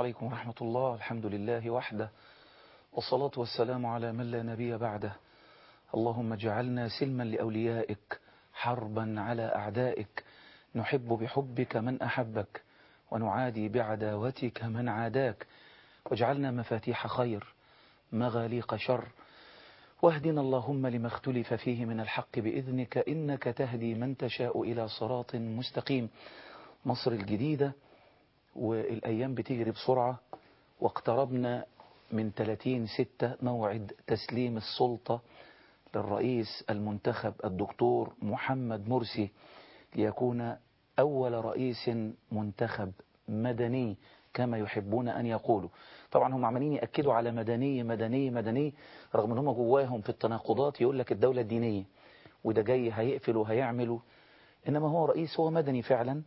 عليكم ورحمة الله الحمد لله وحده والصلاة والسلام على من لا نبي بعده اللهم اجعلنا سلما لأوليائك حربا على أعدائك نحب بحبك من أحبك ونعادي بعداوتك من عاداك واجعلنا مفاتيح خير مغاليق شر واهدنا اللهم لما اختلف فيه من الحق بإذنك إنك تهدي من تشاء إلى صراط مستقيم مصر الجديدة والأيام بتجري بسرعة واقتربنا من 30 ستة موعد تسليم السلطة للرئيس المنتخب الدكتور محمد مرسي ليكون أول رئيس منتخب مدني كما يحبون أن يقولوا طبعا هم عمالين يأكدوا على مدني مدني مدني رغم ان هم جواهم في التناقضات يقول لك الدولة الدينية وده جاي هيقفل وهيعمل إنما هو رئيس هو مدني فعلا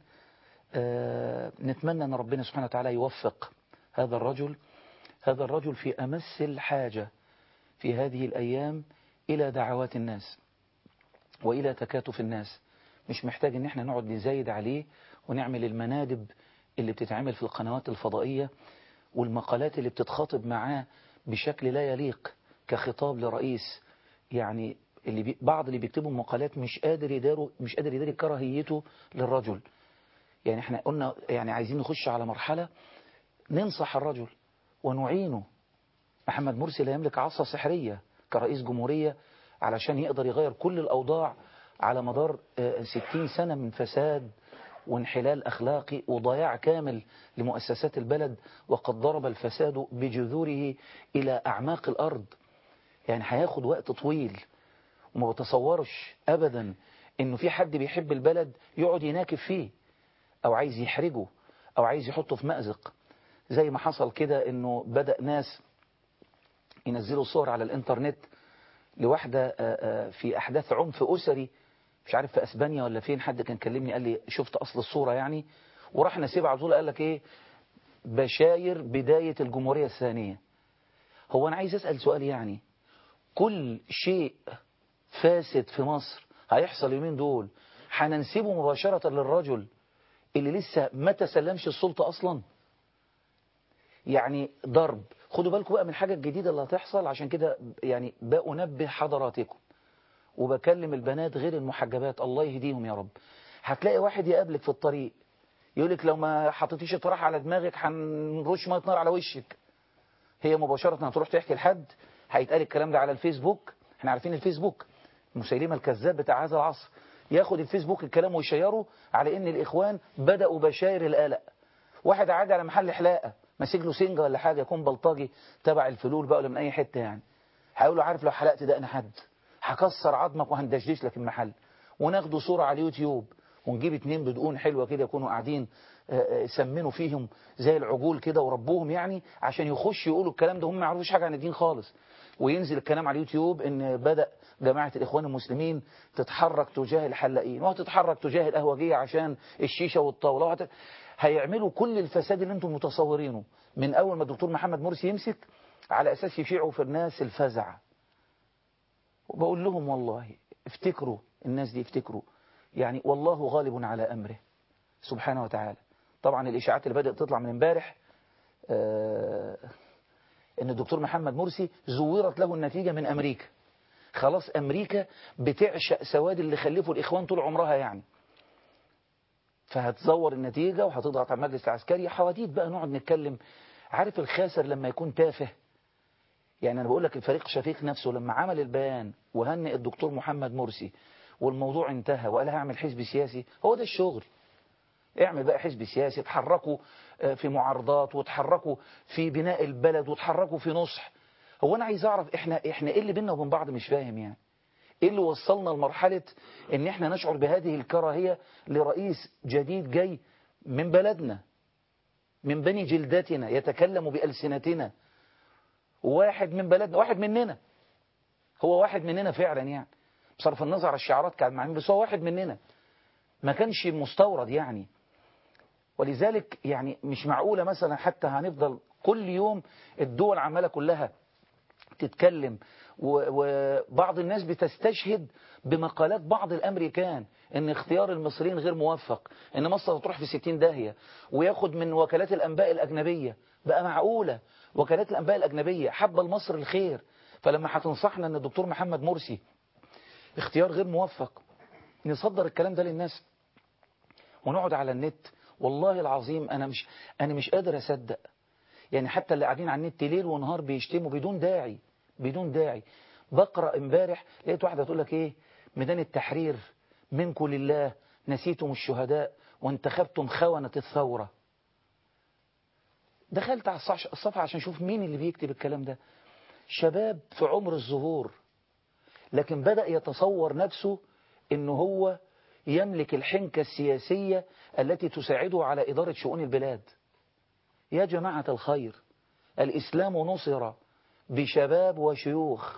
آه نتمنى أن ربنا سبحانه وتعالى يوفق هذا الرجل هذا الرجل في أمس الحاجة في هذه الأيام إلى دعوات الناس وإلى تكاتف الناس مش محتاج ان احنا نقعد نزايد عليه ونعمل المنادب اللي بتتعمل في القنوات الفضائية والمقالات اللي بتتخاطب معاه بشكل لا يليق كخطاب لرئيس يعني اللي بي بعض اللي بيكتبوا مقالات مش قادر يداروا مش قادر يداري كراهيته للرجل يعني احنا قلنا يعني عايزين نخش على مرحلة ننصح الرجل ونعينه محمد مرسي لا يملك عصا سحرية كرئيس جمهورية علشان يقدر يغير كل الأوضاع على مدار ستين سنة من فساد وانحلال أخلاقي وضياع كامل لمؤسسات البلد وقد ضرب الفساد بجذوره إلى أعماق الأرض يعني هياخد وقت طويل وما بتصورش أبدا إنه في حد بيحب البلد يقعد يناكب فيه أو عايز يحرجه أو عايز يحطه في مأزق زي ما حصل كده إنه بدأ ناس ينزلوا صور على الإنترنت لواحدة في أحداث عنف أسري مش عارف في اسبانيا ولا فين حد كان كلمني قال لي شفت اصل الصورة يعني وراح نسيب على طول قال لك ايه بشاير بداية الجمهورية الثانية هو انا عايز اسأل سؤال يعني كل شيء فاسد في مصر هيحصل يومين دول هننسبه مباشرة للرجل اللي لسه ما تسلمش السلطة اصلا يعني ضرب خدوا بالكم بقى من الحاجة الجديدة اللي هتحصل عشان كده يعني بأنبه حضراتكم وبكلم البنات غير المحجبات الله يهديهم يا رب هتلاقي واحد يقابلك في الطريق يقولك لو ما حطيتيش الطرح على دماغك هنرش ميه نار على وشك هي مباشرة هتروح تحكي لحد هيتقال الكلام ده على الفيسبوك احنا عارفين الفيسبوك مسيلمة الكذاب بتاع هذا العصر ياخد الفيسبوك الكلام ويشيره على ان الاخوان بدأوا بشاير القلق واحد عادي على محل حلاقة ماسك له سنجة ولا حاجة يكون بلطجي تبع الفلول بقى ولا من اي حتة يعني هيقول له عارف لو حلقت دقن حد هكسر عظمك وهندشدش لك المحل وناخده صورة على اليوتيوب ونجيب اتنين بدقون حلوة كده يكونوا قاعدين سمنوا فيهم زي العجول كده وربوهم يعني عشان يخش يقولوا الكلام ده هم ما يعرفوش حاجة عن الدين خالص وينزل الكلام على اليوتيوب ان بدأ جماعة الإخوان المسلمين تتحرك تجاه الحلاقين وهتتحرك تجاه القهوجية عشان الشيشة والطاولة وهت... هيعملوا كل الفساد اللي انتم متصورينه من أول ما الدكتور محمد مرسي يمسك على أساس يشيعوا في الناس الفزع وبقول لهم والله افتكروا الناس دي افتكروا يعني والله غالب على أمره سبحانه وتعالى طبعا الإشاعات اللي بدأت تطلع من امبارح اه ان الدكتور محمد مرسي زورت له النتيجة من أمريكا خلاص أمريكا بتعشق سواد اللي خلفوا الإخوان طول عمرها يعني فهتزور النتيجة وهتضغط على المجلس العسكري حواديت بقى نقعد نتكلم عارف الخاسر لما يكون تافه يعني أنا بقول لك الفريق شفيق نفسه لما عمل البيان وهنئ الدكتور محمد مرسي والموضوع انتهى وقال هعمل حزب سياسي هو ده الشغل اعمل بقى حزب سياسي اتحركوا في معارضات وتحركوا في بناء البلد وتحركوا في نصح هو انا عايز اعرف احنا احنا ايه اللي بيننا وبين بعض مش فاهم يعني ايه اللي وصلنا لمرحلة ان احنا نشعر بهذه الكراهية لرئيس جديد جاي من بلدنا من بني جلدتنا يتكلم بألسنتنا واحد من بلدنا واحد مننا هو واحد مننا فعلا يعني بصرف النظر عن الشعارات كان معين بس هو واحد مننا ما كانش مستورد يعني ولذلك يعني مش معقولة مثلا حتى هنفضل كل يوم الدول عمالة كلها تتكلم وبعض الناس بتستشهد بمقالات بعض الأمريكان ان اختيار المصريين غير موفق ان مصر هتروح في 60 داهية وياخد من وكالات الأنباء الأجنبية بقى معقولة وكالات الأنباء الأجنبية حابة لمصر الخير فلما هتنصحنا ان الدكتور محمد مرسي اختيار غير موفق نصدر الكلام ده للناس ونقعد على النت والله العظيم أنا مش أنا مش قادر أصدق يعني حتى اللي قاعدين على النت ليل ونهار بيشتموا بدون داعي بدون داعي بقرأ امبارح لقيت واحدة تقول لك ايه ميدان التحرير منكم لله نسيتم الشهداء وانتخبتم خونة الثورة دخلت على الصفحة عشان اشوف مين اللي بيكتب الكلام ده شباب في عمر الظهور لكن بدأ يتصور نفسه انه هو يملك الحنكة السياسية التي تساعده على إدارة شؤون البلاد يا جماعة الخير الإسلام نصر بشباب وشيوخ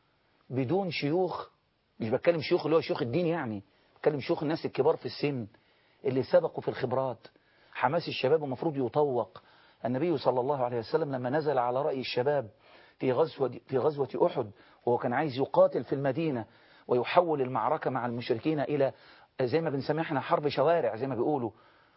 بدون شيوخ مش بتكلم شيوخ اللي هو شيوخ الدين يعني بتكلم شيوخ الناس الكبار في السن اللي سبقوا في الخبرات حماس الشباب المفروض يطوق النبي صلى الله عليه وسلم لما نزل على رأي الشباب في غزوة, في غزوة أحد وهو كان عايز يقاتل في المدينة ويحول المعركة مع المشركين إلى زي ما بنسميها احنا حرب شوارع زي ما بيقولوا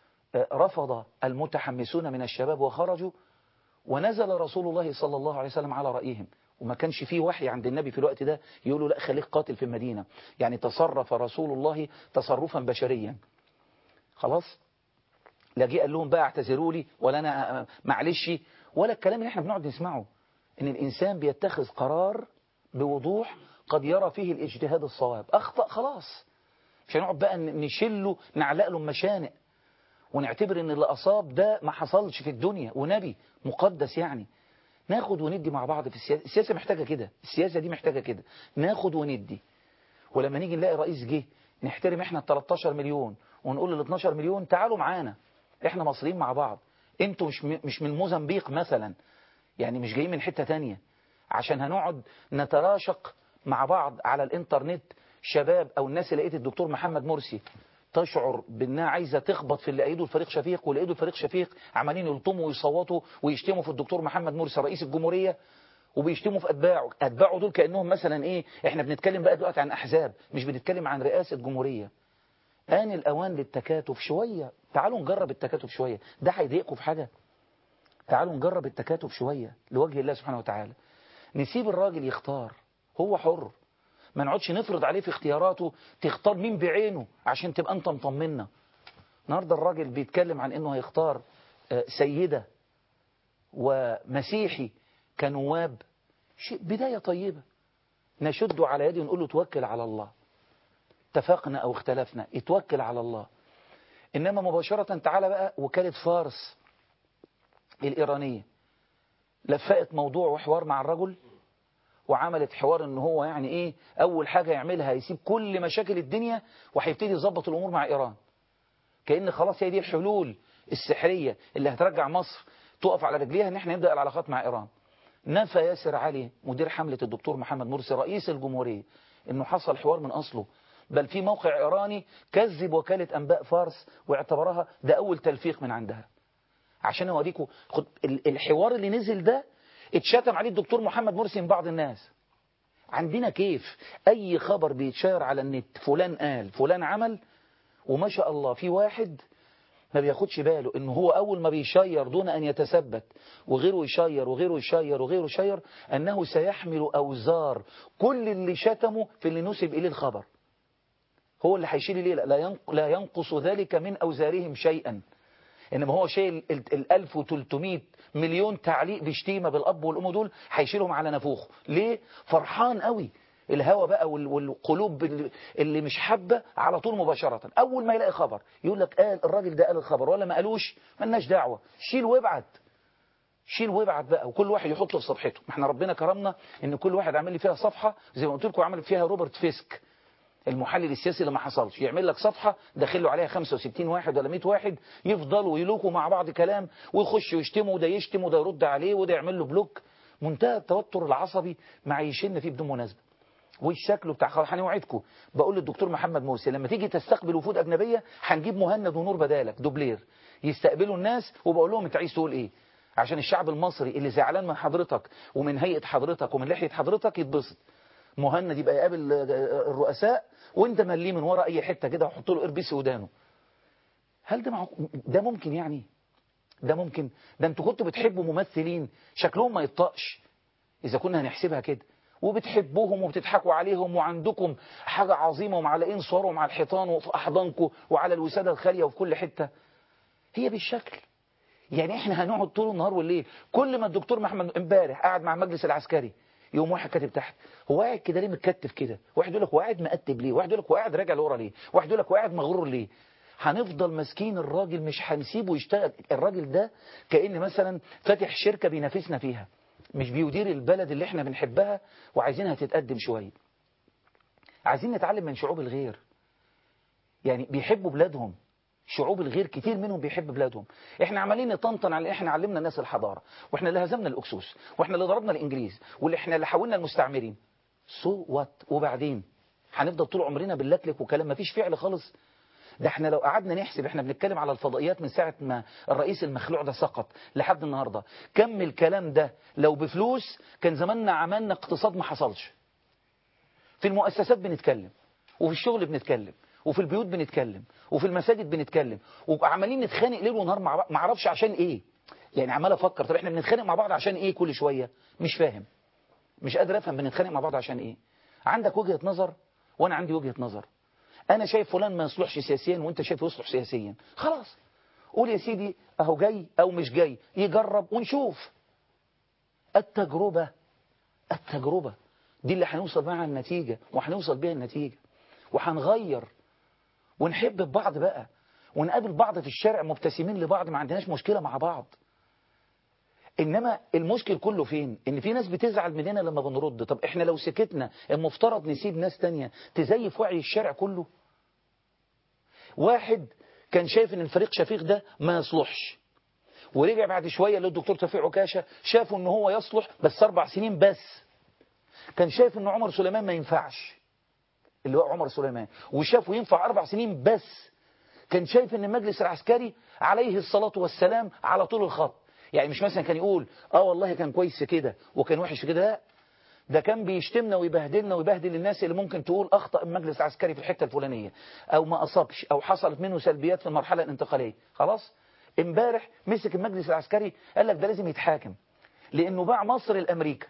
رفض المتحمسون من الشباب وخرجوا ونزل رسول الله صلى الله عليه وسلم على رأيهم وما كانش فيه وحي عند النبي في الوقت ده يقولوا لا خليك قاتل في المدينة يعني تصرف رسول الله تصرفا بشريا خلاص لا جه قال لهم بقى اعتذروا لي ولا انا معلش ولا الكلام اللي احنا بنقعد نسمعه ان الانسان بيتخذ قرار بوضوح قد يرى فيه الاجتهاد الصواب اخطأ خلاص مش هنقعد بقى نشله نعلق له مشانق ونعتبر ان اللي اصاب ده ما حصلش في الدنيا ونبي مقدس يعني ناخد وندي مع بعض في السياسة السياسة محتاجة كده السياسة دي محتاجة كده ناخد وندي ولما نيجي نلاقي رئيس جه نحترم احنا ال 13 مليون ونقول لل 12 مليون تعالوا معانا احنا مصريين مع بعض انتوا مش مش من موزمبيق مثلا يعني مش جايين من حتة تانية عشان هنقعد نتراشق مع بعض على الانترنت شباب او الناس اللي لقيت الدكتور محمد مرسي تشعر بانها عايزه تخبط في اللي ايده الفريق شفيق واللي ايده الفريق شفيق عمالين يلطموا ويصوتوا ويشتموا في الدكتور محمد مرسي رئيس الجمهوريه وبيشتموا في اتباعه اتباعه دول كانهم مثلا ايه احنا بنتكلم بقى دلوقتي عن احزاب مش بنتكلم عن رئاسه جمهوريه آن الأوان للتكاتف شوية تعالوا نجرب التكاتف شوية ده هيضايقكم في حاجة تعالوا نجرب التكاتف شوية لوجه الله سبحانه وتعالى نسيب الراجل يختار هو حر ما نقعدش نفرض عليه في اختياراته تختار مين بعينه عشان تبقى انت مطمنا النهارده الراجل بيتكلم عن انه هيختار سيدة ومسيحي كنواب شيء بداية طيبة نشد على يده ونقول له توكل على الله اتفقنا او اختلفنا اتوكل على الله انما مباشرة تعالى بقى وكالة فارس الايرانية لفقت موضوع وحوار مع الرجل وعملت حوار ان هو يعني ايه اول حاجة يعملها يسيب كل مشاكل الدنيا وهيبتدي يظبط الامور مع ايران كأن خلاص هي دي الحلول السحرية اللي هترجع مصر تقف على رجليها ان احنا نبدأ العلاقات مع ايران نفى ياسر علي مدير حملة الدكتور محمد مرسي رئيس الجمهورية انه حصل حوار من اصله بل في موقع ايراني كذب وكالة انباء فارس واعتبرها ده اول تلفيق من عندها عشان اوريكم الحوار اللي نزل ده اتشتم عليه الدكتور محمد مرسي من بعض الناس عندنا كيف اي خبر بيتشير على النت فلان قال فلان عمل وما شاء الله في واحد ما بياخدش باله ان هو اول ما بيشير دون ان يتثبت وغيره يشير وغيره يشير وغيره يشير انه سيحمل اوزار كل اللي شتمه في اللي نسب اليه الخبر هو اللي هيشيل ليه لا ينقص ذلك من اوزارهم شيئا انما هو شايل ال 1300 مليون تعليق بشتيمه بالاب والام دول هيشيلهم على نافوخه ليه فرحان قوي الهوى بقى والقلوب اللي مش حابه على طول مباشره اول ما يلاقي خبر يقول لك قال الراجل ده قال الخبر ولا ما قالوش ملناش دعوه شيل وابعت شيل وابعت بقى وكل واحد يحطه في صفحته ما احنا ربنا كرمنا ان كل واحد عامل لي فيها صفحه زي ما قلت لكم عمل فيها روبرت فيسك المحلل السياسي اللي ما حصلش يعمل لك صفحة داخل له عليها 65 واحد ولا 100 واحد يفضلوا يلوكوا مع بعض كلام ويخشوا يشتموا وده يشتم وده يرد عليه وده يعمل له بلوك منتهى التوتر العصبي معيشنا فيه بدون مناسبة والشكل بتاع خلاص هنوعدكم بقول للدكتور محمد موسى لما تيجي تستقبل وفود أجنبية هنجيب مهند ونور بدالك دوبلير يستقبلوا الناس وبقول لهم انت عايز تقول ايه عشان الشعب المصري اللي زعلان من حضرتك ومن هيئة حضرتك ومن لحية حضرتك يتبسط مهند يبقى يقابل الرؤساء وانت مليه من ورا اي حتة كده وحط له قربيس ودانه هل ده مع... ده ممكن يعني ده ممكن ده انتوا كنتوا بتحبوا ممثلين شكلهم ما يطقش اذا كنا هنحسبها كده وبتحبوهم وبتضحكوا عليهم وعندكم حاجة عظيمة ومعلقين صورهم على الحيطان وفي أحضانكم وعلى الوسادة الخالية وفي كل حتة هي بالشكل يعني احنا هنقعد طول النهار والليل كل ما الدكتور محمد امبارح قاعد مع المجلس العسكري يوم واحد كاتب تحت هو قاعد كده ليه متكتف كده واحد يقول لك هو قاعد مقتب ليه واحد يقول لك هو قاعد راجع لورا ليه واحد يقول لك هو قاعد مغرور ليه هنفضل ماسكين الراجل مش هنسيبه يشتغل الراجل ده كأن مثلا فاتح شركة بينافسنا فيها مش بيدير البلد اللي احنا بنحبها وعايزينها تتقدم شوية عايزين نتعلم من شعوب الغير يعني بيحبوا بلادهم شعوب الغير كتير منهم بيحب بلادهم احنا عمالين نطنطن على احنا علمنا الناس الحضارة واحنا اللي هزمنا الاكسوس واحنا اللي ضربنا الانجليز واللي احنا اللي حولنا المستعمرين سو so وات وبعدين هنفضل طول عمرنا باللكلك وكلام مفيش فعل خالص ده احنا لو قعدنا نحسب احنا بنتكلم على الفضائيات من ساعة ما الرئيس المخلوع ده سقط لحد النهاردة كم الكلام ده لو بفلوس كان زماننا عملنا اقتصاد ما حصلش في المؤسسات بنتكلم وفي الشغل بنتكلم وفي البيوت بنتكلم وفي المساجد بنتكلم وعمالين نتخانق ليل ونهار مع بعض ما اعرفش عشان ايه يعني عمال افكر طب احنا بنتخانق مع بعض عشان ايه كل شوية مش فاهم مش قادر افهم بنتخانق مع بعض عشان ايه عندك وجهة نظر وانا عندي وجهة نظر انا شايف فلان ما يصلحش سياسيا وانت شايفه يصلح سياسيا خلاص قول يا سيدي اهو جاي او مش جاي يجرب ونشوف التجربة التجربة دي اللي هنوصل معها النتيجة وهنوصل بيها النتيجة وهنغير ونحب بعض بقى ونقابل بعض في الشارع مبتسمين لبعض ما عندناش مشكلة مع بعض إنما المشكل كله فين إن في ناس بتزعل مننا لما بنرد طب إحنا لو سكتنا المفترض نسيب ناس تانية تزيف وعي الشارع كله واحد كان شايف إن الفريق شفيق ده ما يصلحش ورجع بعد شوية للدكتور توفيق عكاشة شافوا إن هو يصلح بس أربع سنين بس كان شايف إن عمر سليمان ما ينفعش اللي هو عمر سليمان وشافه ينفع أربع سنين بس كان شايف إن المجلس العسكري عليه الصلاة والسلام على طول الخط يعني مش مثلا كان يقول اه والله كان كويس كده وكان وحش كده لا ده كان بيشتمنا ويبهدلنا ويبهدل الناس اللي ممكن تقول اخطا المجلس العسكري في الحته الفلانيه او ما اصابش او حصلت منه سلبيات في المرحله الانتقاليه خلاص امبارح مسك المجلس العسكري قال لك ده لازم يتحاكم لانه باع مصر لامريكا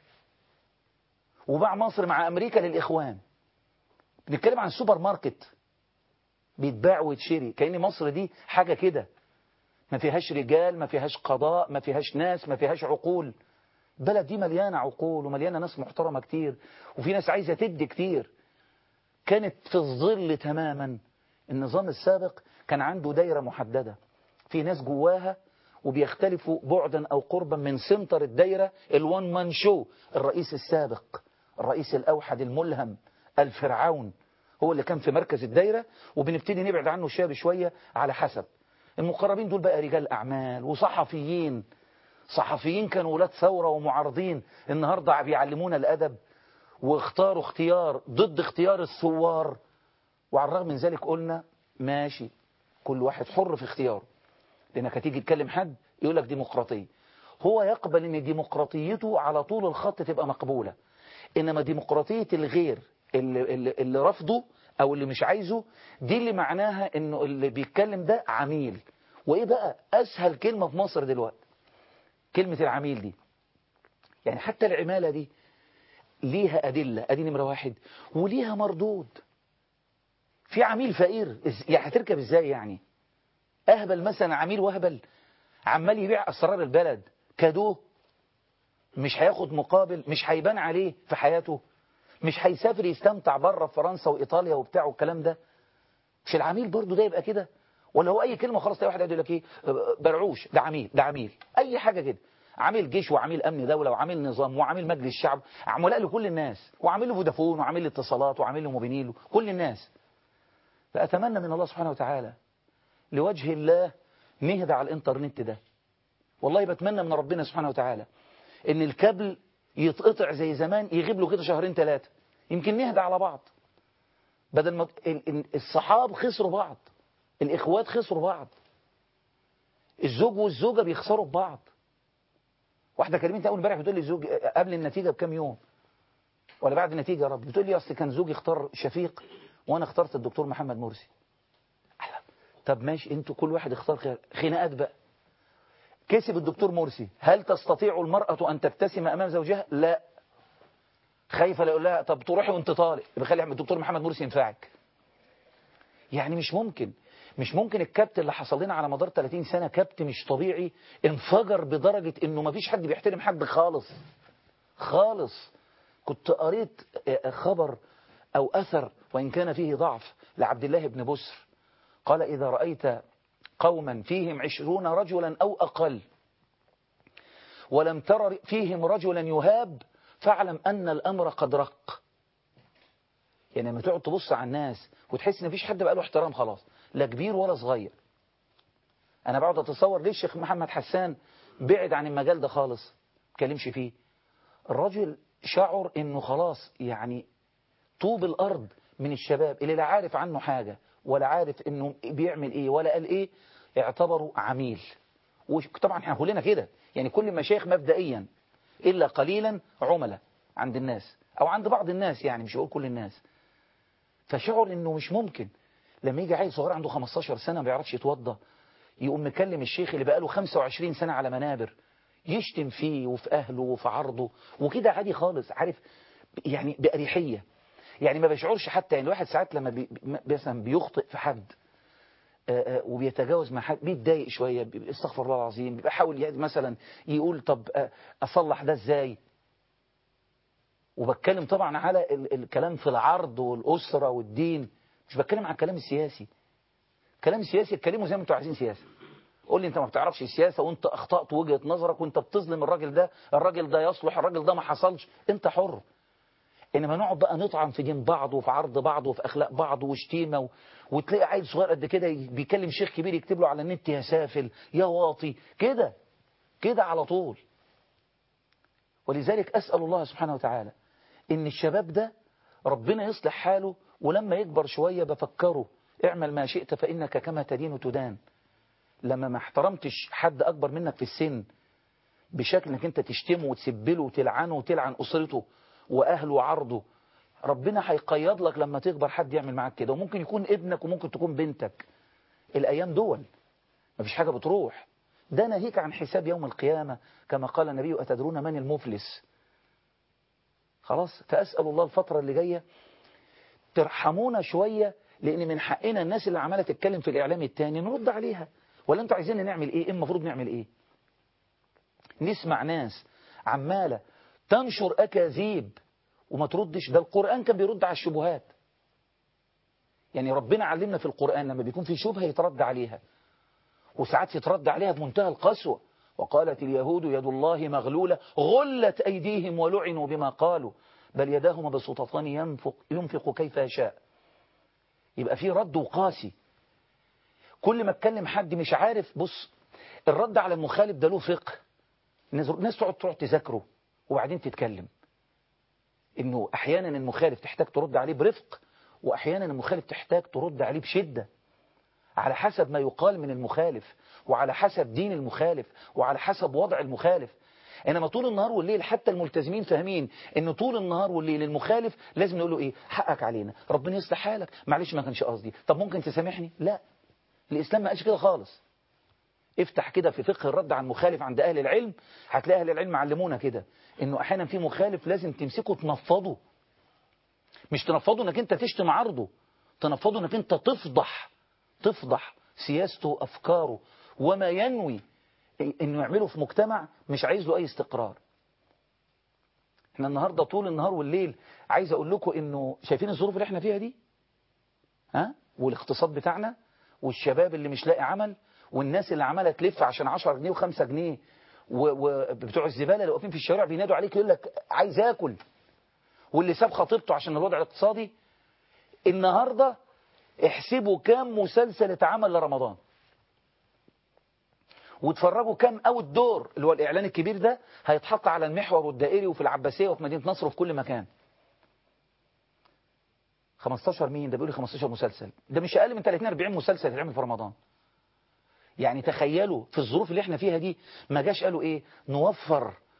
وباع مصر مع امريكا للاخوان بنتكلم عن سوبر ماركت بيتباع ويتشري كأن مصر دي حاجة كده ما فيهاش رجال ما فيهاش قضاء ما فيهاش ناس ما فيهاش عقول بلد دي مليانة عقول ومليانة ناس محترمة كتير وفي ناس عايزة تدي كتير كانت في الظل تماما النظام السابق كان عنده دايرة محددة في ناس جواها وبيختلفوا بعدا أو قربا من سنتر الدايرة الوان مان شو الرئيس السابق الرئيس الأوحد الملهم الفرعون هو اللي كان في مركز الدايرة وبنبتدي نبعد عنه شوية بشوية على حسب المقربين دول بقى رجال أعمال وصحفيين صحفيين كانوا ولاد ثورة ومعارضين النهاردة بيعلمونا الأدب واختاروا اختيار ضد اختيار الثوار وعلى الرغم من ذلك قلنا ماشي كل واحد حر في اختياره لأنك هتيجي تكلم حد يقول لك ديمقراطية هو يقبل ان ديمقراطيته على طول الخط تبقى مقبولة إنما ديمقراطية الغير اللي, اللي, اللي رفضه أو اللي مش عايزه دي اللي معناها إنه اللي بيتكلم ده عميل وإيه بقى أسهل كلمة في مصر دلوقتي كلمة العميل دي يعني حتى العمالة دي ليها أدلة أدي نمرة واحد وليها مردود في عميل فقير يعني هتركب ازاي يعني أهبل مثلا عميل وهبل عمال يبيع أسرار البلد كادوه مش هياخد مقابل مش هيبان عليه في حياته مش هيسافر يستمتع بره في فرنسا وإيطاليا وبتاع والكلام ده مش العميل برضه ده يبقى كده ولا هو أي كلمة خلاص تلاقي واحد يقول لك إيه برعوش ده عميل ده عميل أي حاجة كده عميل جيش وعميل أمن دولة وعميل نظام وعميل مجلس شعب عملاء لكل الناس وعميل فودافون وعميل اتصالات وعميل موبينيل كل الناس فأتمنى من الله سبحانه وتعالى لوجه الله نهدى على الانترنت ده والله بتمنى من ربنا سبحانه وتعالى ان الكابل يتقطع زي زمان يغيب له كده شهرين ثلاثة يمكن نهدى على بعض بدل ما الصحاب خسروا بعض الإخوات خسروا بعض الزوج والزوجة بيخسروا بعض واحده كلمتني اول امبارح بتقول لي زوج قبل النتيجه بكام يوم ولا بعد النتيجه يا رب بتقول لي اصل كان زوجي اختار شفيق وانا اخترت الدكتور محمد مرسي طب ماشي انتوا كل واحد اختار خير خناقات بقى كسب الدكتور مرسي هل تستطيع المرأة أن تبتسم أمام زوجها لا خايفة يقول لها طب تروحي وانت طالق يبقى خلي الدكتور محمد مرسي ينفعك يعني مش ممكن مش ممكن الكبت اللي حصل لنا على مدار 30 سنة كبت مش طبيعي انفجر بدرجة انه ما فيش حد بيحترم حد خالص خالص كنت قريت خبر او اثر وان كان فيه ضعف لعبد الله بن بسر قال اذا رأيت قوما فيهم عشرون رجلا او اقل ولم تر فيهم رجلا يهاب فاعلم ان الامر قد رق يعني لما تقعد تبص على الناس وتحس ان مفيش حد بقى له احترام خلاص لا كبير ولا صغير انا بقعد اتصور ليه الشيخ محمد حسان بعد عن المجال ده خالص ما اتكلمش فيه الرجل شعر انه خلاص يعني طوب الارض من الشباب اللي لا عارف عنه حاجة ولا عارف انه بيعمل ايه ولا قال ايه اعتبره عميل وطبعا احنا كلنا كده يعني كل المشايخ مبدئيا الا قليلا عملاء عند الناس او عند بعض الناس يعني مش بقول كل الناس فشعر انه مش ممكن لما يجي عيل صغير عنده 15 سنة ما بيعرفش يتوضى يقوم مكلم الشيخ اللي بقاله 25 سنة على منابر يشتم فيه وفي أهله وفي عرضه وكده عادي خالص عارف يعني بأريحية يعني ما بيشعرش حتى يعني الواحد ساعات لما بي مثلا بيخطئ في حد آآ آآ وبيتجاوز مع حد بيتضايق شوية استغفر الله العظيم بيبقى حاول مثلا يقول طب أصلح ده ازاي وبتكلم طبعا على الكلام في العرض والأسرة والدين مش بتكلم عن الكلام السياسي الكلام السياسي اتكلموا زي ما انتوا عايزين سياسة قول لي انت ما بتعرفش السياسة وانت اخطأت وجهة نظرك وانت بتظلم الراجل ده الراجل ده يصلح الراجل ده ما حصلش انت حر انما نقعد بقى نطعن في دين بعض وفي عرض بعض وفي اخلاق بعض وشتيمه و... وتلاقي عيل صغير قد كده بيكلم شيخ كبير يكتب له على النت يا سافل يا واطي كده كده على طول ولذلك اسال الله سبحانه وتعالى ان الشباب ده ربنا يصلح حاله ولما يكبر شوية بفكره اعمل ما شئت فإنك كما تدين تدان لما ما احترمتش حد أكبر منك في السن بشكل انك انت تشتمه وتسبله وتلعنه وتلعن أسرته وأهله وعرضه ربنا هيقيض لك لما تكبر حد يعمل معاك كده وممكن يكون ابنك وممكن تكون بنتك الأيام دول مفيش حاجة بتروح ده ناهيك عن حساب يوم القيامة كما قال النبي أتدرون من المفلس خلاص فأسأل الله الفترة اللي جاية ترحمونا شوية لأن من حقنا الناس اللي عمالة تتكلم في الإعلام التاني نرد عليها ولا انتوا عايزين نعمل ايه المفروض نعمل ايه نسمع ناس عمالة تنشر أكاذيب وما تردش ده القرآن كان بيرد على الشبهات يعني ربنا علمنا في القرآن لما بيكون في شبهة يترد عليها وساعات يترد عليها بمنتهى القسوة وقالت اليهود يد الله مغلولة غلت أيديهم ولعنوا بما قالوا بل يداه مبسوطتان ينفق, ينفق كيف يشاء يبقى في رد وقاسي كل ما اتكلم حد مش عارف بص الرد على المخالف ده له فقه الناس تقعد تروح تذاكره وبعدين تتكلم انه احيانا المخالف تحتاج ترد عليه برفق واحيانا المخالف تحتاج ترد عليه بشدة على حسب ما يقال من المخالف وعلى حسب دين المخالف وعلى حسب وضع المخالف انما طول النهار والليل حتى الملتزمين فاهمين ان طول النهار والليل المخالف لازم نقول له ايه حقك علينا ربنا يصلح حالك معلش ما كانش قصدي طب ممكن تسامحني لا الاسلام ما قالش كده خالص افتح كده في فقه الرد عن مخالف عند اهل العلم هتلاقي اهل العلم علمونا كده انه احيانا في مخالف لازم تمسكه تنفضه مش تنفضه انك انت تشتم عرضه تنفضه انك انت تفضح تفضح سياسته افكاره وما ينوي انه يعمله في مجتمع مش عايز له اي استقرار احنا النهاردة طول النهار والليل عايز اقول لكم انه شايفين الظروف اللي احنا فيها دي ها والاقتصاد بتاعنا والشباب اللي مش لاقي عمل والناس اللي عماله تلف عشان 10 جنيه و5 جنيه وبتوع الزبالة اللي واقفين في الشوارع بينادوا عليك يقول لك عايز اكل واللي ساب خطيبته عشان الوضع الاقتصادي النهاردة احسبوا كام مسلسل اتعمل لرمضان وتفرجوا كام اوت دور اللي هو الاعلان الكبير ده هيتحط على المحور والدائري وفي العباسية وفي مدينة نصر وفي كل مكان 15 مين ده بيقول لي 15 مسلسل ده مش اقل من 30 40 مسلسل يتعمل في رمضان يعني تخيلوا في الظروف اللي احنا فيها دي ما جاش قالوا ايه نوفر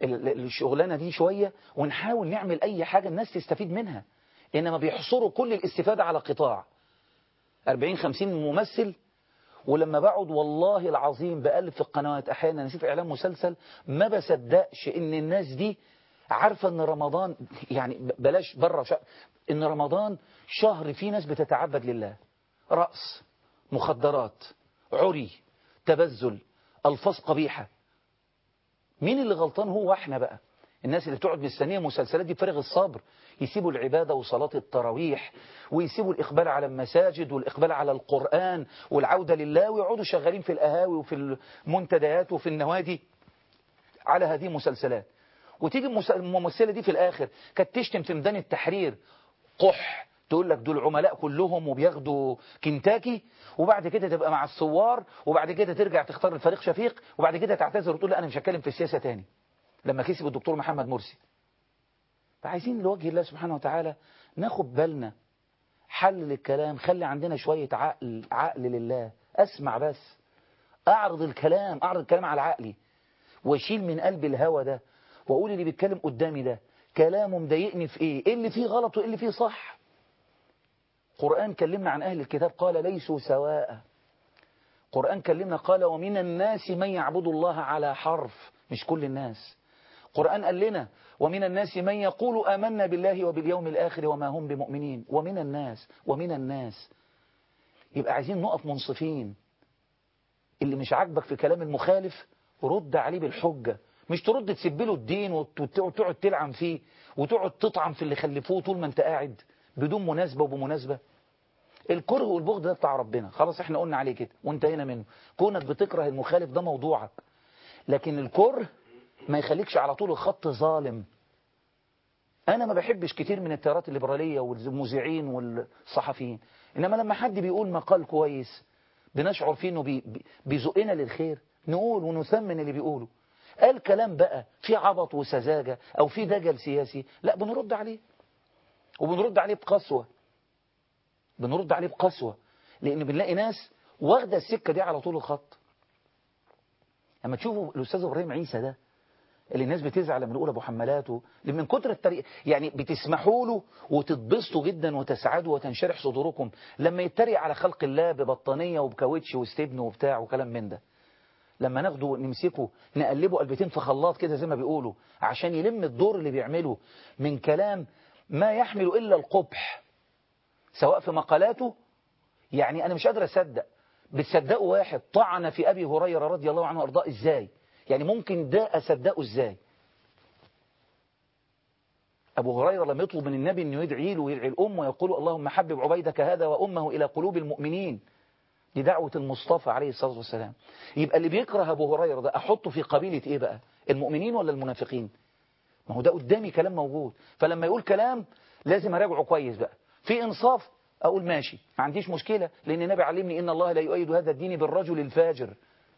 الشغلانة دي شوية ونحاول نعمل أي حاجة الناس تستفيد منها إنما بيحصروا كل الاستفادة على قطاع 40 50 ممثل ولما بقعد والله العظيم بقلب في القنوات أحيانا أشوف إعلان مسلسل ما بصدقش إن الناس دي عارفة إن رمضان يعني بلاش بره شهر إن رمضان شهر فيه ناس بتتعبد لله رأس مخدرات عري تبذل ألفاظ قبيحة مين اللي غلطان هو احنا بقى الناس اللي بتقعد مستنيه مسلسلات دي بفارغ الصبر يسيبوا العبادة وصلاة التراويح ويسيبوا الإقبال على المساجد والإقبال على القرآن والعودة لله ويقعدوا شغالين في الأهاوي وفي المنتديات وفي النوادي على هذه المسلسلات وتيجي الممثلة دي في الآخر كانت تشتم في ميدان التحرير قح تقول لك دول عملاء كلهم وبياخدوا كنتاكي وبعد كده تبقى مع الثوار وبعد كده ترجع تختار الفريق شفيق وبعد كده تعتذر وتقول لا أنا مش هتكلم في السياسة تاني لما كسب الدكتور محمد مرسي فعايزين لوجه الله سبحانه وتعالى ناخد بالنا حل للكلام خلي عندنا شوية عقل عقل لله أسمع بس أعرض الكلام أعرض الكلام على عقلي واشيل من قلبي الهوى ده وأقول اللي بيتكلم قدامي ده كلامه مضايقني في إيه إيه اللي فيه غلط وإيه اللي فيه صح قرآن كلمنا عن أهل الكتاب قال ليسوا سواء قرآن كلمنا قال ومن الناس من يعبد الله على حرف مش كل الناس قرآن قال لنا ومن الناس من يقول آمنا بالله وباليوم الآخر وما هم بمؤمنين ومن الناس ومن الناس يبقى عايزين نقف منصفين اللي مش عاجبك في كلام المخالف رد عليه بالحجة مش ترد تسب له الدين وتقعد تلعن فيه وتقعد تطعن في اللي خلفوه طول ما انت قاعد بدون مناسبة وبمناسبة الكره والبغض ده بتاع ربنا خلاص احنا قلنا عليه كده وانتهينا منه كونك بتكره المخالف ده موضوعك لكن الكره ما يخليكش على طول الخط ظالم أنا ما بحبش كتير من التيارات الليبرالية والمذيعين والصحفيين إنما لما حد بيقول مقال كويس بنشعر فيه إنه بي بيزقنا للخير نقول ونثمن اللي بيقوله قال كلام بقى في عبط وسذاجة أو في دجل سياسي لا بنرد عليه وبنرد عليه بقسوة بنرد عليه بقسوة لأن بنلاقي ناس واخدة السكة دي على طول الخط لما تشوفوا الأستاذ إبراهيم عيسى ده اللي الناس بتزعل لما نقول ابو حمالاته من كتر الطريق يعني بتسمحوا له وتتبسطوا جدا وتسعدوا وتنشرح صدوركم لما يتريق على خلق الله ببطانيه وبكاوتش واستبن وبتاع وكلام من ده لما ناخده نمسكه نقلبه قلبتين في خلاط كده زي ما بيقولوا عشان يلم الدور اللي بيعمله من كلام ما يحمل الا القبح سواء في مقالاته يعني انا مش قادر اصدق بتصدقوا واحد طعن في ابي هريره رضي الله عنه وارضاه ازاي يعني ممكن ده أصدقه إزاي أبو هريرة لما يطلب من النبي أنه يدعي له ويدعي الأم ويقول اللهم حبب عبيدك هذا وأمه إلى قلوب المؤمنين دي دعوة المصطفى عليه الصلاة والسلام يبقى اللي بيكره أبو هريرة ده أحطه في قبيلة إيه بقى المؤمنين ولا المنافقين ما هو ده قدامي كلام موجود فلما يقول كلام لازم أراجعه كويس بقى في إنصاف أقول ماشي ما عنديش مشكلة لأن النبي علمني إن الله لا يؤيد هذا الدين بالرجل الفاجر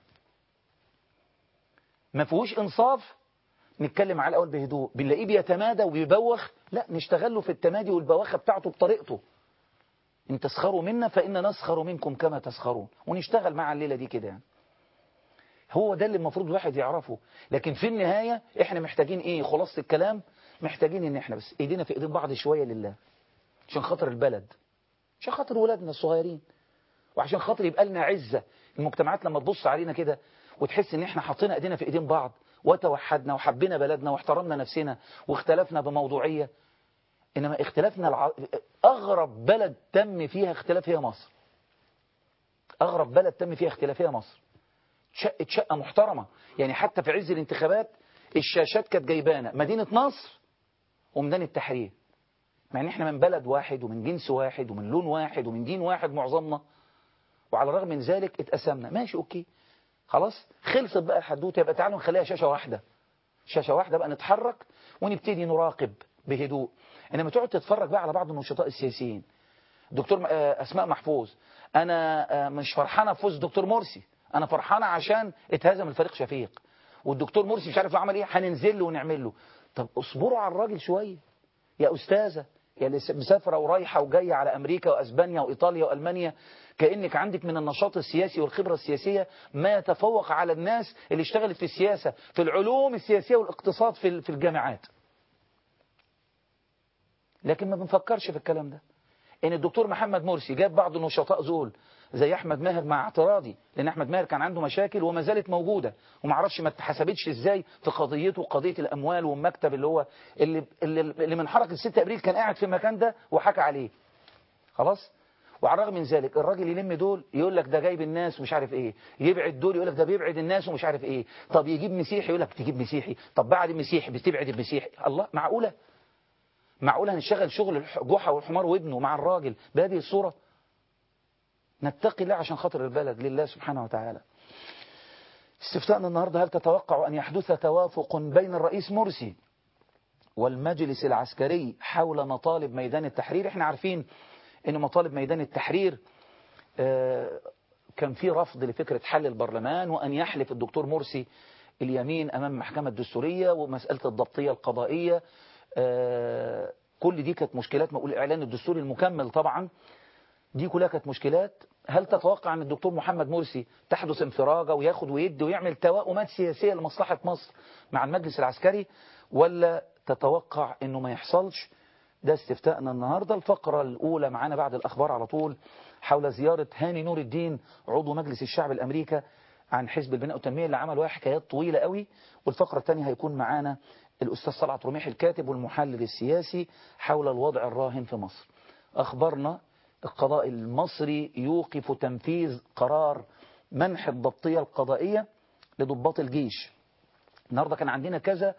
ما فيهوش انصاف نتكلم على الاول بهدوء بنلاقيه بيتمادى وبيبوخ لا نشتغل له في التمادي والبواخه بتاعته بطريقته ان تسخروا منا فإن نسخر منكم كما تسخرون ونشتغل مع الليلة دي كده يعني هو ده اللي المفروض الواحد يعرفه لكن في النهاية احنا محتاجين ايه خلاصة الكلام محتاجين ان احنا بس ايدينا في ايدين بعض شوية لله عشان خاطر البلد عشان خاطر ولادنا الصغيرين وعشان خاطر يبقى لنا عزة المجتمعات لما تبص علينا كده وتحس ان احنا حطينا ايدينا في ايدين بعض وتوحدنا وحبينا بلدنا واحترمنا نفسنا واختلفنا بموضوعية انما اختلافنا الع... اغرب بلد تم فيها اختلاف هي مصر اغرب بلد تم فيها اختلاف هي مصر شقة شقة محترمة يعني حتى في عز الانتخابات الشاشات كانت جايبانا مدينة نصر وميدان التحرير مع ان احنا من بلد واحد ومن جنس واحد ومن لون واحد ومن دين واحد معظمنا وعلى الرغم من ذلك اتقسمنا ماشي اوكي خلاص خلصت بقى الحدوته يبقى تعالوا نخليها شاشة واحدة شاشة واحدة بقى نتحرك ونبتدي نراقب بهدوء انما تقعد تتفرج بقى على بعض النشطاء السياسيين دكتور اسماء محفوظ انا مش فرحانه بفوز دكتور مرسي انا فرحانه عشان اتهزم الفريق شفيق والدكتور مرسي مش عارف له عمل ايه هننزل له ونعمل له طب اصبروا على الراجل شويه يا استاذه يعني مسافرة ورايحة وجاية على أمريكا وأسبانيا وإيطاليا وألمانيا كأنك عندك من النشاط السياسي والخبرة السياسية ما يتفوق على الناس اللي اشتغلت في السياسة في العلوم السياسية والاقتصاد في في الجامعات لكن ما بنفكرش في الكلام ده ان الدكتور محمد مرسي جاب بعض النشطاء زول زي احمد ماهر مع اعتراضي لان احمد ماهر كان عنده مشاكل وما زالت موجوده وما اعرفش ما اتحسبتش ازاي في قضيته قضيه الاموال والمكتب اللي هو اللي اللي, اللي من حركه 6 ابريل كان قاعد في المكان ده وحكى عليه خلاص وعلى الرغم من ذلك الراجل يلم دول يقول لك ده جايب الناس ومش عارف ايه يبعد دول يقول لك ده بيبعد الناس ومش عارف ايه طب يجيب مسيحي يقول لك تجيب مسيحي طب بعد المسيحي بتبعد المسيحي الله معقوله معقوله هنشغل شغل الجحا والحمار وابنه مع الراجل بهذه الصوره نتقي الله عشان خاطر البلد لله سبحانه وتعالى استفتاءنا النهاردة هل تتوقع أن يحدث توافق بين الرئيس مرسي والمجلس العسكري حول مطالب ميدان التحرير احنا عارفين ان مطالب ميدان التحرير كان في رفض لفكرة حل البرلمان وأن يحلف الدكتور مرسي اليمين أمام المحكمة الدستورية ومسألة الضبطية القضائية كل دي كانت مشكلات ما أقول الإعلان الدستوري المكمل طبعا دي كلها كانت مشكلات هل تتوقع أن الدكتور محمد مرسي تحدث انفراجة وياخد ويدي ويعمل توائمات سياسية لمصلحة مصر مع المجلس العسكري ولا تتوقع أنه ما يحصلش ده استفتاءنا النهاردة الفقرة الأولى معانا بعد الأخبار على طول حول زيارة هاني نور الدين عضو مجلس الشعب الأمريكا عن حزب البناء والتنمية اللي عمل حكايات طويلة قوي والفقرة الثانية هيكون معانا الأستاذ صلعت رميح الكاتب والمحلل السياسي حول الوضع الراهن في مصر أخبرنا القضاء المصري يوقف تنفيذ قرار منح الضبطية القضائية لضباط الجيش النهاردة كان عندنا كذا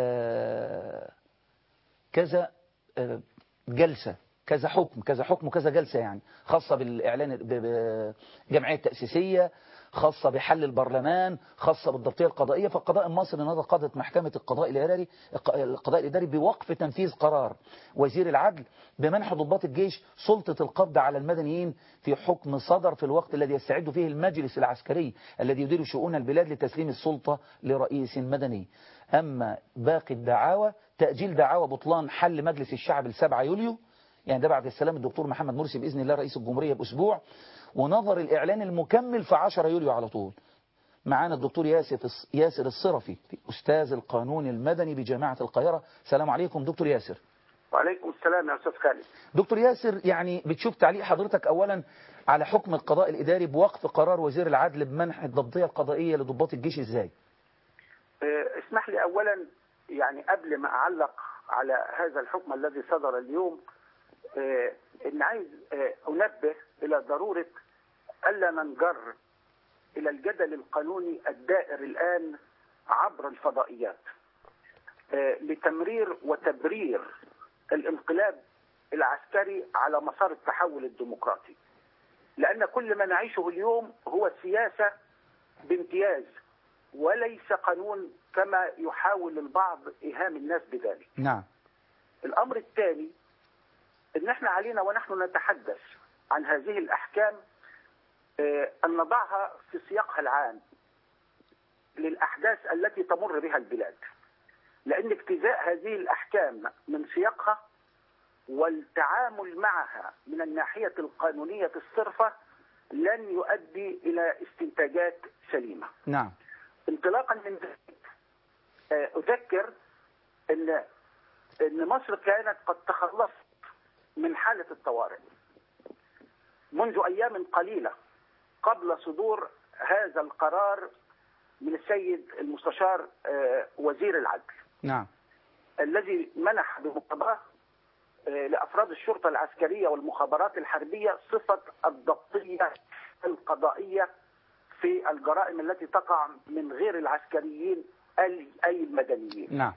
آه كذا آه جلسة كذا حكم كذا حكم وكذا جلسة يعني خاصة بالإعلان بالجمعية التأسيسية خاصة بحل البرلمان خاصة بالضبطية القضائية فالقضاء المصري النهارده قضت محكمة القضاء الإداري القضاء الإداري بوقف تنفيذ قرار وزير العدل بمنح ضباط الجيش سلطة القبض على المدنيين في حكم صدر في الوقت الذي يستعد فيه المجلس العسكري الذي يدير شؤون البلاد لتسليم السلطة لرئيس مدني أما باقي الدعاوى تأجيل دعاوى بطلان حل مجلس الشعب السبعة يوليو يعني ده بعد السلام الدكتور محمد مرسي بإذن الله رئيس الجمهورية بأسبوع ونظر الإعلان المكمل في 10 يوليو على طول معانا الدكتور ياسر ياسر الصرفي أستاذ القانون المدني بجامعة القاهرة السلام عليكم دكتور ياسر وعليكم السلام يا أستاذ خالد دكتور ياسر يعني بتشوف تعليق حضرتك أولا على حكم القضاء الإداري بوقف قرار وزير العدل بمنح الضبطية القضائية لضباط الجيش إزاي اسمح لي أولا يعني قبل ما أعلق على هذا الحكم الذي صدر اليوم آه ان عايز آه انبه الى ضروره الا ننجر الى الجدل القانوني الدائر الان عبر الفضائيات آه لتمرير وتبرير الانقلاب العسكري على مسار التحول الديمقراطي لان كل ما نعيشه اليوم هو سياسه بامتياز وليس قانون كما يحاول البعض ايهام الناس بذلك نعم الامر الثاني ان احنا علينا ونحن نتحدث عن هذه الاحكام ان نضعها في سياقها العام للاحداث التي تمر بها البلاد لان اجتزاء هذه الاحكام من سياقها والتعامل معها من الناحيه القانونيه الصرفه لن يؤدي الى استنتاجات سليمه. نعم. انطلاقا من ذلك اذكر ان ان مصر كانت قد تخلصت من حالة الطوارئ منذ أيام قليلة قبل صدور هذا القرار من السيد المستشار وزير العدل نعم الذي منح بمقتضاه لأفراد الشرطة العسكرية والمخابرات الحربية صفة الضبطية القضائية في الجرائم التي تقع من غير العسكريين أي المدنيين نعم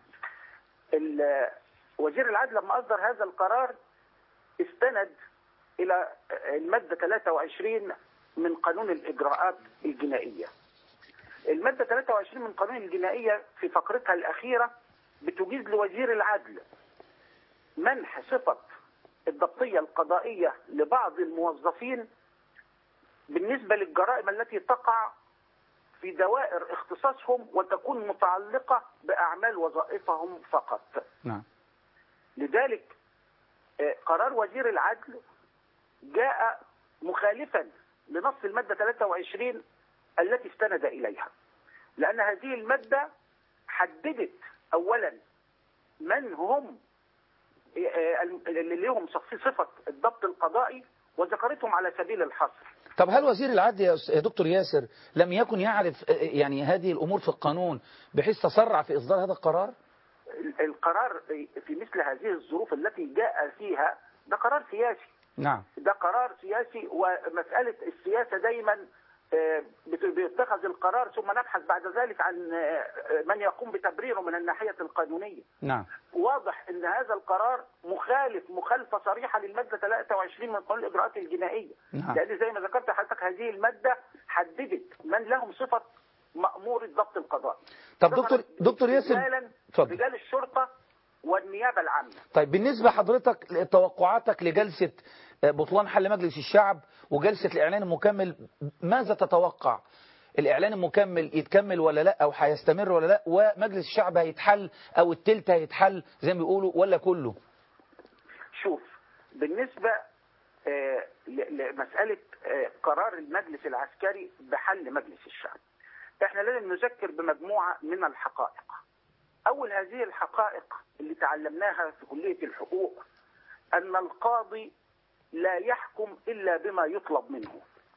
وزير العدل لما أصدر هذا القرار استند الى المادة 23 من قانون الاجراءات الجنائية المادة 23 من قانون الجنائية في فقرتها الاخيرة بتجيز لوزير العدل منح صفة الضبطية القضائية لبعض الموظفين بالنسبة للجرائم التي تقع في دوائر اختصاصهم وتكون متعلقة بأعمال وظائفهم فقط نعم لذلك آه، قرار وزير العدل جاء مخالفا لنص المادة 23 التي استند إليها لأن هذه المادة حددت أولا من هم آه، اللي لهم صفة الضبط القضائي وذكرتهم على سبيل الحصر طب هل وزير العدل يا أس- يا دكتور ياسر لم يكن يعرف آه، يعني هذه الأمور في القانون بحيث تسرع في إصدار هذا القرار ال- القرار في مثل هذه الظروف التي جاء فيها ده قرار سياسي نعم ده قرار سياسي ومسألة السياسة دايما آه، بت- بيتخذ القرار ثم نبحث بعد ذلك عن آه، من يقوم بتبريره من الناحية القانونية نعم واضح ان هذا القرار مخالف مخالفة صريحة للمادة 23 من قانون الإجراءات الجنائية نعم. لأن زي ما ذكرت حضرتك هذه المادة حددت من لهم صفة مأمور الضبط القضائي طب دكتور دكتور ياسر استقلالاً اتفضل رجال الشرطة والنيابة العامة طيب بالنسبة حضرتك توقعاتك لجلسة بطلان حل مجلس الشعب وجلسة الإعلان المكمل ماذا تتوقع الإعلان المكمل يتكمل ولا لا أو هيستمر ولا لا ومجلس الشعب هيتحل أو التلت هيتحل زي ما بيقولوا ولا كله شوف بالنسبة آه، ل- لمسألة آه، قرار المجلس العسكري بحل مجلس الشعب احنا لازم نذكر بمجموعة من الحقائق أول هذه الحقائق اللي تعلمناها في كلية الحقوق أن القاضي لا يحكم إلا بما يطلب منه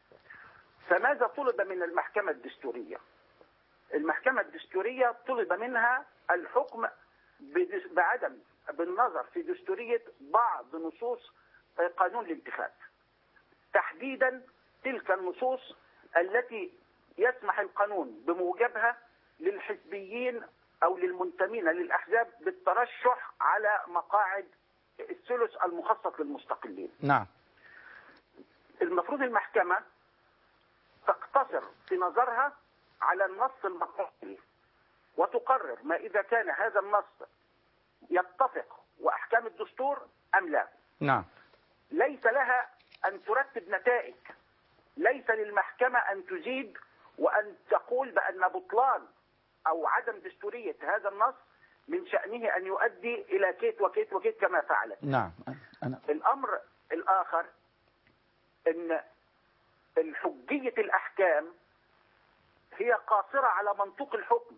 فماذا طلب من المحكمة الدستورية المحكمة الدستورية طلب منها الحكم بدس- بعدم بالنظر في دستورية بعض نصوص آه، قانون الانتخاب تحديدا تلك النصوص التي يسمح القانون بموجبها للحزبيين او للمنتمين للاحزاب بالترشح على مقاعد الثلث المخصص للمستقلين نعم المفروض المحكمة تقتصر في نظرها على النص المقرر وتقرر ما إذا كان هذا النص يتفق وأحكام الدستور أم لا نعم ليس لها أن ترتب نتائج ليس للمحكمة أن تزيد وأن تقول بأن بطلان أو عدم دستورية هذا النص من شأنه أن يؤدي إلى كيت وكيت وكيت كما فعلت نعم أنا الامر الاخر ان الحجية الاحكام هي قاصرة على منطوق الحكم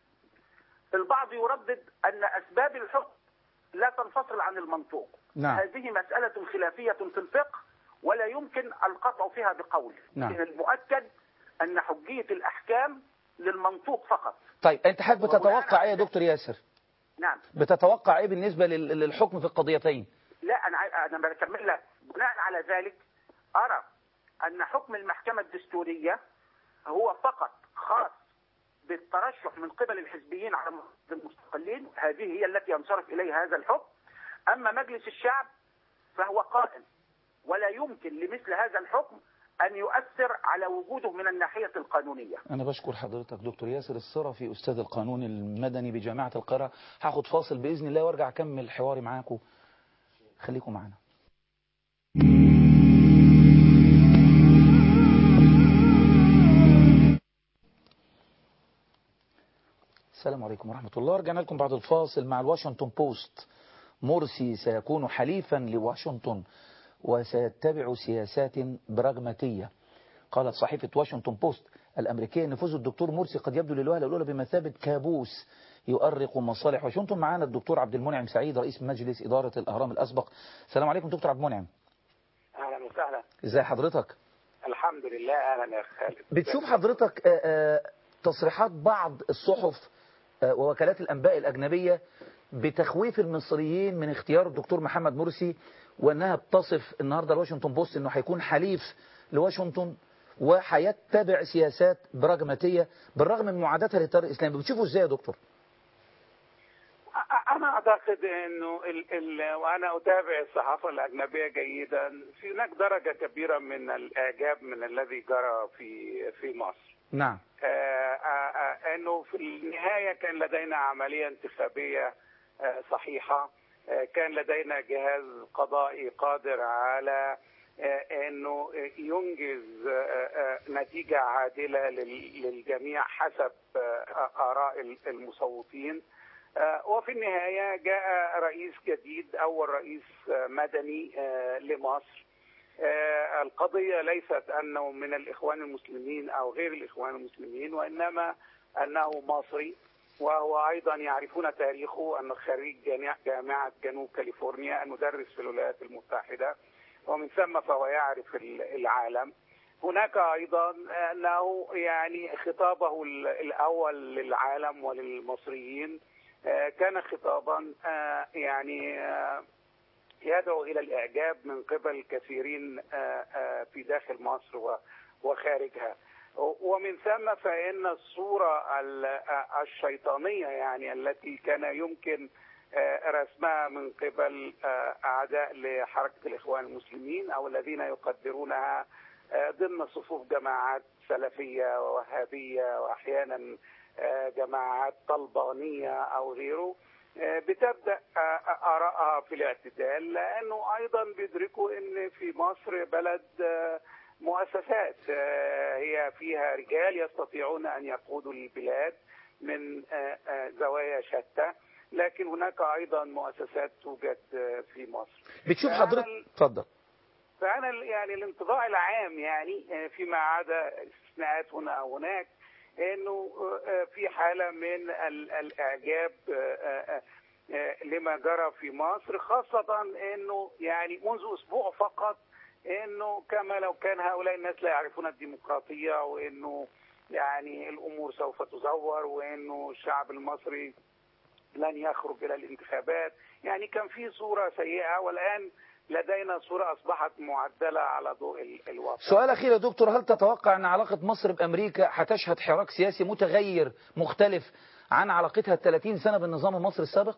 البعض يردد ان اسباب الحكم لا تنفصل عن المنطوق نعم. هذه مسألة خلافية في الفقه ولا يمكن القطع فيها بقول نعم. لكن المؤكد ان حجية الاحكام للمنطوق فقط طيب أنت حضرتك بتتوقع إيه يا دكتور ياسر نعم بتتوقع إيه بالنسبة لل- للحكم في القضيتين لا انا عاي- انا بكمل لك بناء على ذلك ارى ان حكم المحكمه الدستوريه هو فقط خاص بالترشح من قبل الحزبيين على المستقلين هذه هي التي ينصرف اليها هذا الحكم اما مجلس الشعب فهو قائم ولا يمكن لمثل هذا الحكم ان يؤثر على وجوده من الناحيه القانونيه أنا بشكر حضرتك دكتور ياسر الصرفي أستاذ القانون المدني بجامعة القاهرة هاخد فاصل بإذن الله وارجع أكمل حواري معاكم خليكم معنا السلام عليكم ورحمة الله رجعنا لكم بعد الفاصل مع الواشنطن بوست مرسي سيكون حليفا لواشنطن وسيتبع سياسات براغماتية قالت صحيفة واشنطن بوست الأمريكية نفوذ الدكتور مرسي قد يبدو للوهلة الأولى بمثابة كابوس يؤرق مصالح واشنطن معانا الدكتور عبد المنعم سعيد رئيس مجلس إدارة الأهرام الأسبق السلام عليكم دكتور عبد المنعم اهلا وسهلا ازي حضرتك الحمد لله اهلا يا خالد بتشوف حضرتك آه، آه، تصريحات بعض الصحف آه، ووكالات الأنباء الأجنبية بتخويف المصريين من اختيار الدكتور محمد مرسي وأنها بتصف النهاردة الواشنطن بوست أنه هيكون حليف لواشنطن وهيتبع سياسات براغماتية بالرغم من معاداتها للتيار الإسلامي بتشوفوا إزاي يا دكتور؟ أنا أعتقد إنه ال ال وأنا أتابع الصحافة الأجنبية جيدا في هناك درجة كبيرة من الإعجاب من الذي جرى في في مصر. نعم آه، آه، آه، إنه في النهاية كان لدينا عملية انتخابية آه، صحيحة آه، كان لدينا جهاز قضائي قادر على آه، انه ينجز آه، آه، نتيجه عادله لل- للجميع حسب آه، اراء المصوتين آه، وفي النهاية جاء رئيس جديد أول رئيس آه، مدني آه، لمصر آه، القضية ليست أنه من الإخوان المسلمين أو غير الإخوان المسلمين وإنما أنه مصري وهو أيضا يعرفون تاريخه أنه خريج جامع- جامعة جنوب كاليفورنيا المدرس في الولايات المتحدة ومن ثم فهو يعرف ال- العالم هناك ايضا انه يعني خطابه ال- الاول للعالم وللمصريين آه، كان خطابا آه، يعني آه، يدعو الى الاعجاب من قبل كثيرين آه، آه، في داخل مصر و- وخارجها ومن ثم فان الصوره ال- آه، الشيطانيه يعني التي كان يمكن آه، رسمها من قبل آه، اعداء لحركه الاخوان المسلمين او الذين يقدرونها آه، ضمن صفوف جماعات سلفيه ووهابيه واحيانا آه، جماعات طلبانيه او غيره آه، بتبدا آه، ارائها في الاعتدال لانه ايضا بيدركوا ان في مصر بلد آه، مؤسسات آه، هي فيها رجال يستطيعون ان يقودوا البلاد من آه، آه، زوايا شتى لكن هناك ايضا مؤسسات توجد آه، في مصر بتشوف فأنا حضرتك ال- اتفضل فانا ال- يعني الانطباع العام يعني آه، فيما عدا استثناءات هنا او هناك انه آه، في حاله من ال- الاعجاب آه، آه، آه، لما جرى في مصر خاصه انه يعني منذ اسبوع فقط انه كما لو كان هؤلاء الناس لا يعرفون الديمقراطيه وانه يعني الامور سوف تزور وانه الشعب المصري لن يخرج الى الانتخابات يعني كان في صوره سيئه والان لدينا صوره اصبحت معدله على ضوء ال- الواقع سؤال أخير يا دكتور هل تتوقع أن علاقة مصر بأمريكا هتشهد حراك سياسي متغير مختلف عن علاقتها ال 30 سنة بالنظام المصري السابق؟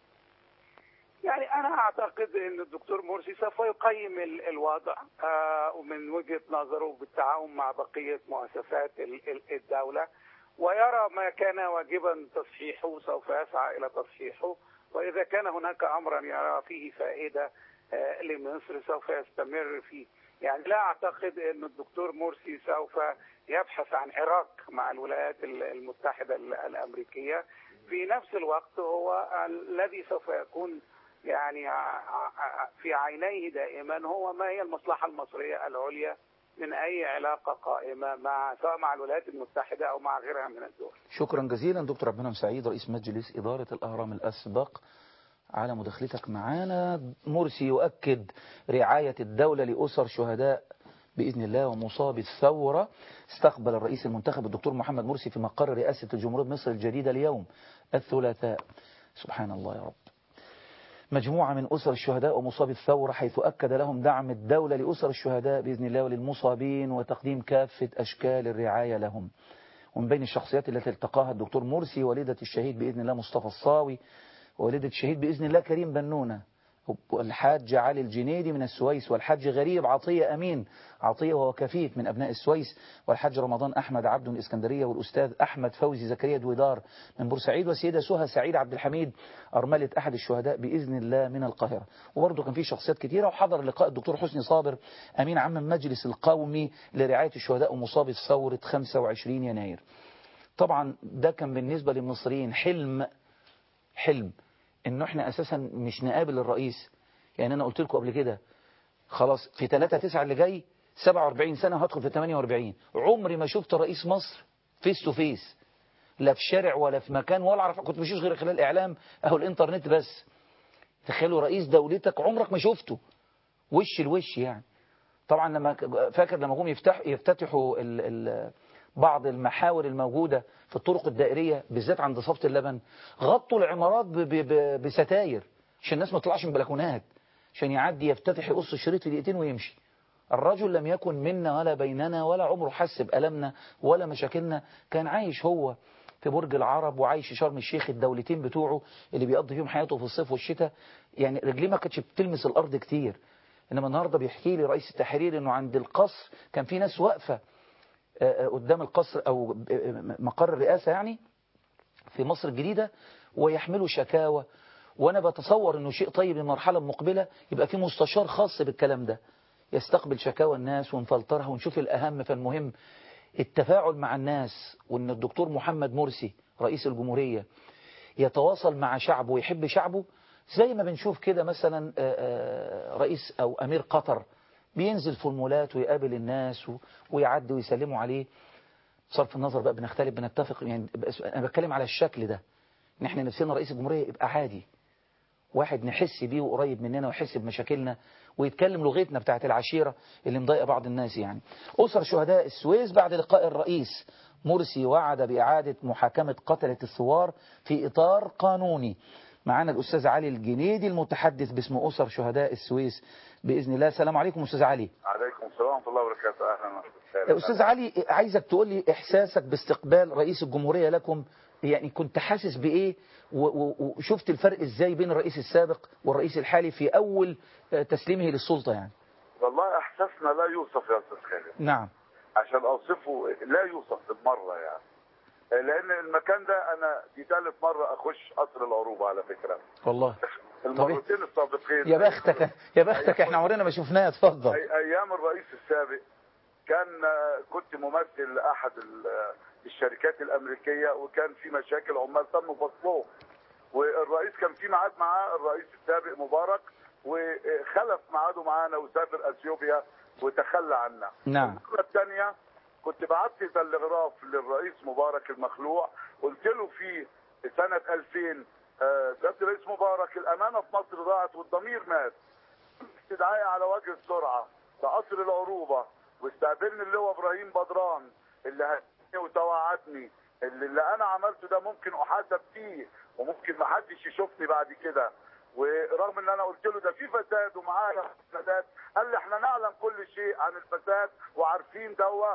يعني انا اعتقد ان الدكتور مرسي سوف يقيم ال- الوضع آه، ومن وجهه نظره بالتعاون مع بقيه مؤسسات ال- ال- الدوله ويرى ما كان واجبا تصحيحه سوف يسعى الى تصحيحه واذا كان هناك امرا يرى فيه فائده آه، لمصر سوف يستمر فيه يعني لا اعتقد ان الدكتور مرسي سوف يبحث عن عراك مع الولايات ال- المتحده ال- الامريكيه في نفس الوقت هو الذي سوف يكون يعني ع- ع- في عينيه دائما هو ما هي المصلحة المصرية العليا من أي علاقة قائمة مع سواء مع الولايات المتحدة أو مع غيرها من الدول شكرا جزيلا دكتور عبد المنعم سعيد رئيس مجلس إدارة الأهرام الأسبق على مداخلتك معنا مرسي يؤكد رعاية الدولة لأسر شهداء بإذن الله ومصاب الثورة استقبل الرئيس المنتخب الدكتور محمد مرسي في مقر رئاسة الجمهورية مصر الجديدة اليوم الثلاثاء سبحان الله يا رب مجموعة من أسر الشهداء ومصاب الثورة حيث أكد لهم دعم الدولة لأسر الشهداء بإذن الله وللمصابين وتقديم كافة أشكال الرعاية لهم ومن بين الشخصيات التي التقاها الدكتور مرسي والدة الشهيد بإذن الله مصطفى الصاوي ووالدة الشهيد بإذن الله كريم بنونة والحاج علي الجنيدي من السويس والحاج غريب عطية أمين عطية وهو كفيف من أبناء السويس والحاج رمضان أحمد عبد من الإسكندرية والأستاذ أحمد فوزي زكريا دويدار من بورسعيد والسيدة سهى سعيد عبد الحميد أرملة أحد الشهداء بإذن الله من القاهرة وبرضه كان في شخصيات كثيرة وحضر لقاء الدكتور حسني صابر أمين عام المجلس القومي لرعاية الشهداء ومصابي ثورة 25 يناير طبعا ده كان بالنسبة للمصريين حلم حلم انه احنا اساسا مش نقابل الرئيس يعني انا قلت لكم قبل كده خلاص في 3 9 اللي جاي 47 سنة هدخل في 48 عمري ما شفت رئيس مصر فيس تو فيس لا في شارع ولا في مكان ولا اعرف كنت بشوف غير خلال الاعلام اهو الانترنت بس تخيلوا رئيس دولتك عمرك ما شفته وش الوش يعني طبعا لما فاكر لما جم يفتح يفتتحوا ال ال بعض المحاور الموجودة في الطرق الدائرية بالذات عند صفت اللبن غطوا العمارات ب- ب- ب- بستاير عشان الناس ما تطلعش من بلكونات عشان يعدي يفتتح يقص الشريط في دقيقتين ويمشي الرجل لم يكن منا ولا بيننا ولا عمره حس بألمنا ولا مشاكلنا كان عايش هو في برج العرب وعايش في شرم الشيخ الدولتين بتوعه اللي بيقضي فيهم حياته في الصيف والشتاء يعني رجليه ما كانتش بتلمس الأرض كتير إنما النهاردة بيحكي لي رئيس التحرير إنه عند القصر كان في ناس واقفة آه، آه، قدام القصر أو آه، مقر الرئاسة يعني في مصر الجديدة ويحملوا شكاوى وأنا بتصور أنه شيء طيب المرحلة المقبلة يبقى في مستشار خاص بالكلام ده يستقبل شكاوى الناس ونفلترها ونشوف الأهم فالمهم التفاعل مع الناس وأن الدكتور محمد مرسي رئيس الجمهورية يتواصل مع شعبه ويحب شعبه زي ما بنشوف كده مثلا آه، آه، رئيس أو أمير قطر بينزل في المولات ويقابل الناس و- ويعدي ويسلموا عليه بصرف النظر بقى بنختلف بنتفق يعني بس أنا بتكلم على الشكل ده إن إحنا نفسنا رئيس الجمهورية يبقى عادي واحد نحس بيه وقريب مننا ويحس بمشاكلنا ويتكلم لغتنا بتاعت العشيرة اللي مضايقة بعض الناس يعني أسر شهداء السويس بعد لقاء الرئيس مرسي وعد بإعادة محاكمة قتلة الثوار في إطار قانوني معانا الأستاذ علي الجنيدي المتحدث باسم أسر شهداء السويس بإذن الله السلام عليكم أستاذ علي عليكم السلام ورحمه الله وبركاته اهلا وسهلا أستاذ علي عايزك تقول لي إحساسك باستقبال رئيس الجمهورية لكم يعني كنت حاسس بإيه و- و- وشفت الفرق إزاي بين الرئيس السابق والرئيس الحالي في أول آه، تسليمه للسلطة يعني والله احساسنا لا يوصف يا استاذ خالد نعم عشان اوصفه لا يوصف بالمره يعني لان المكان ده انا دي ثالث مره اخش قصر العروبه على فكره والله المرتين السابقين يا بختك يا بختك احنا عمرنا ما شفناه اتفضل أي- ايام الرئيس السابق كان آه، كنت ممثل لاحد ال- آه، الشركات الامريكيه وكان في مشاكل عمال تم فصلهم والرئيس كان في ميعاد معاه الرئيس السابق مبارك وخلف ميعاده معانا وسافر اثيوبيا وتخلى عنا نعم المره الثانيه كنت بعت تلغراف للرئيس مبارك المخلوع قلت له في سنه 2000 آه، سياده الرئيس مبارك الامانه في مصر ضاعت والضمير مات استدعائي على وجه السرعه لقصر العروبه واستقبلني اللواء ابراهيم بدران اللي هدني وتوعدني اللي, اللي انا عملته ده ممكن احاسب فيه وممكن ما حدش يشوفني بعد كده ورغم ان انا قلت له ده في فساد ومعايا فساد قال لي احنا نعلم كل شيء عن الفساد وعارفين دوا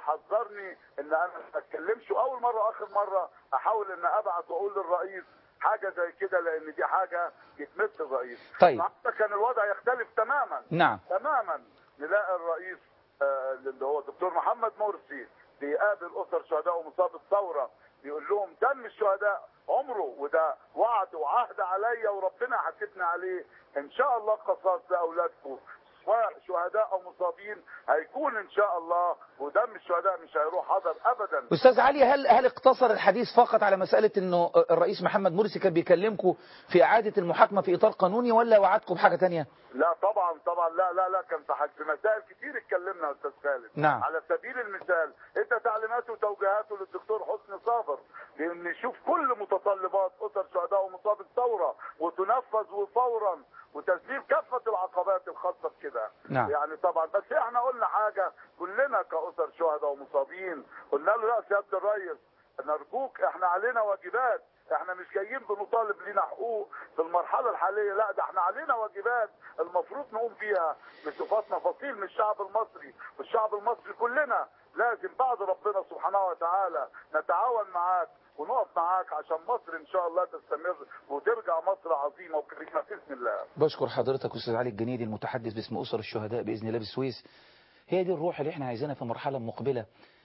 وحذرني ان انا ما اتكلمش واول مره واخر مره احاول ان ابعت واقول للرئيس حاجه زي كده لان دي حاجه يتمس الرئيس طيب. النهارده كان الوضع يختلف تماما نعم تماما نلاقي الرئيس آه، اللي هو الدكتور محمد مرسي بيقابل اسر شهداء ومصاب الثوره بيقول لهم دم الشهداء عمره وده وعد وعهد عليا وربنا حكتنا عليه ان شاء الله قصاص لاولادكم سواء شهداء او مصابين هيكون ان شاء الله ودم الشهداء مش هيروح هدر ابدا استاذ علي هل هل اقتصر الحديث فقط على مساله انه الرئيس محمد مرسي كان بيكلمكم في اعاده المحاكمه في اطار قانوني ولا وعدكم بحاجه تانية لا طبعا طبعا لا لا لا كان في حاجة في مسائل كتير اتكلمنا يا استاذ خالد نعم. على سبيل المثال ادى تعليماته وتوجيهاته للدكتور حسني صابر لان نشوف كل متطلبات اسر شهداء ومصاب الثوره وتنفذ وفورا وتسليم كافه العقبات الخاصه بكده نعم. يعني طبعا بس احنا قلنا حاجه كلنا كاسر شهداء ومصابين قلنا له لا سياده الريس نرجوك احنا علينا واجبات احنا مش جايين بنطالب لينا حقوق في المرحله الحاليه لا ده احنا علينا واجبات المفروض نقوم بيها بصفاتنا فصيل من الشعب المصري والشعب المصري كلنا لازم بعد ربنا سبحانه وتعالى نتعاون معاك ونقف معاك عشان مصر ان شاء الله تستمر وترجع مصر عظيمه وكريمه باذن الله بشكر حضرتك استاذ علي الجنيدي المتحدث باسم اسر الشهداء باذن الله بالسويس هي دي الروح اللي احنا عايزينها في مرحله مقبله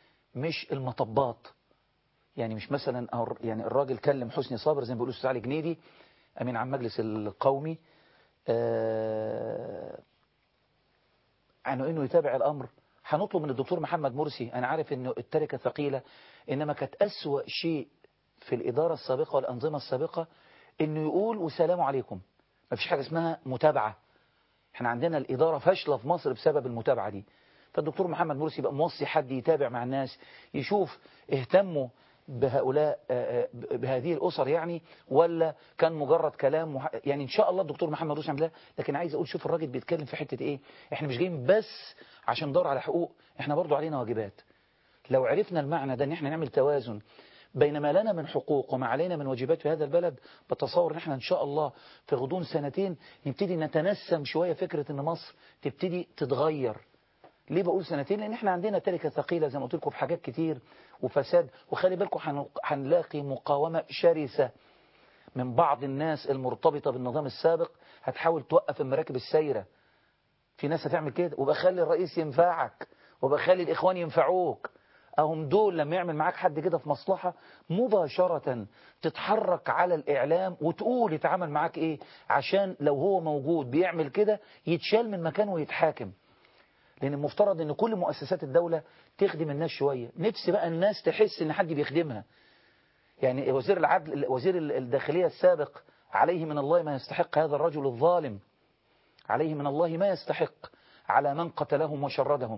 مش المطبات يعني مش مثلا أو- يعني الراجل كلم حسني صابر زي ما بيقول الاستاذ علي جنيدي امين عام مجلس القومي آه عنه انه يتابع الامر هنطلب من الدكتور محمد مرسي انا عارف انه التركه ثقيله انما كانت اسوا شيء في الاداره السابقه والانظمه السابقه انه يقول والسلام عليكم ما فيش حاجه اسمها متابعه احنا عندنا الاداره فاشله في مصر بسبب المتابعه دي فالدكتور محمد مرسي يبقى موصي حد يتابع مع الناس يشوف اهتموا بهؤلاء آه، آه، بهذه الاسر يعني ولا كان مجرد كلام وح... يعني ان شاء الله الدكتور محمد مرسي يعمل ده لكن عايز اقول شوف الراجل بيتكلم في حته ايه احنا مش جايين بس عشان ندور على حقوق احنا برضو علينا واجبات لو عرفنا المعنى ده ان احنا نعمل توازن بين ما لنا من حقوق وما علينا من واجبات في هذا البلد بتصور ان احنا ان شاء الله في غضون سنتين نبتدي نتنسم شوية فكرة ان مصر تبتدي تتغير ليه بقول سنتين لان احنا عندنا تركة ثقيلة زي ما قلت لكم في حاجات كتير وفساد وخلي بالكم هن- هنلاقي مقاومة شرسة من بعض الناس المرتبطة بالنظام السابق هتحاول توقف المراكب السايرة في ناس هتعمل كده وبخلي الرئيس ينفعك وبخلي الإخوان ينفعوك أهم دول لما يعمل معاك حد كده في مصلحة مباشرة تتحرك على الإعلام وتقول يتعامل معاك إيه عشان لو هو موجود بيعمل كده يتشال من مكانه ويتحاكم لأن المفترض أن كل مؤسسات الدولة تخدم الناس شوية نفسي بقى الناس تحس أن حد بيخدمها يعني وزير العدل وزير الداخلية السابق عليه من الله ما يستحق هذا الرجل الظالم عليه من الله ما يستحق على من قتلهم وشردهم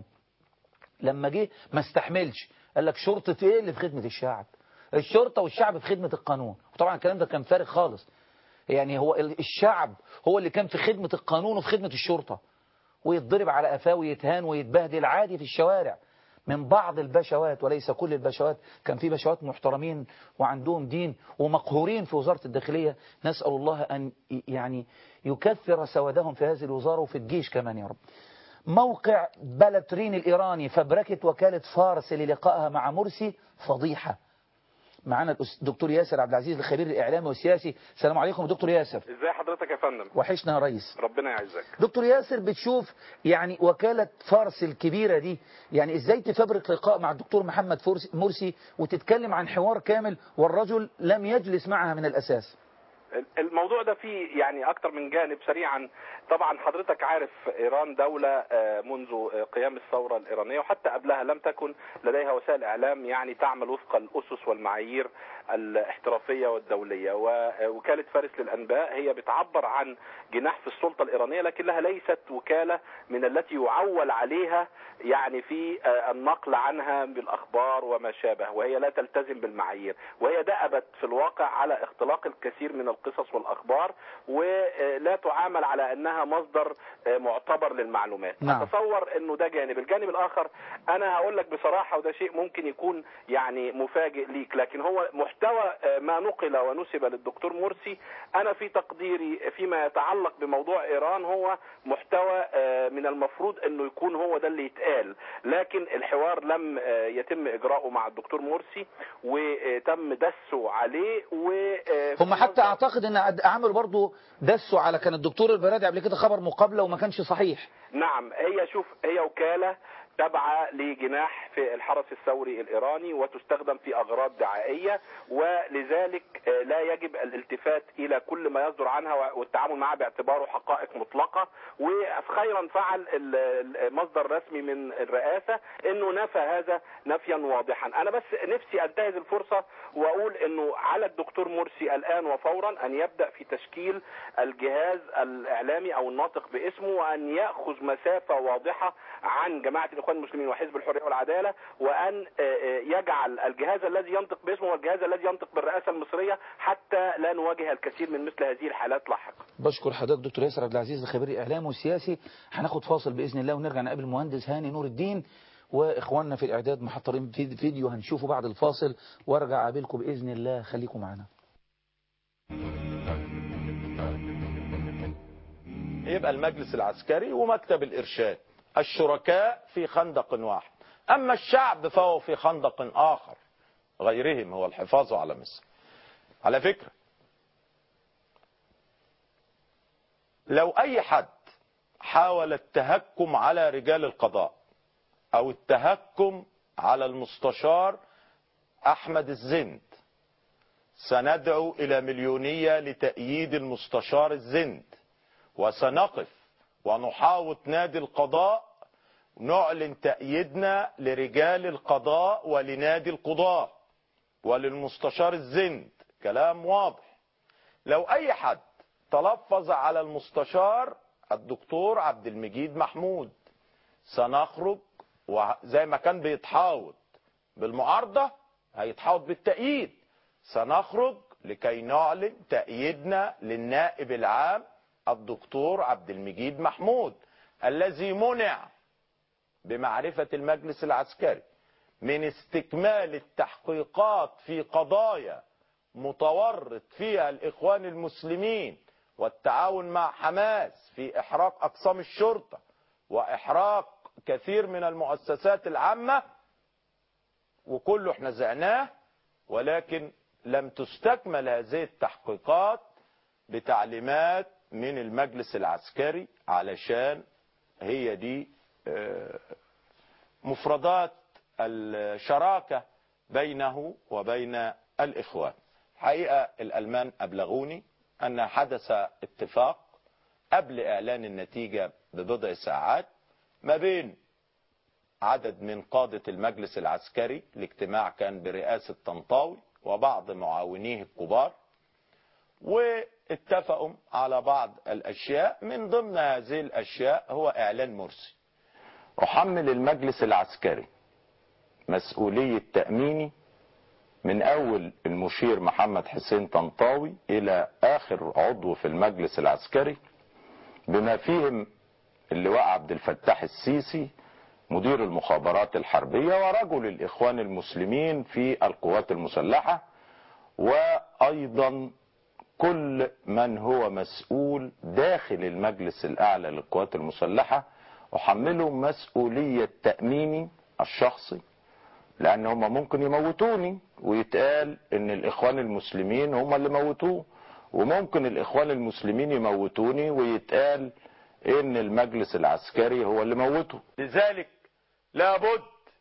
لما جه ما استحملش قال لك شرطة ايه اللي في خدمة الشعب الشرطة والشعب في خدمة القانون وطبعا الكلام ده كان فارغ خالص يعني هو الشعب هو اللي كان في خدمة القانون وفي خدمة الشرطة ويتضرب على قفاه ويتهان ويتبهدل عادي في الشوارع من بعض البشوات وليس كل البشوات كان في بشوات محترمين وعندهم دين ومقهورين في وزارة الداخلية نسأل الله أن يعني يكثر سوادهم في هذه الوزارة وفي الجيش كمان يا رب موقع بلاترين الإيراني فبركة وكالة فارس للقائها مع مرسي فضيحة معانا الدكتور ياسر عبد العزيز الخبير الإعلامي والسياسي السلام عليكم دكتور ياسر ازي حضرتك يا فندم وحشنا يا ريس ربنا يعزك دكتور ياسر بتشوف يعني وكالة فارس الكبيرة دي يعني ازاي تفبرك لقاء مع الدكتور محمد مرسي وتتكلم عن حوار كامل والرجل لم يجلس معها من الأساس الموضوع ده فيه يعني اكتر من جانب سريعا طبعا حضرتك عارف ايران دولة منذ قيام الثورة الايرانية وحتى قبلها لم تكن لديها وسائل اعلام يعني تعمل وفق الاسس والمعايير الاحترافية والدولية ووكالة فارس للانباء هي بتعبر عن جناح في السلطة الايرانية لكنها ليست وكالة من التي يعول عليها يعني في النقل عنها بالاخبار وما شابه وهي لا تلتزم بالمعايير وهي دأبت في الواقع على اختلاق الكثير من القصص والاخبار ولا تعامل على انها مصدر معتبر للمعلومات نعم. اتصور انه ده جانب الجانب الاخر انا هقول لك بصراحه وده شيء ممكن يكون يعني مفاجئ ليك لكن هو محتوى ما نقل ونسب للدكتور مرسي انا في تقديري فيما يتعلق بموضوع ايران هو محتوى من المفروض انه يكون هو ده اللي يتقال لكن الحوار لم يتم اجراؤه مع الدكتور مرسي وتم دسه عليه و هم حتى اعتقد ان عملوا برضو دسوا على كان الدكتور البرادي قبل كده خبر مقابله وما كانش صحيح نعم هي شوف هي وكاله تابعة لجناح في الحرس الثوري الإيراني وتستخدم في أغراض دعائية ولذلك لا يجب الالتفات إلى كل ما يصدر عنها والتعامل معها باعتباره حقائق مطلقة وخيرا فعل مصدر رسمي من الرئاسة أنه نفى هذا نفيا واضحا أنا بس نفسي أنتهز الفرصة وأقول أنه على الدكتور مرسي الآن وفورا أن يبدأ في تشكيل الجهاز الإعلامي أو الناطق باسمه وأن يأخذ مسافة واضحة عن جماعة الإخوان المسلمين وحزب الحرية والعدالة وأن يجعل الجهاز الذي ينطق باسمه والجهاز الذي ينطق بالرئاسة المصرية حتى لا نواجه الكثير من مثل هذه الحالات لاحقا بشكر حضرتك دكتور ياسر عبد العزيز الخبير الإعلامي والسياسي هناخد فاصل بإذن الله ونرجع نقابل المهندس هاني نور الدين واخواننا في الاعداد محضرين فيديو هنشوفه بعد الفاصل وارجع اقابلكم باذن الله خليكم معنا يبقى المجلس العسكري ومكتب الارشاد الشركاء في خندق واحد اما الشعب فهو في خندق اخر غيرهم هو الحفاظ على مصر على فكرة لو اي حد حاول التهكم على رجال القضاء او التهكم على المستشار احمد الزند سندعو الى مليونية لتأييد المستشار الزند وسنقف ونحاوط نادي القضاء نعلن تأييدنا لرجال القضاء ولنادي القضاء وللمستشار الزند كلام واضح لو اي حد تلفظ على المستشار الدكتور عبد المجيد محمود سنخرج وزي ما كان بيتحاوط بالمعارضة هيتحاوط بالتأييد سنخرج لكي نعلن تأييدنا للنائب العام الدكتور عبد المجيد محمود الذي منع بمعرفة المجلس العسكري من استكمال التحقيقات في قضايا متورط فيها الإخوان المسلمين والتعاون مع حماس في إحراق أقسام الشرطة وإحراق كثير من المؤسسات العامة وكله احنا زعناه ولكن لم تستكمل هذه التحقيقات بتعليمات من المجلس العسكري علشان هي دي مفردات الشراكة بينه وبين الإخوان حقيقة الألمان أبلغوني أن حدث اتفاق قبل إعلان النتيجة ببضع ساعات ما بين عدد من قادة المجلس العسكري الاجتماع كان برئاسة طنطاوي وبعض معاونيه الكبار واتفقوا على بعض الأشياء من ضمن هذه الأشياء هو إعلان مرسي أحمل المجلس العسكري مسؤولية تأميني من أول المشير محمد حسين طنطاوي إلى آخر عضو في المجلس العسكري بما فيهم اللواء عبد الفتاح السيسي مدير المخابرات الحربية ورجل الإخوان المسلمين في القوات المسلحة وأيضا كل من هو مسؤول داخل المجلس الأعلى للقوات المسلحة أحمله مسؤولية تأميني الشخصي لأن هم ممكن يموتوني ويتقال إن الإخوان المسلمين هم اللي موتوه وممكن الإخوان المسلمين يموتوني ويتقال إن المجلس العسكري هو اللي موته لذلك لابد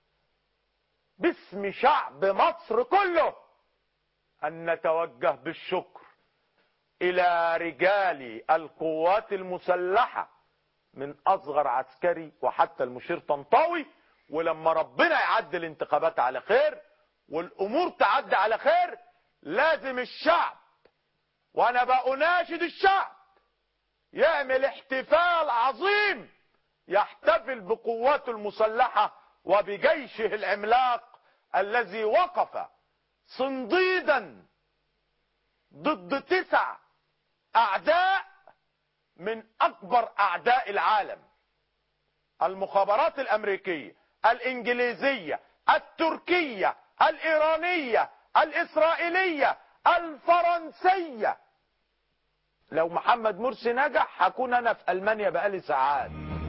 باسم شعب مصر كله أن نتوجه بالشكر إلى رجال القوات المسلحة من أصغر عسكري وحتى المشير طنطاوي ولما ربنا يعدي الانتخابات على خير والأمور تعدي على خير لازم الشعب وأنا بأناشد الشعب يعمل احتفال عظيم يحتفل بقواته المسلحة وبجيشه العملاق الذي وقف صنديدا ضد تسع أعداء من أكبر أعداء العالم المخابرات الأمريكية الإنجليزية التركية الإيرانية الإسرائيلية الفرنسية لو محمد مرسي نجح هكون أنا في ألمانيا بقالي ساعات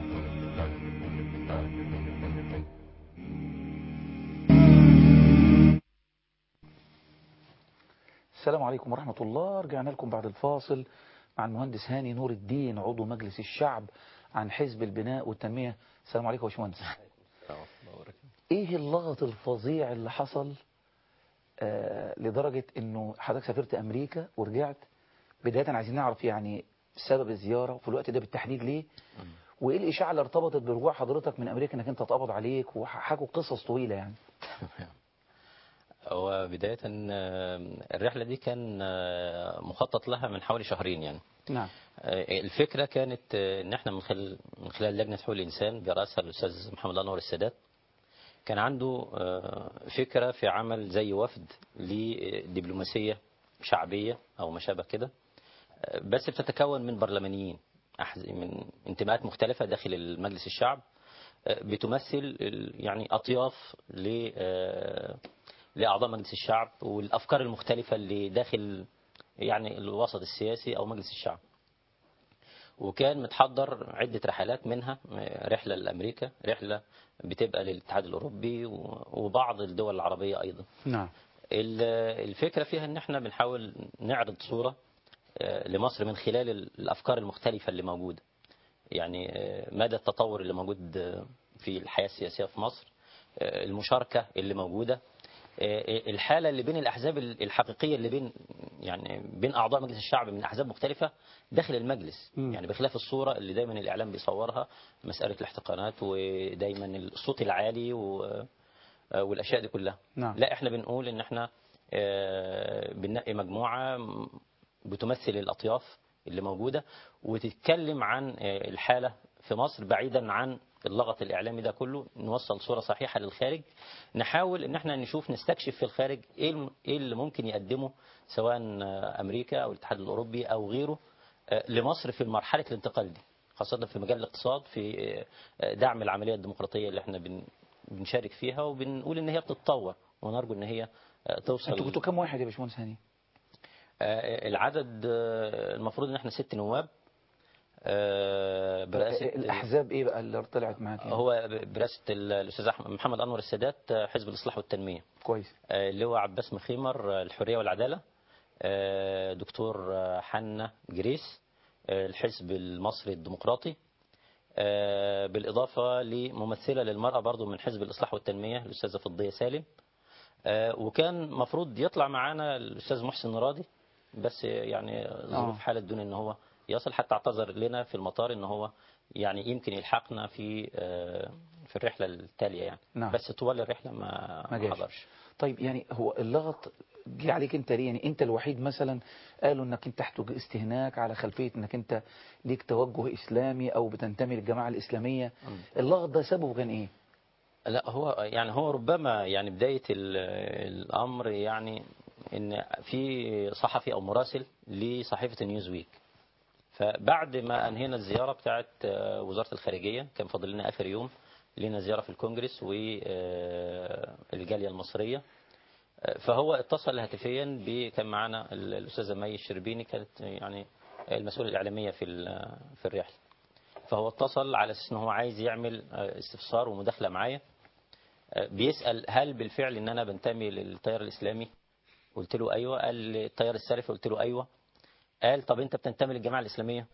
السلام عليكم ورحمة الله رجعنا لكم بعد الفاصل مع المهندس هاني نور الدين عضو مجلس الشعب عن حزب البناء والتنمية السلام عليكم يا باشمهندس ايه اللغط الفظيع اللي حصل آه لدرجة انه حضرتك سافرت امريكا ورجعت بداية عايزين نعرف يعني سبب الزيارة وفي الوقت ده بالتحديد ليه وايه الاشاعة اللي ارتبطت برجوع حضرتك من امريكا انك انت اتقبض عليك وحكوا قصص طويلة يعني هو بداية آه، الرحلة دي كان آه، مخطط لها من حوالي شهرين يعني نعم آه، الفكرة كانت آه، ان احنا من خلال من خلال لجنة حقوق الانسان برئاسة الاستاذ محمد انور السادات كان عنده آه، فكرة في عمل زي وفد لدبلوماسية شعبية او ما شابه كده آه، بس بتتكون من برلمانيين أحز- من انتماءات مختلفة داخل المجلس الشعب آه، بتمثل ال- يعني اطياف ل آه، لاعضاء مجلس الشعب والافكار المختلفة اللي داخل يعني الوسط السياسي او مجلس الشعب وكان متحضر عدة رحلات منها رحلة لأمريكا رحلة بتبقى للاتحاد الأوروبي و- وبعض الدول العربية أيضا نعم ال- الفكرة فيها ان احنا بنحاول نعرض صورة آه، لمصر من خلال ال- الأفكار المختلفة اللي موجودة يعني آه، مدى التطور اللي موجود آه، في الحياة السياسية في مصر آه، المشاركة اللي موجودة آه، الحالة اللي بين الأحزاب الحقيقية اللي بين يعني بين أعضاء مجلس الشعب من أحزاب مختلفة داخل المجلس مم. يعني بخلاف الصورة اللي دايما الإعلام بيصورها مسألة الاحتقانات ودايما الصوت العالي و والاشياء دي كلها نعم. لا احنا بنقول ان احنا آه، بننقي مجموعه م- بتمثل الاطياف اللي موجوده وتتكلم عن آه، الحاله في مصر بعيدا عن اللغط الاعلامي ده كله نوصل صوره صحيحه للخارج نحاول ان احنا نشوف نستكشف في الخارج ايه الم- ايه اللي ممكن يقدمه سواء آه، امريكا او الاتحاد الاوروبي او غيره آه، لمصر في مرحله الانتقال دي خاصه في مجال الاقتصاد في آه، دعم العمليه الديمقراطيه اللي احنا بن بنشارك فيها وبنقول ان هي بتتطور ونرجو ان هي آه، توصل انتوا كنتوا كام واحد يا باشمهندس هاني آه، العدد آه، المفروض ان احنا ست نواب آه، برئاسه الاحزاب ايه بقى اللي طلعت معاك يعني؟ هو برئاسه ال- الاستاذ أحمد- محمد انور السادات آه، حزب الاصلاح والتنميه كويس آه، اللواء عباس مخيمر آه، الحريه والعداله آه، دكتور آه، حنا جريس آه، الحزب المصري الديمقراطي آه، بالإضافة لممثلة للمرأة برضو من حزب الإصلاح والتنمية الأستاذة فضية سالم آه، وكان مفروض يطلع معانا الأستاذ محسن راضي بس يعني ظروف حالة دون إن هو يصل حتى اعتذر لنا في المطار إن هو يعني يمكن يلحقنا في آه، في الرحله التاليه يعني نعم. بس طوال الرحله ما ما ما جاش. حضرش طيب يعني هو اللغط جه عليك انت ليه يعني انت الوحيد مثلا قالوا انك انت تحت استهناك على خلفيه انك انت ليك توجه اسلامي او بتنتمي للجماعه الاسلاميه اللغط ده سببه كان ايه لا هو يعني هو ربما يعني بداية ال- الأمر يعني إن في صحفي أو مراسل لصحيفة نيوز ويك فبعد ما أنهينا الزيارة بتاعت آه، وزارة الخارجية كان فاضل لنا آخر يوم لنا زيارة في الكونجرس والجالية المصرية آه، فهو اتصل هاتفيا ب- كان معنا ال- الأستاذة مي الشربيني كانت يعني المسؤولة الإعلامية في ال- في الرحلة فهو اتصل على أساس إن هو عايز يعمل آه، استفسار ومداخلة معايا بيسأل هل بالفعل ان انا بنتمي للتيار الاسلامي قلت له ايوه قال لي التيار السلفي قلت له ايوه قال طب انت بتنتمي للجماعه الاسلاميه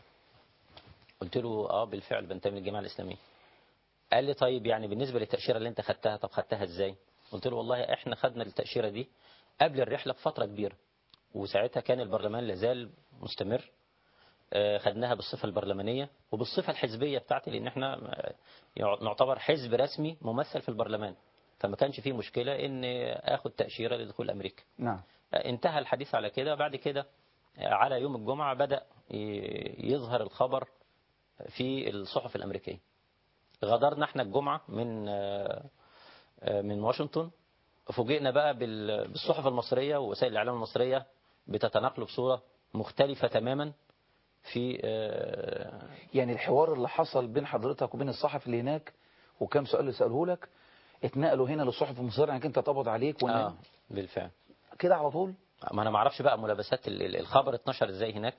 قلت له اه بالفعل بنتمي للجماعه الاسلاميه قال لي طيب يعني بالنسبه للتاشيره اللي انت خدتها طب خدتها ازاي قلت له والله احنا خدنا التاشيره دي قبل الرحله بفتره كبيره وساعتها كان البرلمان لازال مستمر آه، خدناها بالصفة البرلمانية وبالصفة الحزبية بتاعتي لأن احنا آه، يع- نعتبر حزب رسمي ممثل في البرلمان فما كانش فيه مشكلة إن آخد تأشيرة لدخول أمريكا نعم آه، انتهى الحديث على كده بعد كده آه، على يوم الجمعة بدأ ي- يظهر الخبر في الصحف الأمريكية غادرنا احنا الجمعة من آه، آه، من واشنطن فوجئنا بقى بال- بالصحف المصرية ووسائل الإعلام المصرية بتتناقل بصورة مختلفة تماما في آه، يعني الحوار اللي حصل بين حضرتك وبين الصحفي اللي هناك وكم سؤال اللي سأله لك اتنقلوا هنا للصحف المصرية انك انت تقبض عليك وان اه بالفعل كده على طول ما انا ما اعرفش بقى ملابسات ال- ال- الخبر اتنشر ازاي هناك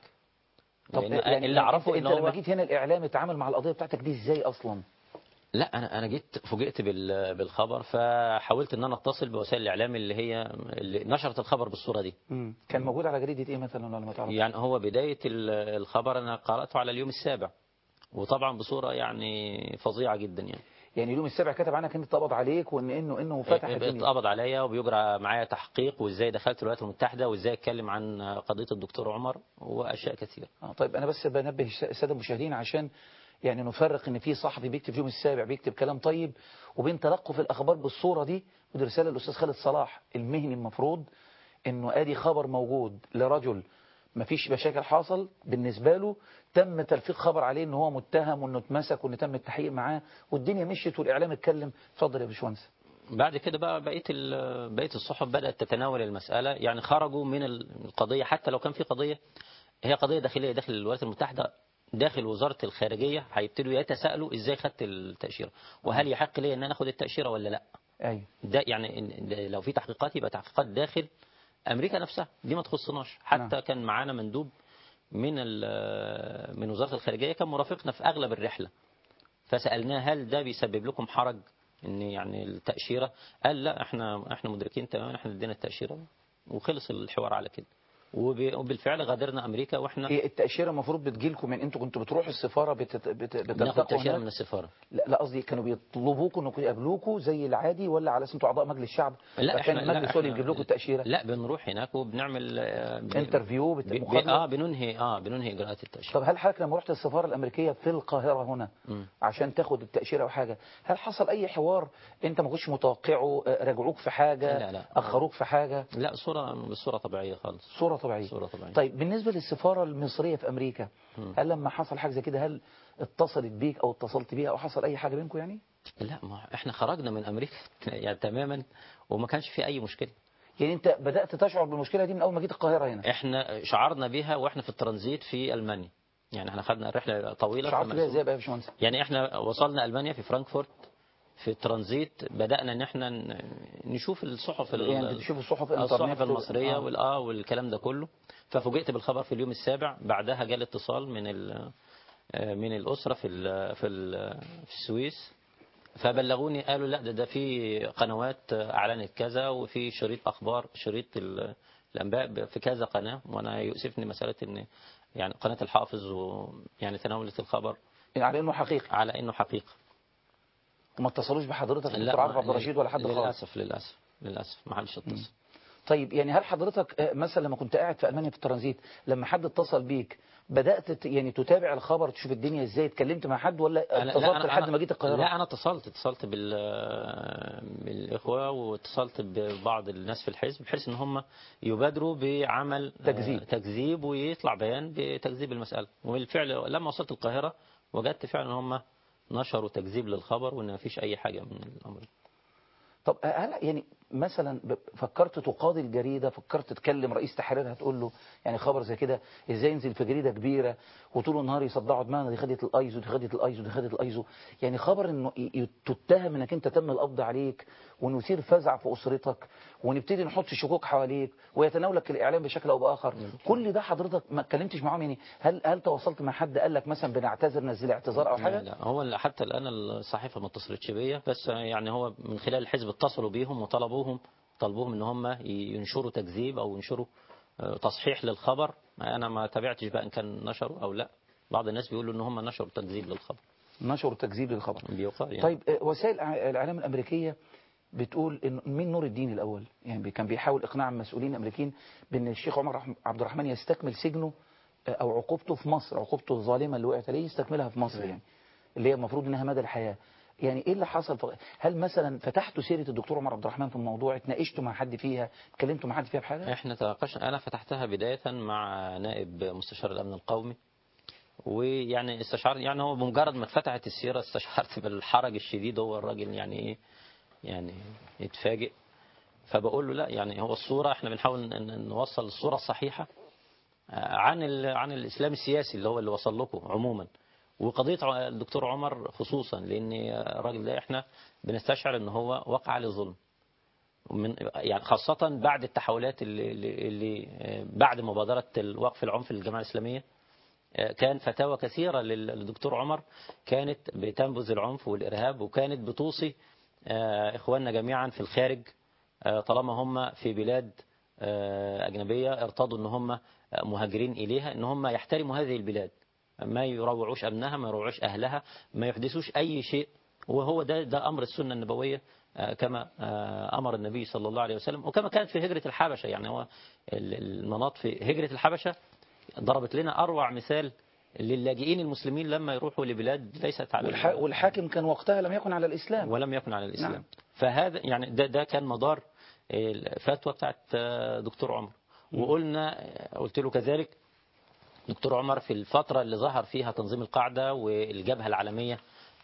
طب لأن يعني اللي اعرفه انت, ان انت لما هو جيت هنا الاعلام اتعامل مع القضية بتاعتك دي ازاي اصلا لا انا انا جيت فوجئت بال- بالخبر فحاولت ان انا اتصل بوسائل الاعلام اللي هي اللي نشرت الخبر بالصوره دي كان موجود على جريدة ايه مثلا ولا ما تعرف يعني هو بدايه ال- الخبر انا قراته على اليوم السابع وطبعا بصوره يعني فظيعه جدا يعني يعني اليوم السابع كتب عنك انت اتقبض عليك وان انه انه فتح الدنيا اتقبض عليا وبيجرى معايا تحقيق وازاي دخلت الولايات المتحده وازاي اتكلم عن قضيه الدكتور عمر واشياء كثيره آه طيب انا بس بنبه الساده المشاهدين عشان يعني نفرق ان في صحفي بيكتب في يوم السابع بيكتب كلام طيب وبين تلقف الاخبار بالصوره دي ودي رساله للاستاذ خالد صلاح المهني المفروض انه ادي خبر موجود لرجل ما فيش مشاكل حصل بالنسبه له تم تلفيق خبر عليه ان هو متهم وانه اتمسك وان تم التحقيق معاه والدنيا مشيت والاعلام اتكلم اتفضل يا باشمهندس بعد كده بقى بقيه ال- بقيه الصحف بدات تتناول المساله يعني خرجوا من القضيه حتى لو كان في قضيه هي قضيه داخليه داخل الولايات المتحده داخل وزاره الخارجيه هيبتدوا يتساءلوا ازاي خدت التاشيره وهل يحق لي ان انا اخد التاشيره ولا لا ايوه ده يعني إن- ده لو في تحقيقات يبقى تحقيقات داخل امريكا نفسها دي ما تخصناش حتى نعم. كان معانا مندوب من ال- من وزاره الخارجيه كان مرافقنا في اغلب الرحله فسالناه هل ده بيسبب لكم حرج ان يعني التاشيره قال لا احنا احنا مدركين تماما احنا ادينا التاشيره وخلص الحوار على كده وب- وبالفعل غادرنا امريكا واحنا هي التاشيره المفروض بتجيلكم من انتوا كنتوا بتروحوا السفاره بت... بت... بناخد بتلتقوا تاشيره هناك من السفاره لا لا قصدي كانوا بيطلبوكوا انكم يقابلوكوا زي العادي ولا على اساس انتوا اعضاء مجلس الشعب لا فكان احنا لا المجلس هو اللي احنا- بيجيب لكم التاشيره لا بنروح هناك وبنعمل آه، ب- انترفيو ب- ب- مقابله اه بننهي اه بننهي اجراءات التاشيره طب هل حضرتك لما رحت السفاره الامريكيه في القاهره هنا مم. عشان تاخد التاشيره او حاجه هل حصل اي حوار انت ما كنتش متوقعه آه، راجعوك في حاجه لا، لا. اخروك في حاجه لا صوره بصوره طبيعيه خالص صوره طبيعيه صوره طبيعيه طيب بالنسبه للسفاره المصريه في امريكا مم. هل لما حصل حاجه زي كده هل اتصلت بيك او اتصلت بيها او حصل اي حاجه بينكم يعني لا ما احنا خرجنا من امريكا يعني تماما وما كانش في اي مشكله يعني انت بدات تشعر بالمشكله دي من اول ما جيت القاهره هنا احنا شعرنا بيها واحنا في الترانزيت في المانيا يعني احنا خدنا رحله طويله شعرت فما- بيها ازاي بقى يا باشمهندس يعني احنا وصلنا المانيا في فرانكفورت في الترانزيت بدانا ان احنا ن- نشوف الصحف ال- يعني تشوف الصحف آه، الصحف الانترنت المصريه آه. والاه والكلام ده كله ففوجئت بالخبر في اليوم السابع بعدها جالي اتصال من ال- آه، من الاسره في ال في ال في السويس فبلغوني قالوا لا ده ده في قنوات اعلنت كذا وفي شريط اخبار شريط ال- الانباء في كذا قناه وانا يؤسفني مساله ان يعني قناه الحافظ ويعني تناولت الخبر يعني على انه حقيقي على انه حقيقه وما اتصلوش بحضرتك لا، الدكتور عاطف ما- عبد الرشيد ولا حد خالص للاسف للاسف للاسف ما حدش اتصل طيب يعني هل حضرتك آه، مثلا لما كنت قاعد في المانيا في الترانزيت لما حد اتصل بيك بدات ت- يعني تتابع الخبر تشوف الدنيا ازاي اتكلمت مع حد ولا أنا- لا، اتصلت أنا- لحد أنا- ما جيت القاهره لا انا اتصلت اتصلت بال بالاخوه واتصلت ببعض الناس في الحزب بحيث ان هم يبادروا بعمل آه، تكذيب. تكذيب ويطلع بيان بتكذيب المساله وبالفعل لما وصلت القاهره وجدت فعلا ان هم نشروا تكذيب للخبر وان ما فيش اي حاجه من الامر ده. طب هل يعني مثلا ب- فكرت تقاضي الجريده فكرت تكلم رئيس تحريرها تقول له يعني خبر زي كده ازاي ينزل في جريده كبيره وطول النهار يصدعوا دماغنا دي خدت الايزو دي خدت الايزو دي خدت الايزو يعني خبر انه ي- ي- تتهم انك انت تم القبض عليك وانه يصير فزع في اسرتك ونبتدي نحط شكوك حواليك ويتناولك الاعلام بشكل او باخر كل ده حضرتك ما اتكلمتش معاهم يعني هل هل تواصلت مع حد قال لك مثلا بنعتذر نزل اعتذار او لا, حاجه لا هو ال- حتى الان الصحيفه ما اتصلتش بيا بس يعني هو من خلال الحزب اتصلوا بيهم وطلبوهم طلبوهم ان هم ي- ينشروا تكذيب او ينشروا آه، تصحيح للخبر انا ما تابعتش بقى ان كان نشروا او لا بعض الناس بيقولوا ان هم نشروا تكذيب للخبر نشروا تكذيب للخبر بيقال يعني طيب آه، وسائل الإع- الاعلام الامريكيه بتقول ان مين نور الدين الاول يعني بي- كان بيحاول اقناع المسؤولين الامريكيين بان الشيخ عمر رحم- عبد الرحمن يستكمل سجنه آه، او عقوبته في مصر عقوبته الظالمه اللي وقعت عليه يستكملها في مصر يعني اللي هي المفروض انها مدى الحياه يعني ايه اللي حصل ف- هل مثلا فتحتوا سيره الدكتور عمر عبد الرحمن في الموضوع اتناقشتوا مع حد فيها اتكلمتوا مع حد فيها بحاجه احنا تناقشنا انا فتحتها بدايه مع نائب مستشار الامن القومي ويعني استشعر يعني هو بمجرد ما اتفتحت السيره استشعرت بالحرج الشديد هو الراجل يعني ايه يعني يتفاجئ فبقول له لا يعني هو الصوره احنا بنحاول ن- ن- نوصل الصوره الصحيحه آه، عن ال- عن الاسلام السياسي اللي هو اللي وصل لكم عموما وقضيه ع- الدكتور عمر خصوصا لان الراجل ده احنا بنستشعر ان هو وقع عليه ظلم من يعني خاصة بعد التحولات اللي, اللي, اللي آه، بعد مبادرة وقف العنف للجماعة الإسلامية آه، كان فتاوى كثيرة لل- للدكتور عمر كانت بتنبذ العنف والإرهاب وكانت بتوصي آه، إخواننا جميعا في الخارج آه، طالما هم في بلاد آه، أجنبية ارتضوا أن هم مهاجرين إليها أن هم يحترموا هذه البلاد ما يروعوش أمنها ما يروعوش أهلها ما يحدثوش أي شيء وهو ده ده أمر السنة النبوية آه، كما آه، أمر النبي صلى الله عليه وسلم وكما كانت في هجرة الحبشة يعني هو ال- المناط في هجرة الحبشة ضربت لنا أروع مثال للاجئين المسلمين لما يروحوا لبلاد ليست على والح... والحاكم كان وقتها لم يكن على الاسلام ولم يكن على الإسلام نعم. فهذا يعني ده, ده كان مدار الفتوى بتاعت آه، دكتور عمر وقلنا آه، قلت له كذلك دكتور عمر في الفترة اللي ظهر فيها تنظيم القاعدة والجبهة العالمية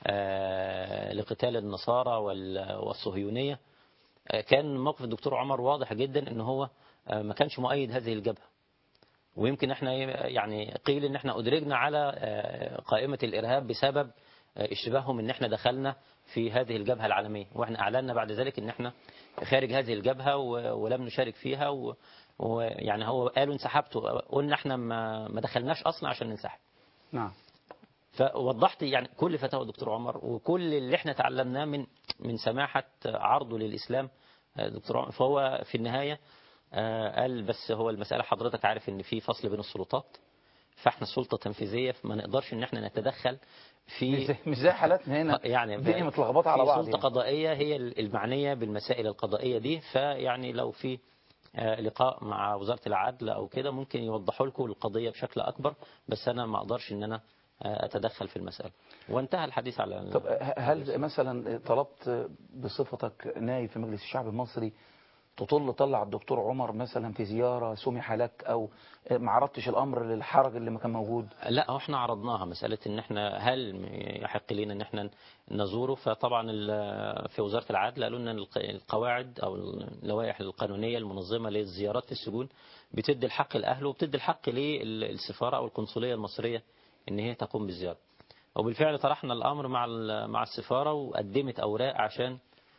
آه، لقتال النصارى وال- والصهيونية آه، كان موقف الدكتور عمر واضح جدا ان هو آه، ما كانش مؤيد هذه الجبهة ويمكن احنا يعني قيل ان احنا ادرجنا على آه، قائمة الارهاب بسبب آه، اشتباههم ان احنا دخلنا في هذه الجبهة العالمية واحنا اعلنا بعد ذلك ان احنا خارج هذه الجبهة و- ولم نشارك فيها و- ويعني هو قالوا انسحبتوا قلنا احنا ما ما دخلناش اصلا عشان ننسحب نعم فوضحت يعني كل فتاوى دكتور عمر وكل اللي احنا تعلمناه من من سماحة عرضه للإسلام آه، دكتور عمر فهو في النهاية آه، قال بس هو المسألة حضرتك عارف ان في فصل بين السلطات فاحنا سلطة تنفيذية فما نقدرش ان احنا نتدخل مش في زي- مش زي حالاتنا هنا يعني الدنيا متلخبطه على في بعض سلطة يعني. قضائية هي المعنية بالمسائل القضائية دي فيعني لو في آه، لقاء مع وزارة العدل أو كده ممكن يوضحوا لكم القضية بشكل أكبر بس أنا ما أقدرش إن أنا آه، أتدخل في المسألة وانتهى الحديث على طب هل مثلا طلبت بصفتك نائب في مجلس الشعب المصري تطل طلع الدكتور عمر مثلا في زيارة سمح لك أو ما عرضتش الأمر للحرج اللي ما كان موجود لا هو احنا عرضناها مسألة ان احنا هل يحق لنا ان احنا نزوره فطبعا ال- في وزارة العدل قالوا لنا الق- القواعد او اللوائح القانونية المنظمة للزيارات في السجون بتدي الحق لأهله وبتدي الحق للسفارة او القنصلية المصرية ان هي تقوم بالزيارة وبالفعل طرحنا الامر مع ال- مع السفارة وقدمت اوراق عشان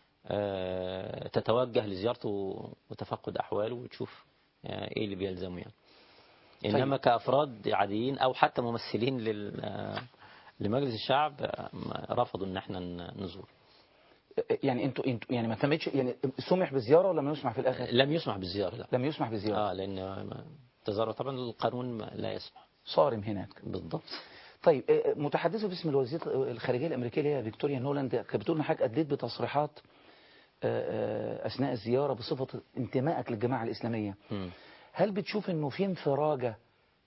آه، تتوجه لزيارته وتفقد احواله وتشوف آه، ايه اللي بيلزمه يعني انما كافراد عاديين او حتى ممثلين لل آه، لمجلس الشعب آه، ما- رفضوا ان احنا ن- نزور يعني انتوا انتوا يعني ما تمتش يعني سمح بزيارة ولا لم يسمح في الآخر لم يسمح بالزياره لا لم يسمح بزيارة اه لان ما- تزار طبعا القانون ما- لا يسمح صارم هناك بالضبط طيب آه، متحدثة باسم الوزيرة الخارجية الأمريكية اللي هي فيكتوريا نولاند كانت بتقول إن حضرتك أديت بتصريحات آه، آه، أثناء الزيارة بصفة انتمائك للجماعة الإسلامية مم. هل بتشوف إنه في انفراجة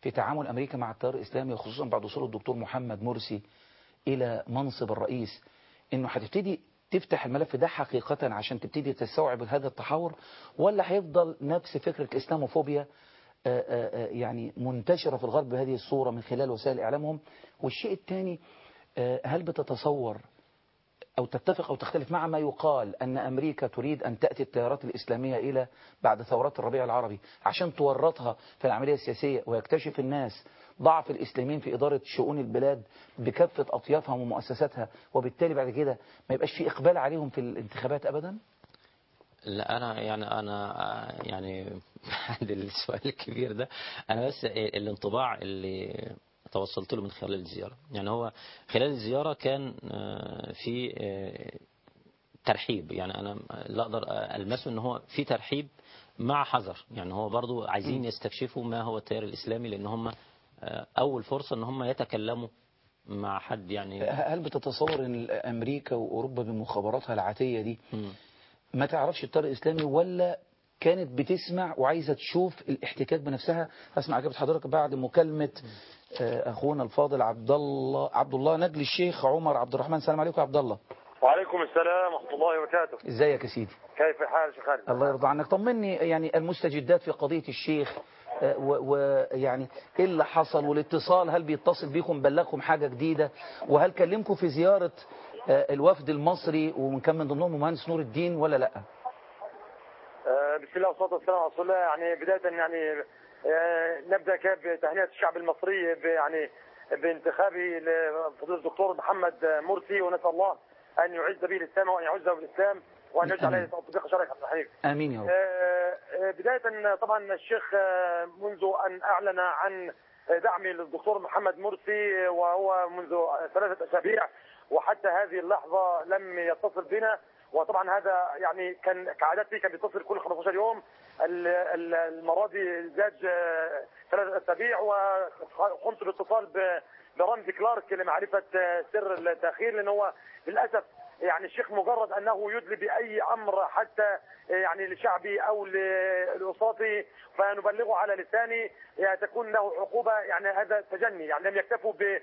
في تعامل أمريكا مع التيار الإسلامي وخصوصا بعد وصول الدكتور محمد مرسي إلى منصب الرئيس إنه هتبتدي تفتح الملف ده حقيقة عشان تبتدي تستوعب هذا التحور ولا هيفضل نفس فكرة الإسلاموفوبيا آه، آه، آه، يعني منتشرة في الغرب بهذه الصورة من خلال وسائل إعلامهم والشيء الثاني آه، هل بتتصور أو تتفق أو تختلف مع ما يقال أن أمريكا تريد أن تأتي التيارات الإسلامية إلى بعد ثورات الربيع العربي عشان تورطها في العملية السياسية ويكتشف الناس ضعف الإسلاميين في إدارة شؤون البلاد بكافة أطيافها ومؤسساتها وبالتالي بعد كده ما يبقاش في إقبال عليهم في الانتخابات أبدا لا انا يعني انا يعني بعد السؤال الكبير ده انا بس الانطباع اللي توصلت له من خلال الزياره يعني هو خلال الزياره كان آه، في آه، ترحيب يعني انا لا اقدر المسه ان هو في ترحيب مع حذر يعني هو برضو عايزين يستكشفوا ما هو التيار الاسلامي لان هم آه، اول فرصه ان هم يتكلموا مع حد يعني هل بتتصور أن أمريكا وأوروبا بمخابراتها العاتية دي مم. ما تعرفش التيار الإسلامي ولا كانت بتسمع وعايزة تشوف الاحتكاك بنفسها أسمع إجابة حضرتك بعد مكالمة آه، أخونا الفاضل عبد الله عبد الله نجل الشيخ عمر عبد الرحمن السلام عليكم يا عبد الله وعليكم السلام ورحمة الله وبركاته ازيك يا سيدي كيف الحال شيخ خالد الله يرضى عنك طمني يعني المستجدات في قضية الشيخ آه، و- ويعني ايه اللي حصل والاتصال هل بيتصل بيكم بلغكم حاجة جديدة وهل كلمكم في زيارة آه، الوفد المصري ومن كان من ضمنهم المهندس نور الدين ولا لا آه، بسم الله والصلاة والسلام على رسول الله يعني بداية يعني آه، نبدأ كده بتهنئة الشعب المصري ب- يعني بانتخابه لفضيلة الدكتور محمد مرسي ونسأل الله أن يعز به الإسلام وأن يعزه بالإسلام وأن يجعل آمين. تطبيق شرعي عبد الحليم امين يا رب آه، آه، بداية طبعا الشيخ آه، منذ أن أعلن عن دعمه للدكتور محمد مرسي وهو منذ ثلاثة أسابيع وحتى هذه اللحظة لم يتصل بنا وطبعا هذا يعني كان كعادتي كان بيتصل كل 15 يوم ال- ال- المرة دي زاد آه، ثلاثة أسابيع وقمت بالاتصال ب- برمزي كلارك لمعرفة آه، سر التأخير لأن هو للأسف يعني الشيخ مجرد انه يدلي باي امر حتى يعني لشعبي او لاسرته فنبلغه على لساني يعني تكون له عقوبه يعني هذا تجني يعني لم يكتفوا ب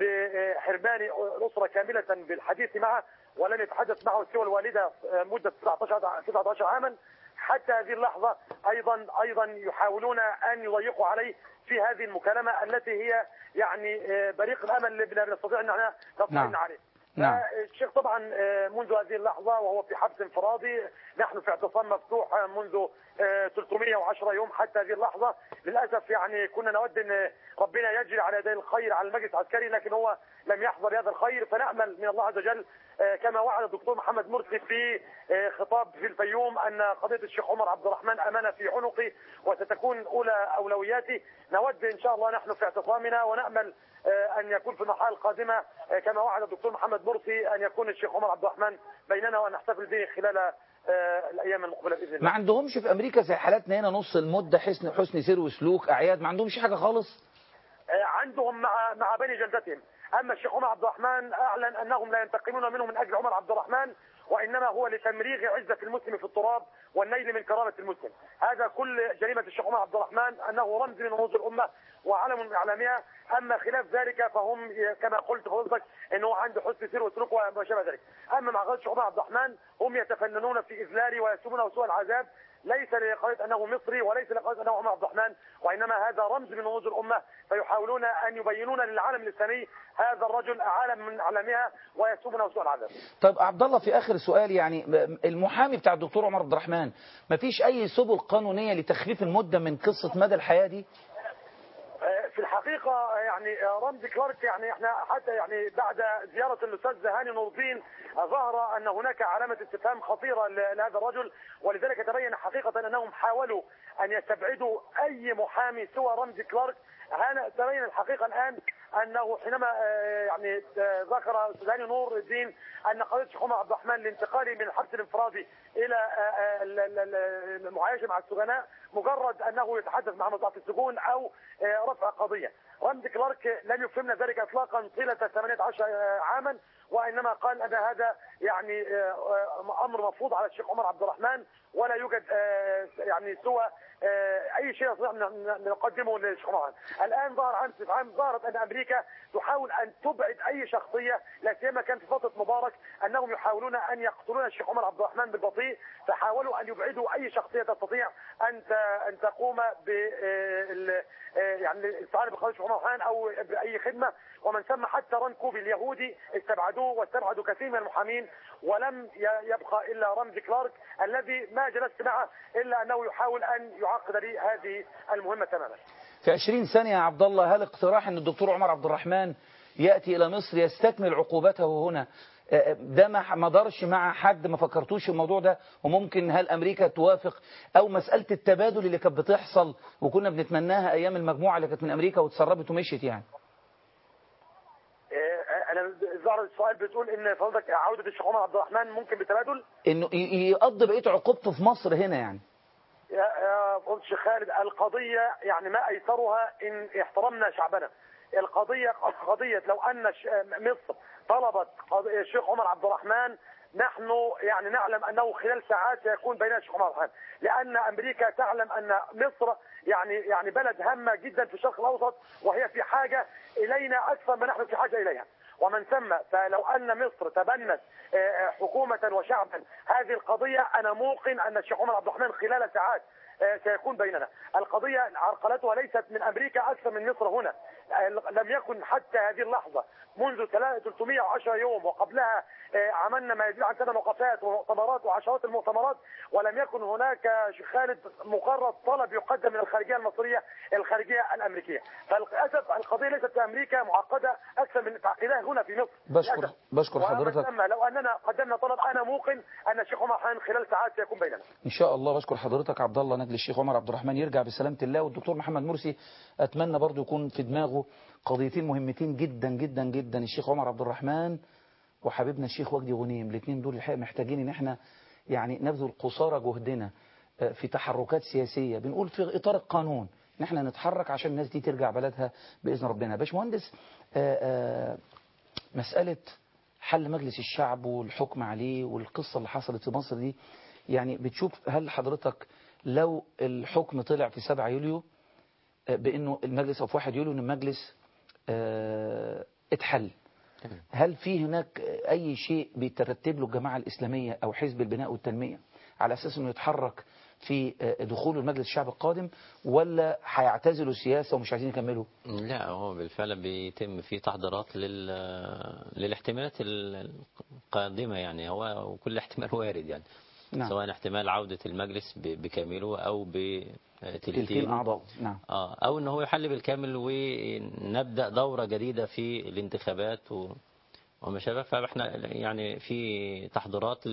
بحرمان الاسره كامله بالحديث معه ولم يتحدث معه سوى الوالده مده 19 19 عاما حتى هذه اللحظه ايضا ايضا يحاولون ان يضيقوا عليه في هذه المكالمه التي هي يعني بريق الامل اللي بن- بنستطيع ان احنا نطمئن نعم. عليه. نعم. الشيخ طبعا آه، منذ هذه اللحظة وهو في حبس انفرادي نحن في اعتصام مفتوح آه، منذ آه، 310 يوم حتى هذه اللحظة للأسف يعني كنا نود أن ربنا يجري على يدي الخير على المجلس العسكري لكن هو لم يحضر هذا الخير فنأمل من الله عز وجل آه، كما وعد الدكتور محمد مرسي في آه، خطاب في الفيوم أن قضية الشيخ عمر عبد الرحمن أمانة في عنقي وستكون أولى أولوياتي نود إن شاء الله نحن في اعتصامنا ونأمل آه، أن يكون في المرحلة القادمة آه، كما وعد الدكتور محمد مرسي أن يكون الشيخ عمر عبد الرحمن بيننا وأن نحتفل به خلال آه، الأيام المقبلة بإذن الله ما عندهمش في امريكا زي حالاتنا هنا نص المدة حسن حسن سير وسلوك اعياد ما عندهمش حاجة خالص آه، عندهم مع مع بني جلدتهم اما الشيخ عمر عبد الرحمن اعلن انهم لا ينتقمون منه من اجل عمر عبد الرحمن وانما هو لتمريغ عزه المسلم في التراب والنيل من كرامه المسلم هذا كل جريمه الشيخ عمر عبد الرحمن انه رمز من رموز الامه وعلم من اعلامها اما خلاف ذلك فهم كما قلت حضرتك انه عنده حسن سير وسلوك وما شابه ذلك اما مع قضيه الشيخ عمر عبد الرحمن هم يتفننون في اذلاله ويسومونه سوء العذاب ليس لقضيه انه مصري وليس لقضيه انه عمر عبد الرحمن وانما هذا رمز من رموز الامه فيحاولون ان يبينون للعالم الاسلامي هذا الرجل عالم من اعلامها ويسومونه سوء العذاب. طيب عبد الله في اخر سؤال يعني المحامي بتاع الدكتور عمر عبد الرحمن ما فيش اي سبل قانونية لتخفيف المدة من قصة مدى الحياة دي آه، في الحقيقة يعني آه، رمزي كلارك يعني احنا حتى يعني بعد زيارة الأستاذ هاني نور الدين آه، ظهر أن هناك علامة استفهام خطيرة ل- لهذا الرجل ولذلك تبين حقيقة أنهم حاولوا أن يستبعدوا أي محامي سوى رمزي كلارك هنا تبين الحقيقة الآن أنه حينما آه، يعني آه، ذكر أستاذ هاني نور الدين أن قضية الشيخ عمر عبد الرحمن لانتقاله من الحبس الانفرادي إلى آه، آه، ال- ال- ال- المعايشة مع السجناء مجرد أنه يتحدث مع مصلحة السجون أو آه، رفع قضية رمز كلارك لم يفهمنا ذلك اطلاقا طيله 18 عاما وانما قال ان هذا يعني آه، آه، امر مفروض على الشيخ عمر عبد الرحمن ولا يوجد آه، يعني سوى آه، اي شيء نستطيع أن ن- نقدمه للشيخ عمر الان ظهر عام عام ظهرت ان امريكا تحاول ان تبعد اي شخصيه لا سيما كان في فتره مبارك انهم يحاولون ان يقتلون الشيخ عمر عبد الرحمن بالبطيء فحاولوا ان يبعدوا اي شخصيه تستطيع ان ت- ان تقوم ب آه، ال- آه، يعني الاستعانه بقضيه الشيخ عمر عبد الرحمن او باي خدمه ومن ثم حتى ران كوبي اليهودي استبعدوه واستبعدوا كثير من المحامين ولم ي- يبقى الا رمزي كلارك الذي ما جلست معه الا انه يحاول ان يعقد لي هذه المهمه تماما. في 20 ثانية يا عبد الله هل اقتراح أن الدكتور عمر عبد الرحمن يأتي إلى مصر يستكمل عقوبته هنا آه، ده ما ما دارش مع حد ما فكرتوش في الموضوع ده وممكن هل أمريكا توافق أو مسألة التبادل اللي كانت بتحصل وكنا بنتمناها أيام المجموعة اللي كانت من أمريكا واتسربت ومشيت يعني آه، انا ظهر السؤال بتقول ان فضلك عوده الشيخ عمر عبد الرحمن ممكن بتبادل إنه ي- يقضي بقية عقوبته في مصر هنا يعني يا يا فضل الشيخ خالد القضية يعني ما أيسرها إن احترمنا شعبنا القضية قضية لو أن ش- مصر طلبت قض- الشيخ عمر عبد الرحمن نحن يعني نعلم أنه خلال ساعات سيكون بين الشيخ عمر عبد الرحمن لأن أمريكا تعلم أن مصر يعني يعني بلد هامة جدا في الشرق الأوسط وهي في حاجة إلينا أكثر ما نحن في حاجة إليها ومن ثم فلو أن مصر تبنت آه، حكومة وشعبا هذه القضية أنا موقن أن الشيخ عمر عبد الرحمن خلال ساعات آه، سيكون بيننا القضية عرقلتها ليست من أمريكا أكثر من مصر هنا آه، لم يكن حتى هذه اللحظة منذ 310 يوم وقبلها آه، عملنا ما يزيد عن ثمان وقفات ومؤتمرات وعشرات المؤتمرات ولم يكن هناك يا شيخ خالد مجرد طلب يقدم من الخارجية المصرية الخارجية الأمريكية فللأسف القضية ليست في أمريكا معقدة أكثر من تعقيدها هنا في مصر بشكر للأسف. بشكر ومن حضرتك ثم لو أننا قدمنا طلب أنا موقن أن الشيخ عمر حان خلال ساعات سيكون بيننا إن شاء الله بشكر حضرتك عبد الله نجل الشيخ عمر عبد الرحمن يرجع بسلامة الله والدكتور محمد مرسي أتمنى برضو يكون في دماغه قضيتين مهمتين جدا جدا جدا الشيخ عمر عبد الرحمن وحبيبنا الشيخ وجدي غنيم الاثنين دول الحقيقة محتاجين ان احنا يعني نبذل قصارى جهدنا آه، في تحركات سياسية بنقول في إطار القانون ان احنا نتحرك عشان الناس دي ترجع بلدها بإذن ربنا باشمهندس آه، آه، مسألة حل مجلس الشعب والحكم عليه والقصة اللي حصلت في مصر دي يعني بتشوف هل حضرتك لو الحكم طلع في 7 يوليو آه، بأنه المجلس أو في 1 يوليو أن المجلس آه، اتحل تمام. هل في هناك أي شيء بيترتب له الجماعة الإسلامية أو حزب البناء والتنمية على أساس أنه يتحرك في آه، دخول المجلس الشعب القادم ولا هيعتزلوا السياسة ومش عايزين يكملوا لا هو بالفعل بيتم في تحضيرات لل... للاحتمالات القادمة يعني هو وكل احتمال وارد يعني نعم. سواء احتمال عودة المجلس ب- بكامله أو تلتين بتلتين أعضاء نعم آه أو إن هو يحل بالكامل ونبدأ دورة جديدة في الانتخابات و... وما شابه فاحنا يعني في تحضيرات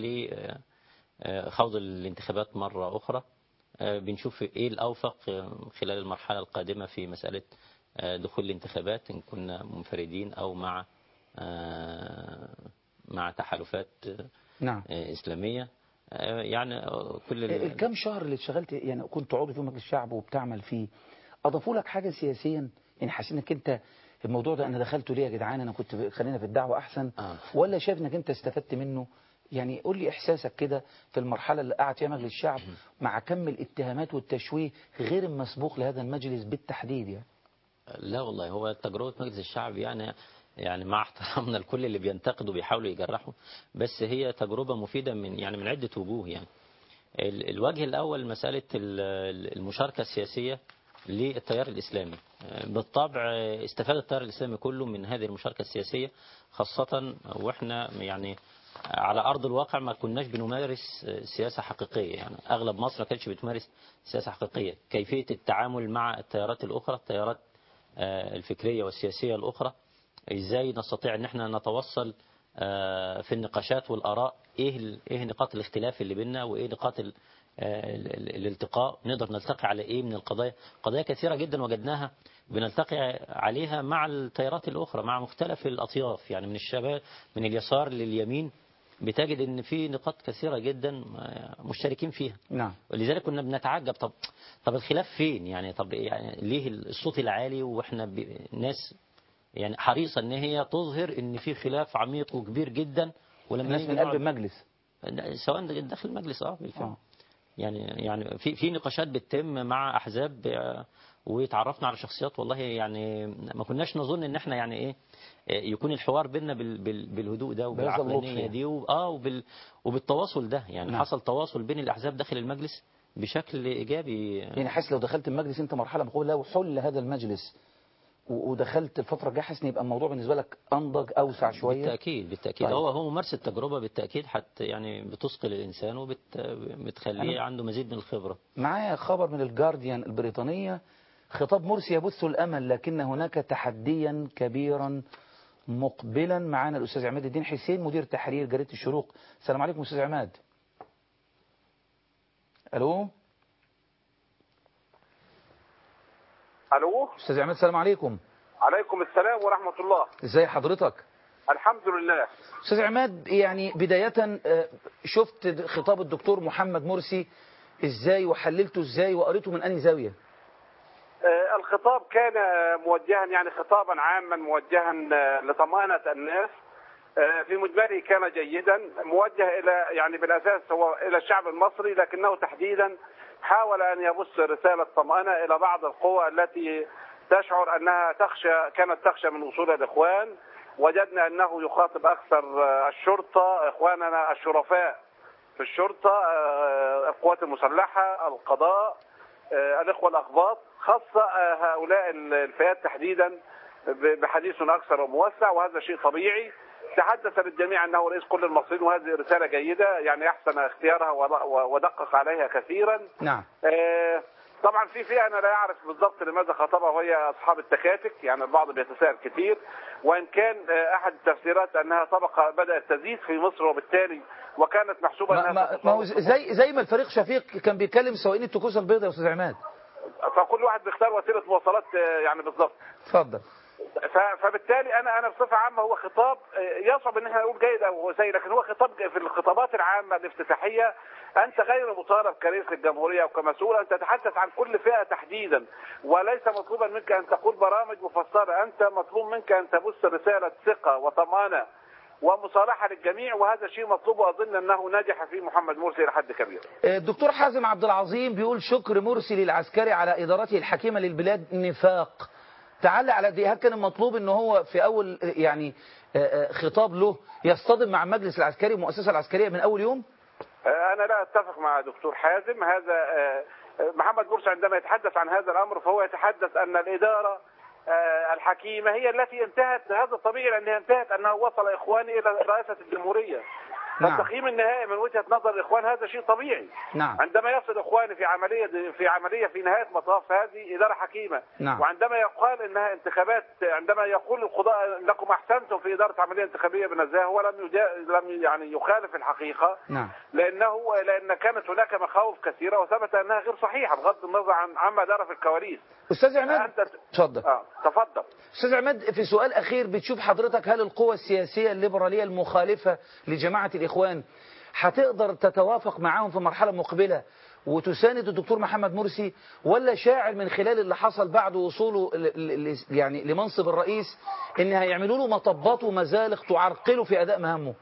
لخوض الانتخابات مرة أخرى آه، بنشوف ايه الأوفق آه، خلال المرحلة القادمة في مسألة آه، دخول الانتخابات إن كنا منفردين أو مع آه، مع تحالفات آه، نعم آه، إسلامية آه، يعني آه، كل ال- الكام شهر اللي اشتغلت يعني كنت عضو في مجلس الشعب وبتعمل فيه اضافوا لك حاجه سياسيا يعني حاسس انك انت الموضوع ده انا دخلته ليه يا جدعان انا كنت ب- خلينا في الدعوه احسن آه. ولا شايف انك انت استفدت منه يعني قول لي احساسك كده في المرحله اللي قعد فيها مجلس الشعب مع كم الاتهامات والتشويه غير المسبوق لهذا المجلس بالتحديد يعني لا والله هو تجربة مجلس الشعب يعني يعني مع احترامنا لكل اللي بينتقدوا بيحاولوا يجرحوا بس هي تجربة مفيدة من يعني من عدة وجوه يعني ال- الوجه الأول مسألة ال- ال- المشاركة السياسية للتيار الإسلامي بالطبع استفاد التيار الإسلامي كله من هذه المشاركة السياسية خاصة وإحنا يعني على أرض الواقع ما كناش بنمارس سياسة حقيقية يعني أغلب مصر ما كانتش بتمارس سياسة حقيقية كيفية التعامل مع التيارات الأخرى التيارات آه، الفكرية والسياسية الأخرى إزاي نستطيع أن احنا نتوصل آه، في النقاشات والآراء إيه ال- إيه نقاط الاختلاف اللي بيننا وإيه نقاط ال- آه، ال- ال- الالتقاء نقدر نلتقي على إيه من القضايا قضايا كثيرة جدا وجدناها بنلتقي عليها مع التيارات الأخرى مع مختلف الأطياف يعني من الشباب من اليسار لليمين بتجد ان في نقاط كثيره جدا آه، مشتركين فيها نعم ولذلك كنا بنتعجب طب طب الخلاف فين يعني طب يعني ليه الصوت العالي واحنا ب- ناس يعني حريصه ان هي تظهر ان في خلاف عميق وكبير جدا ولما الناس نيجي من قلب نقعد- المجلس سواء داخل المجلس اه بالفعل آه. يعني يعني في في نقاشات بتتم مع احزاب آه، وتعرفنا على شخصيات والله يعني ما كناش نظن ان احنا يعني ايه آه، يكون الحوار بيننا بال بال بالهدوء ده بهذا اللطف وبالعقلانيه يعني. دي و- اه وبال وبالتواصل ده يعني نعم. حصل تواصل بين الاحزاب داخل المجلس بشكل ايجابي يعني حاسس لو دخلت المجلس انت مرحله بقول لو حل هذا المجلس و- ودخلت الفتره الجايه حاسس ان يبقى الموضوع بالنسبه لك انضج اوسع شويه بالتاكيد بالتاكيد طيب. هو هو ممارسه تجربه بالتاكيد حتى يعني بتثقل الانسان وبتخليه أنا- عنده مزيد من الخبره معايا خبر من الجارديان البريطانيه خطاب مرسي يبث الامل لكن هناك تحديا كبيرا مقبلا معانا الاستاذ عماد الدين حسين مدير تحرير جريده الشروق السلام عليكم استاذ عماد الو الو استاذ عماد السلام عليكم عليكم السلام ورحمه الله ازاي حضرتك الحمد لله استاذ عماد يعني بداية آه، شفت خطاب الدكتور محمد مرسي ازاي وحللته ازاي وقريته من انهي زاوية آه، الخطاب كان موجها يعني خطابا عاما موجها آه، لطمأنة الناس آه، في مجمله كان جيدا موجه الى يعني بالاساس هو الى الشعب المصري لكنه تحديدا حاول ان يبث رساله طمأنه الى بعض القوى التي تشعر انها تخشى كانت تخشى من وصول الاخوان وجدنا انه يخاطب اكثر آه، الشرطه اخواننا الشرفاء في الشرطه آه، القوات المسلحه القضاء آه، الاخوه الاقباط خاصه آه، هؤلاء الفئات تحديدا ب- بحديث اكثر وموسع وهذا شيء طبيعي تحدث للجميع انه رئيس كل المصريين وهذه رساله جيده يعني احسن اختيارها ود- ودقق عليها كثيرا نعم آه، طبعا في فئه انا لا اعرف بالضبط لماذا خاطبها وهي اصحاب التكاتك يعني البعض بيتساءل كثير وان كان آه، احد التفسيرات انها طبقه بدات تزيد في مصر وبالتالي وكانت محسوبه ما, انها ما, ما هو زي زي ما الفريق شفيق كان بيتكلم سواقين التكوسه البيضاء يا استاذ عماد فكل واحد بيختار وسيله مواصلات آه، يعني بالضبط اتفضل ف- فبالتالي انا انا بصفه عامه هو خطاب آه، يصعب ان احنا نقول جيد او سيء لكن هو خطاب في الخطابات العامه الافتتاحيه انت غير مطالب كرئيس الجمهوريه او كمسؤول ان تتحدث عن كل فئه تحديدا وليس مطلوبا منك ان تقول برامج مفسره انت مطلوب منك ان تبث رساله ثقه وطمانه ومصالحه للجميع وهذا شيء مطلوب واظن انه نجح فيه محمد مرسي الى حد كبير. آه، الدكتور حازم عبد العظيم بيقول شكر مرسي للعسكري على ادارته الحكيمه للبلاد نفاق تعلق على دي هل كان المطلوب ان هو في اول آه، يعني آه، آه، خطاب له يصطدم مع المجلس العسكري والمؤسسه العسكريه من اول يوم أنا لا أتفق مع دكتور حازم هذا آه، آه، محمد مرسي عندما يتحدث عن هذا الأمر فهو يتحدث أن الإدارة آه، الحكيمة هي التي انتهت هذا طبيعي لأنها انتهت أنه وصل إخواني إلى رئاسة الجمهورية نعم. فالتقييم النهائي من وجهة نظر الإخوان هذا شيء طبيعي نعم عندما يصل إخواني في عملية في عملية في نهاية مطاف هذه إدارة حكيمة نعم. وعندما يقال انها انتخابات عندما يقول القضاء انكم احسنتم في اداره عمليه انتخابيه بنزاهه ولم يجا... لم يعني يخالف الحقيقه نعم لانه لان كانت هناك مخاوف كثيره وثبت انها غير صحيحه بغض النظر عن عما دار في الكواليس استاذ عماد انت اتفضل اه تفضل استاذ عماد في سؤال اخير بتشوف حضرتك هل القوى السياسيه الليبراليه المخالفه لجماعه الاخوان هتقدر تتوافق معاهم في مرحله مقبله وتساند الدكتور محمد مرسي ولا شاعر من خلال اللي حصل بعد وصوله ل- ل- ل- يعني لمنصب الرئيس ان هيعملوا له مطبات ومزالق تعرقله في اداء مهامه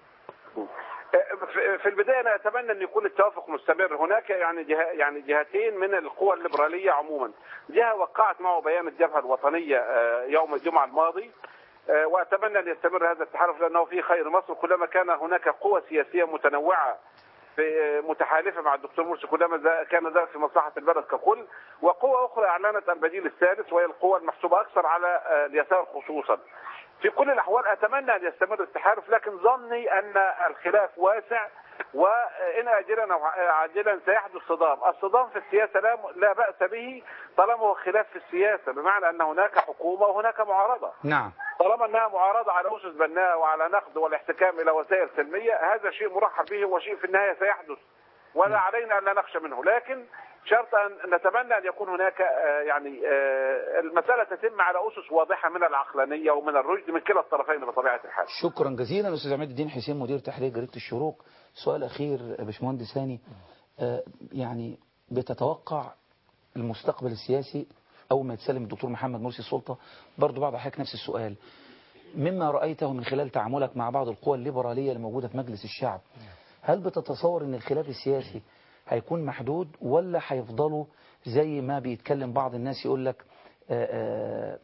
في- في البدايه انا اتمنى ان يكون التوافق مستمر هناك يعني جهه يعني جهتين من القوى الليبراليه عموما جهه وقعت معه بيان الجبهه الوطنيه آه، يوم الجمعه الماضي آه، واتمنى ان يستمر هذا التحالف لانه في خير مصر كلما كان هناك قوى سياسيه متنوعه في متحالفه مع الدكتور مرسي كلما ذا- كان ذلك في مصلحه البلد ككل وقوى اخرى اعلنت البديل الثالث وهي القوى المحسوبه اكثر على آه، اليسار خصوصا في كل الاحوال اتمنى ان يستمر التحالف لكن ظني ان الخلاف واسع وان اجلا او عاجلا سيحدث صدام، الصدام في السياسه لا لا باس به طالما هو خلاف في السياسه بمعنى ان هناك حكومه وهناك معارضه، نعم طالما انها معارضه على اسس بناءه وعلى نقد والاحتكام الى وسائل سلميه هذا شيء مرحب به وشيء في النهايه سيحدث ولا علينا ان لا نخشى منه لكن شرط ان نتمنى ان يكون هناك آه، يعني آه، المساله تتم على اسس واضحه من العقلانيه ومن الرشد من كلا الطرفين بطبيعه الحال. شكرا جزيلا استاذ عماد الدين حسين مدير تحرير جريده الشروق سؤال اخير يا باشمهندس هاني آه، يعني بتتوقع المستقبل السياسي اول ما يتسلم الدكتور محمد مرسي السلطه برضو بعض حضرتك نفس السؤال مما رايته من خلال تعاملك مع بعض القوى الليبراليه اللي موجوده في مجلس الشعب هل بتتصور ان الخلاف السياسي هيكون محدود ولا هيفضلوا زي ما بيتكلم بعض الناس يقول لك آه، آه،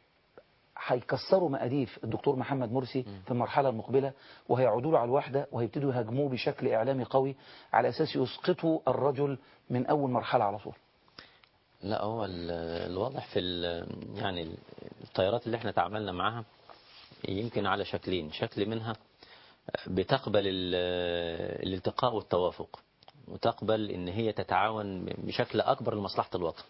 هيكسروا مقاديف الدكتور محمد مرسي في المرحلة المقبلة وهيعودوا له على الوحدة وهيبتدوا يهاجموه بشكل إعلامي قوي على أساس يسقطوا الرجل من أول مرحلة على طول لا هو ال- الواضح في ال- يعني ال- الطيارات اللي احنا تعاملنا معاها يمكن على شكلين شكل منها بتقبل ال- الالتقاء والتوافق وتقبل ان هي تتعاون بشكل اكبر لمصلحة الوطن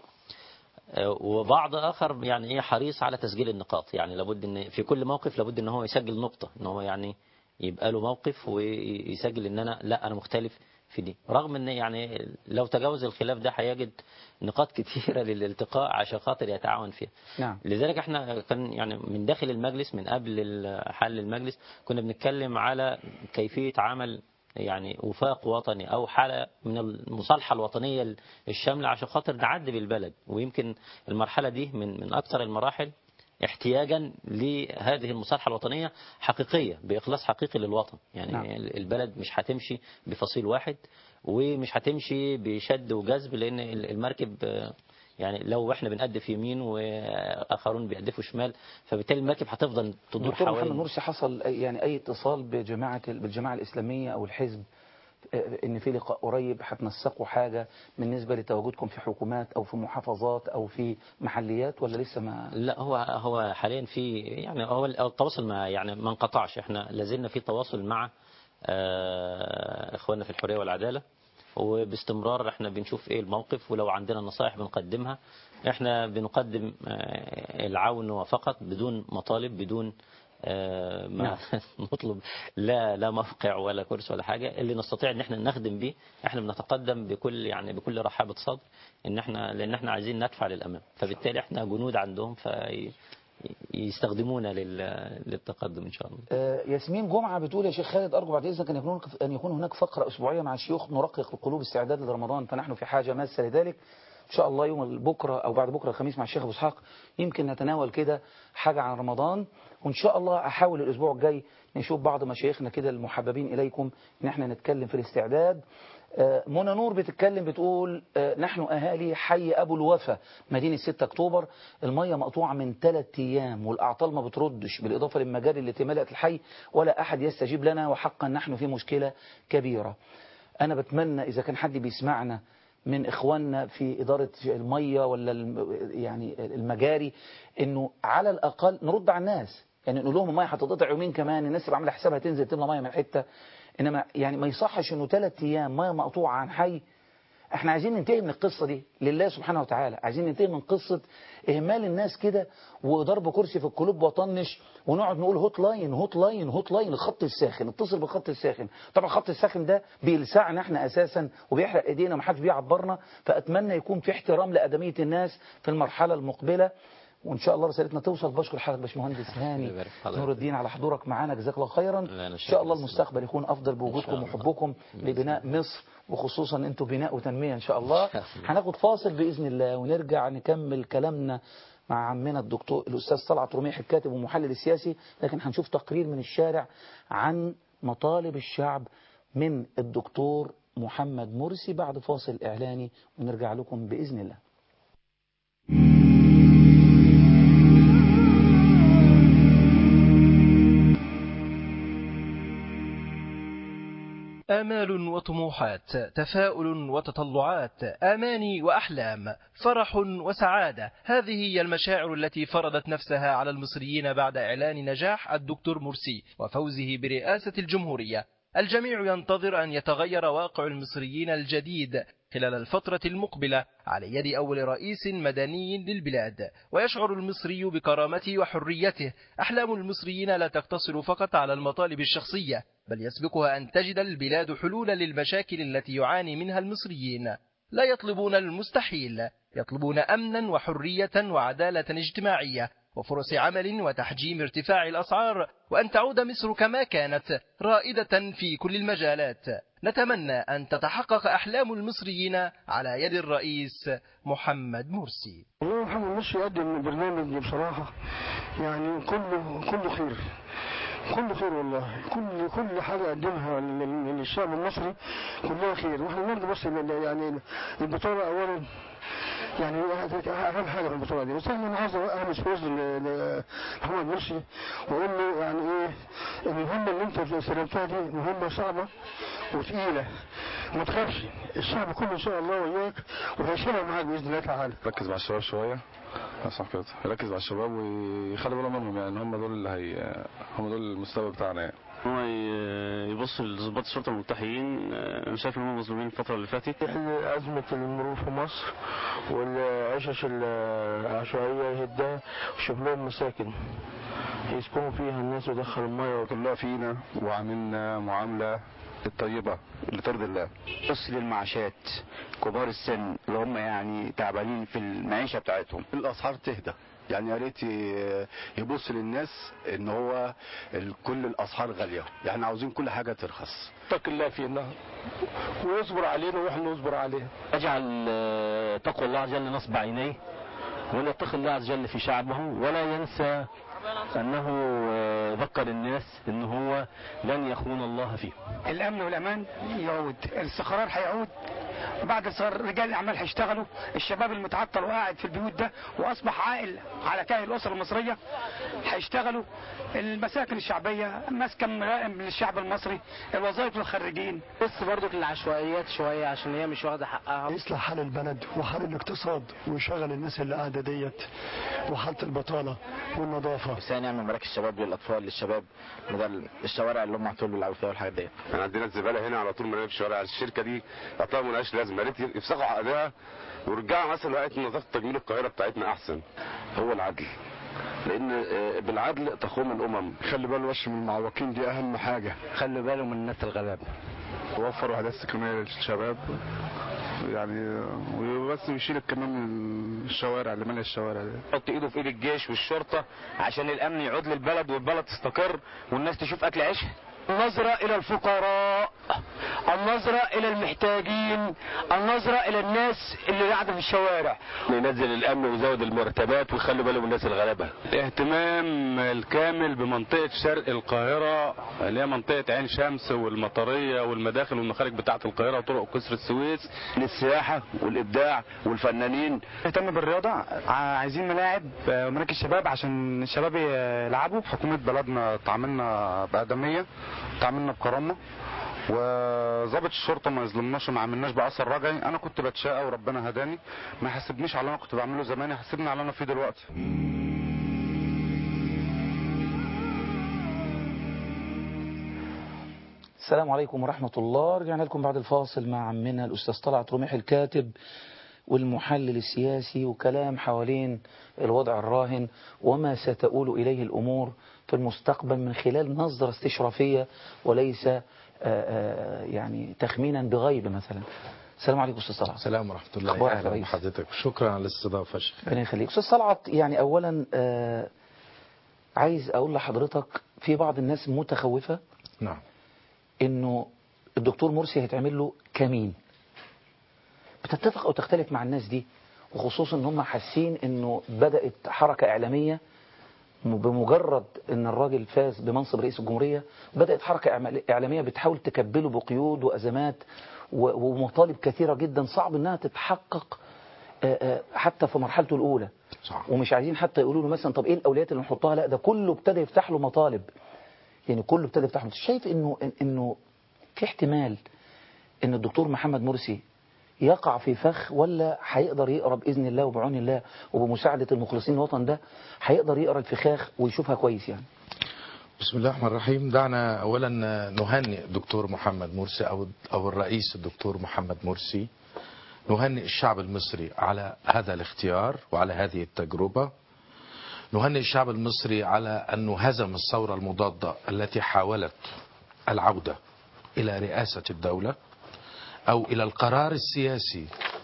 وبعض اخر يعني ايه حريص على تسجيل النقاط يعني لابد ان في كل موقف لابد ان هو يسجل نقطة ان هو يعني يبقى له موقف ويسجل ان انا لا انا مختلف في دي رغم ان يعني لو تجاوز الخلاف ده هيجد نقاط كتيرة للالتقاء عشان خاطر يتعاون فيها نعم لذلك احنا كان يعني من داخل المجلس من قبل حل المجلس كنا بنتكلم على كيفية عمل يعني وفاق وطني او حالة من المصالحة الوطنية الشاملة عشان خاطر نعدي بالبلد ويمكن المرحلة دي من من اكثر المراحل احتياجا لهذه المصالحة الوطنية حقيقية بإخلاص حقيقي للوطن يعني نعم. نعم. البلد مش هتمشي بفصيل واحد ومش هتمشي بشد وجذب لأن المركب آه، يعني لو احنا بنقدف يمين واخرون بيقدفوا شمال فبالتالي المركب هتفضل تدور دكتور محمد حوالين مرسي حصل أي- يعني أي اتصال بجماعة بالجماعة الإسلامية أو الحزب آه، إن في لقاء قريب هتنسقوا حاجة بالنسبة لتواجدكم في حكومات أو في محافظات أو في محليات ولا لسه ما لا هو هو حاليا في يعني هو التواصل ما يعني ما انقطعش احنا لازلنا في تواصل مع آه، اخواننا في الحريه والعداله وباستمرار احنا بنشوف ايه الموقف ولو عندنا نصائح بنقدمها احنا بنقدم آه، العون فقط بدون مطالب بدون آه، ما نطلب لا لا موقع ولا كرسي ولا حاجه اللي نستطيع ان احنا نخدم بيه احنا بنتقدم بكل يعني بكل رحابه صدر ان احنا لان احنا عايزين ندفع للامام فبالتالي احنا جنود عندهم في يستخدمونا لل- للتقدم ان شاء الله آه، ياسمين جمعة بتقول يا شيخ خالد أرجو بعد إذنك أن يكون أن يكون هناك فقرة أسبوعية مع الشيوخ نرقق القلوب استعداد لرمضان فنحن في حاجة ماسة لذلك إن شاء الله يوم بكرة أو بعد بكرة الخميس مع الشيخ أبو إسحاق يمكن نتناول كده حاجة عن رمضان وإن شاء الله أحاول الأسبوع الجاي نشوف بعض مشايخنا كده المحببين إليكم إن إحنا نتكلم في الاستعداد آه، منى نور بتتكلم بتقول آه، نحن أهالي حي أبو الوفا مدينة 6 أكتوبر المية مقطوعة من ثلاث أيام والأعطال ما بتردش بالإضافة للمجاري التي ملأت الحي ولا أحد يستجيب لنا وحقا نحن في مشكلة كبيرة أنا بتمنى إذا كان حد بيسمعنا من إخواننا في إدارة المية ولا الم- يعني المجاري إنه على الأقل نرد على الناس يعني نقول لهم المية هتتقطع يومين كمان الناس اللي عاملة حسابها تنزل تملى مية من حتة إنما يعني ما يصحش إنه ثلاث أيام مية مقطوعة عن حي احنا عايزين ننتهي من القصة دي لله سبحانه وتعالى عايزين ننتهي من قصة اهمال الناس كده وضرب كرسي في القلوب وطنش ونقعد نقول هوت لاين هوت لاين هوت لاين الخط الساخن اتصل بالخط الساخن طبعا الخط الساخن ده بيلسعنا احنا اساسا وبيحرق ايدينا ومحدش بيعبرنا فاتمنى يكون في احترام لادمية الناس في المرحلة المقبلة وان شاء الله رسالتنا توصل بشكر حضرتك باشمهندس هاني يبارك في حضرتك. نور الدين على حضورك معانا جزاك الله خيرا لا، أنا ان شاكر شاء الله بس. المستقبل يكون افضل إن بوجودكم شاء الله. وحبكم لبناء مصر وخصوصا انتوا بناء وتنمية ان شاء الله إن شاء الله. هناخد فاصل باذن الله ونرجع نكمل كلامنا مع عمنا الدكتور الاستاذ طلعت رميح الكاتب والمحلل السياسي لكن هنشوف تقرير من الشارع عن مطالب الشعب من الدكتور محمد مرسي بعد فاصل اعلاني ونرجع لكم باذن الله آمال وطموحات تفاؤل وتطلعات آماني وأحلام فرح وسعادة هذه هي المشاعر التي فرضت نفسها على المصريين بعد إعلان نجاح الدكتور مرسي وفوزه برئاسة الجمهورية الجميع ينتظر أن يتغير واقع المصريين الجديد خلال الفترة المقبلة على يد أول رئيس مدني للبلاد ويشعر المصري بكرامته وحريته أحلام المصريين لا تقتصر فقط على المطالب الشخصية بل يسبقها أن تجد البلاد حلولا للمشاكل التي يعاني منها المصريين لا يطلبون المستحيل يطلبون أمنا وحرية وعدالة اجتماعية وفرص عمل وتحجيم ارتفاع الأسعار وأن تعود مصر كما كانت رائدة في كل المجالات نتمنى أن تتحقق أحلام المصريين على يد الرئيس محمد مرسي والله محمد مرسي يقدم برنامج بصراحة يعني كله كله خير كل خير والله كل كل حاجه قدمها لل- للشعب المصري كلها خير واحنا برضه بس ال- يعني البطوله اولا يعني اهم حاجه في البطوله دي بس انا عاوز اهمس فوز لمحمد مرسي واقول له يعني ايه المهمه اللي انت استلمتها دي مهمه صعبه وثقيله ما تخافش الشعب كله ان شاء الله وياك وهيشيلها معاك باذن الله تعالى ركز مع الشباب شويه صح كده يركز مع الشباب ويخلي باله منهم يعني هم دول اللي هي هم دول المستقبل بتاعنا يعني هو ي- يبص لضباط الشرطه الملتحيين آه، انا شايف ان هم مظلومين الفتره اللي فاتت أزمة المرور في مصر والعشش العشوائية يهدها ويشوف لهم مساكن يسكنوا فيها الناس ويدخل المية كلها فينا وعاملنا معامله الطيبه اللي ترضي الله بص للمعاشات كبار السن اللي هم يعني تعبانين في المعيشه بتاعتهم الاسعار تهدى يعني يا ريت ي- يبص للناس ان هو ال- كل الاسعار غاليه يعني عاوزين كل حاجه ترخص اتق الله فينا ويصبر علينا واحنا نصبر عليه اجعل آه، تقوى الله عز وجل نصب عينيه وليتقي الله عز وجل في شعبه ولا ينسى انه آه، ذكر الناس ان هو لن يخون الله فيه الامن والامان يعود الاستقرار هيعود بعد الاستقرار رجال الاعمال هيشتغلوا الشباب المتعطل وقاعد في البيوت ده واصبح عائل على كاهل الاسره المصريه هيشتغلوا المساكن الشعبيه مسكن ملائم للشعب المصري الوظائف للخريجين بص برضو للعشوائيات شويه عشان هي مش واخده حقها يصلح حال البلد وحال الاقتصاد ويشغل الناس اللي قاعدة ديت وحالة البطالة والنظافة ثاني نعمل مراكز شباب للاطفال للشباب بدل الشوارع اللي هم على طول بيلعبوا فيها والحاجات ديت احنا عندنا الزباله هنا على طول مرميه في الشوارع الشركه دي اعطاها ملهاش لازمه يا ريت يفسخوا عقدها ويرجعوا مثلا وقت نظافه تجميل القاهره بتاعتنا احسن هو العدل لان آه، بالعدل تقوم الامم خلي باله بس من المعوقين دي اهم حاجة خلي باله من الناس الغلابه وفر وحدات سكنيه للشباب يعني وبس يشيل كمان من الشوارع اللي ماليه الشوارع دي يحط ايده في ايد الجيش والشرطه عشان الامن يعود للبلد والبلد تستقر والناس تشوف اكل عيشها النظرة إلى الفقراء النظرة إلى المحتاجين النظرة إلى الناس اللي قاعدة في الشوارع ينزل الامن ويزود المرتبات ويخلي باله من الناس الغلابه الاهتمام الكامل بمنطقه شرق القاهره اللي هي منطقه عين شمس والمطريه والمداخل والمخارج بتاعه القاهره وطرق كسر السويس للسياحه والابداع والفنانين اهتم بالرياضة عايزين ملاعب ومراكز شباب عشان الشباب يلعبوا حكومه بلدنا تعاملنا بادميه تعاملنا بكرامه وظابط الشرطه ما يظلمناش ما عملناش باثر رجعي انا كنت بتشاقى وربنا هداني ما يحاسبنيش على اللي انا كنت بعمله زمان يحاسبني على اللي انا فيه دلوقتي السلام عليكم ورحمة الله رجعنا لكم بعد الفاصل مع عمنا الأستاذ طلعت رميح الكاتب والمحلل السياسي وكلام حوالين الوضع الراهن وما ستؤول إليه الأمور في المستقبل من خلال نظرة استشرافية وليس آآ آآ يعني تخمينا بغيب مثلا السلام عليكم أستاذ طلعت السلام ورحمة الله أخبارك يا أهلا ريس؟ بحضرتك شكرا على الاستضافة يا شيخ. ربنا يخليك أستاذ طلعت يعني أولا آه، عايز أقول لحضرتك في بعض الناس متخوفة نعم انه الدكتور مرسي هيتعمل له كمين بتتفق او تختلف مع الناس دي وخصوصا ان هم حاسين انه بدأت حركة اعلامية م- بمجرد ان الراجل فاز بمنصب رئيس الجمهورية بدأت حركة إعمال- اعلامية بتحاول تكبله بقيود وازمات و- ومطالب كثيرة جدا صعب انها تتحقق آه، آه، حتى في مرحلته الاولى صح. ومش عايزين حتى يقولوا له مثلا طب ايه الاولويات اللي نحطها لا ده كله ابتدى يفتح له مطالب يعني كله ابتدى يفتح له شايف انه إن- انه في احتمال ان الدكتور محمد مرسي يقع في فخ ولا هيقدر يقرا باذن الله وبعون الله وبمساعده المخلصين الوطن ده هيقدر يقرا الفخاخ ويشوفها كويس يعني بسم الله الرحمن الرحيم دعنا اولا نهنئ الدكتور محمد مرسي او او الرئيس الدكتور محمد مرسي نهنئ الشعب المصري على هذا الاختيار وعلى هذه التجربة نهنئ الشعب المصري على أنه هزم الثورة المضادة التي حاولت العودة إلى رئاسة الدولة أو إلى القرار السياسي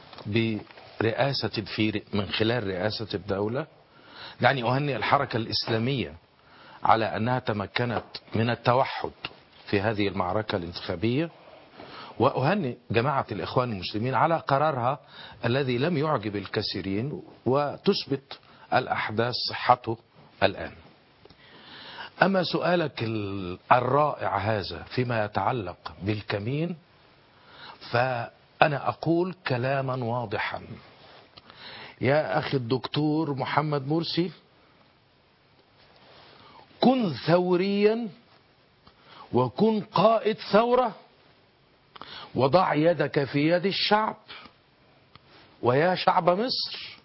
برئاسة في من خلال رئاسة الدولة دعني أهنئ الحركة الإسلامية على أنها تمكنت من التوحد في هذه المعركة الانتخابية وأهنئ جماعة الإخوان المسلمين على قرارها الذي لم يعجب الكثيرين وتثبت الأحداث صحته الآن أما سؤالك ال- الرائع هذا فيما يتعلق بالكمين فأنا أقول كلاما واضحا يا أخي الدكتور محمد مرسي كن ثوريا وكن قائد ثورة وضع يدك في يد الشعب ويا شعب مصر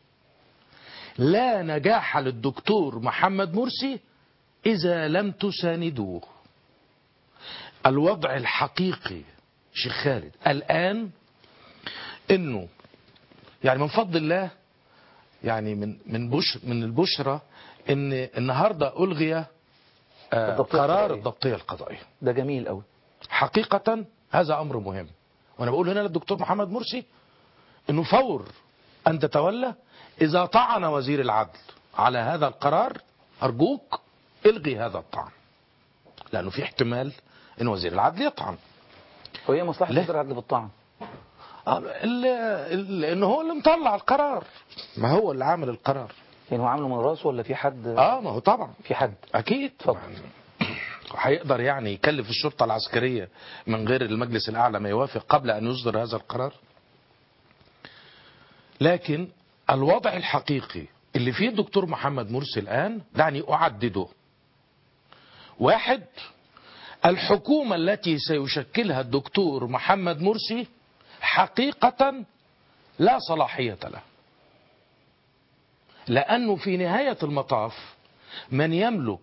لا نجاح للدكتور محمد مرسي إذا لم تساندوه الوضع الحقيقي شيخ خالد الآن إنه يعني من فضل الله يعني من من بش من البشرة إن النهارده ألغي آه، الضبطية قرار القضائية. الضبطية القضائية ده جميل قوي حقيقة هذا أمر مهم وأنا بقول هنا للدكتور محمد مرسي أنه فور أن تتولى إذا طعن وزير العدل على هذا القرار أرجوك الغي هذا الطعن لأنه في احتمال أن وزير العدل يطعن وهي مصلحة وزير العدل بالطعن آه، ال- ال- لأنه هو اللي مطلع القرار ما هو اللي عامل القرار يعني هو عامله من راسه ولا في حد اه ما هو طبعا في حد اكيد هيقدر يعني يكلف الشرطه العسكريه من غير المجلس الاعلى ما يوافق قبل ان يصدر هذا القرار لكن الوضع الحقيقي اللي فيه الدكتور محمد مرسي الان دعني اعدده واحد الحكومه التي سيشكلها الدكتور محمد مرسي حقيقه لا صلاحيه له لأنه في نهاية المطاف من يملك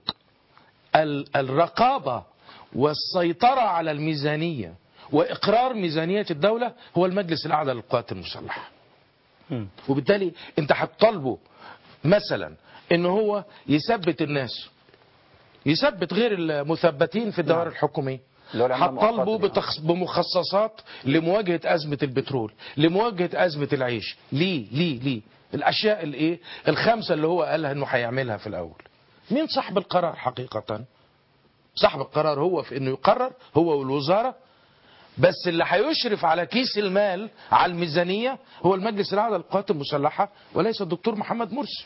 ال- الرقابة والسيطرة على الميزانية وإقرار ميزانية الدولة هو المجلس الأعلى للقوات المسلحة وبالتالي أنت هتطالبه مثلا ان هو يثبت الناس يثبت غير المثبتين في الدوائر الحكومية اللي هو العمالة هتطالبوا المؤقتة دي. بتخص... بمخصصات لمواجهة أزمة البترول لمواجهة أزمة العيش ليه ليه ليه الأشياء الإيه الخمسة اللي هو قالها إنه هيعملها في الأول مين صاحب القرار حقيقة صاحب القرار هو في إنه يقرر هو والوزارة بس اللي هيشرف على كيس المال على الميزانية هو المجلس الأعلى للقوات المسلحة وليس الدكتور محمد مرسي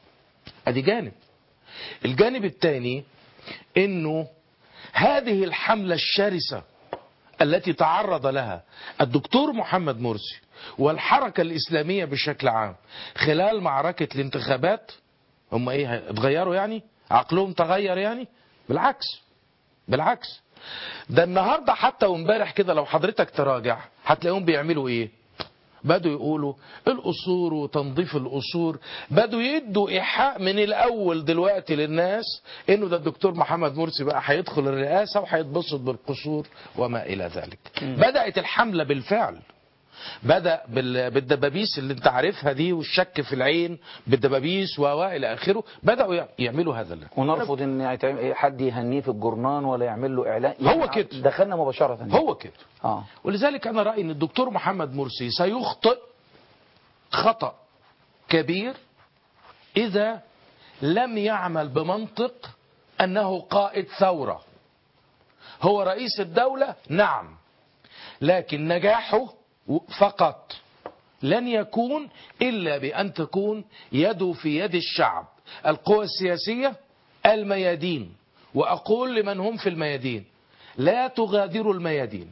ادي جانب الجانب الثاني انه هذه الحملة الشرسة التي تعرض لها الدكتور محمد مرسي والحركة الإسلامية بشكل عام خلال معركة الانتخابات هم ايه اتغيروا يعني عقلهم تغير يعني بالعكس بالعكس ده النهاردة حتى وامبارح كده لو حضرتك تراجع هتلاقيهم بيعملوا ايه بدوا يقولوا القصور وتنظيف القصور بدوا يدوا ايحاء من الاول دلوقتي للناس انه ده الدكتور محمد مرسي بقى هيدخل الرئاسه وهيتبسط بالقصور وما الى ذلك بدات الحمله بالفعل بدا بال- بالدبابيس اللي انت عارفها دي والشك في العين بالدبابيس والى اخره بداوا يع- يعملوا هذا اللي. ونرفض ان يتعمل- حد يهنيه في الجرنان ولا يعمل له اعلان هو كده. دخلنا مباشره هو كده اه ولذلك انا رايي ان الدكتور محمد مرسي سيخطئ خطا كبير اذا لم يعمل بمنطق انه قائد ثوره هو رئيس الدوله نعم لكن نجاحه فقط لن يكون الا بان تكون يده في يد الشعب القوى السياسيه الميادين واقول لمن هم في الميادين لا تغادروا الميادين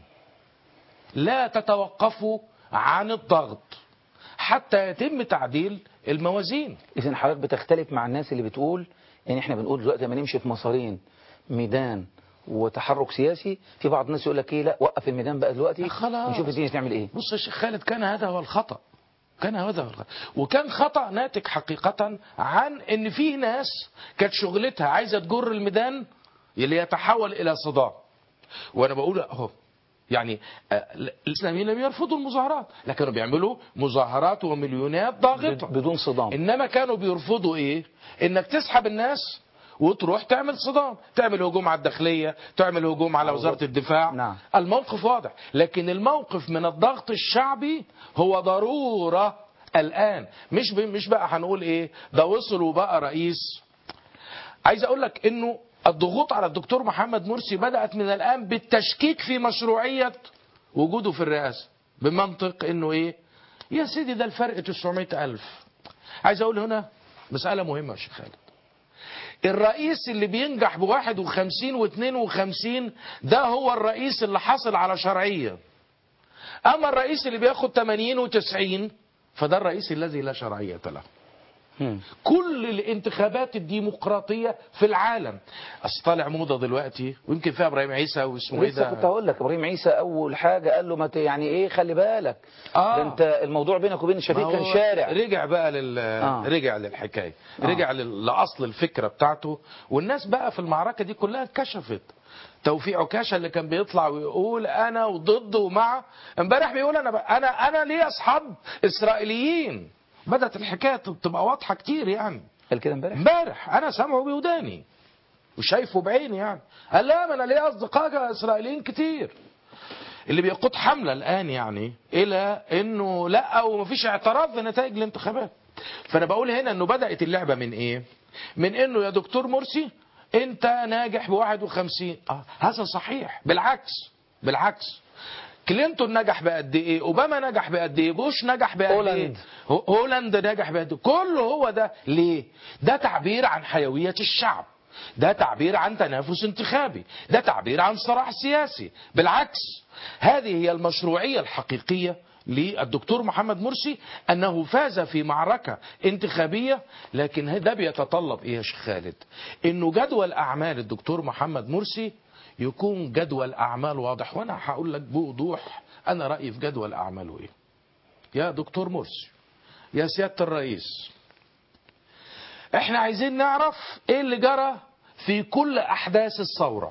لا تتوقفوا عن الضغط حتى يتم تعديل الموازين اذا حضرتك بتختلف مع الناس اللي بتقول يعني احنا بنقول دلوقتي لما نمشي في مسارين ميدان وتحرك سياسي في بعض الناس يقول لك ايه لا وقف الميدان بقى دلوقتي خلاص. ونشوف الدنيا تعمل ايه بص يا شيخ خالد كان هذا هو الخطأ كان هذا هو الخطأ وكان خطأ ناتج حقيقة عن ان في ناس كانت شغلتها عايزة تجر الميدان اللي يتحول الى صدام وانا بقول اهو يعني آه، الاسلاميين لم يرفضوا المظاهرات لكن كانوا بيعملوا مظاهرات ومليونات ضاغطة بدون صدام انما كانوا بيرفضوا ايه انك تسحب الناس وتروح تعمل صدام تعمل هجوم على الداخلية تعمل هجوم على وزارة الدفاع نعم. الموقف واضح لكن الموقف من الضغط الشعبي هو ضرورة الآن مش ب... مش بقى هنقول ايه ده وصل وبقى رئيس عايز اقول لك انه الضغوط على الدكتور محمد مرسي بدأت من الآن بالتشكيك في مشروعية وجوده في الرئاسة بمنطق انه ايه يا سيدي ده الفرق 900 ألف عايز اقول هنا مسألة مهمة يا شيخ خالد الرئيس اللي بينجح بواحد وخمسين واثنين وخمسين ده هو الرئيس اللي حصل على شرعية أما الرئيس اللي بياخد 80 وتسعين فده الرئيس الذي لا شرعية له كل الانتخابات الديمقراطية في العالم أصل طالع موضة دلوقتي ويمكن فيها إبراهيم عيسى واسمه إيه لسه كنت ده هقول لك ابراهيم عيسى اول حاجه قال له ما ت- يعني ايه خلي بالك آه. ده انت الموضوع بينك وبين شفيق ما كان هو شارع رجع بقى لل آه. رجع للحكايه آه. رجع لل- لاصل الفكره بتاعته والناس بقى في المعركه دي كلها اتكشفت توفيق عكاشه اللي كان بيطلع ويقول انا وضد ومع امبارح بيقول انا بقى انا انا ليه اصحاب اسرائيليين بدات الحكايه تبقى واضحه كتير يعني قال كده امبارح امبارح انا سامعه بوداني وشايفه بعيني يعني قال لا ما انا ليا اصدقاء اسرائيليين كتير اللي بيقود حمله الان يعني الى انه لا ومفيش اعتراف بنتائج الانتخابات فانا بقول هنا انه بدات اللعبه من ايه من انه يا دكتور مرسي انت ناجح ب 51 اه هذا صحيح بالعكس بالعكس كلينتون نجح بقد ايه اوباما نجح بقد ايه بوش نجح بقد ايه هولاند. هو- هولاند نجح بقد ايه كله هو ده ليه ده تعبير عن حيويه الشعب ده تعبير عن تنافس انتخابي ده تعبير عن صراع سياسي بالعكس هذه هي المشروعيه الحقيقيه للدكتور محمد مرسي انه فاز في معركه انتخابيه لكن ده بيتطلب ايه يا شيخ خالد انه جدول اعمال الدكتور محمد مرسي يكون جدول اعمال واضح وانا هقول لك بوضوح انا رايي في جدول اعماله ايه يا دكتور مرسي يا سياده الرئيس احنا عايزين نعرف ايه اللي جرى في كل احداث الثوره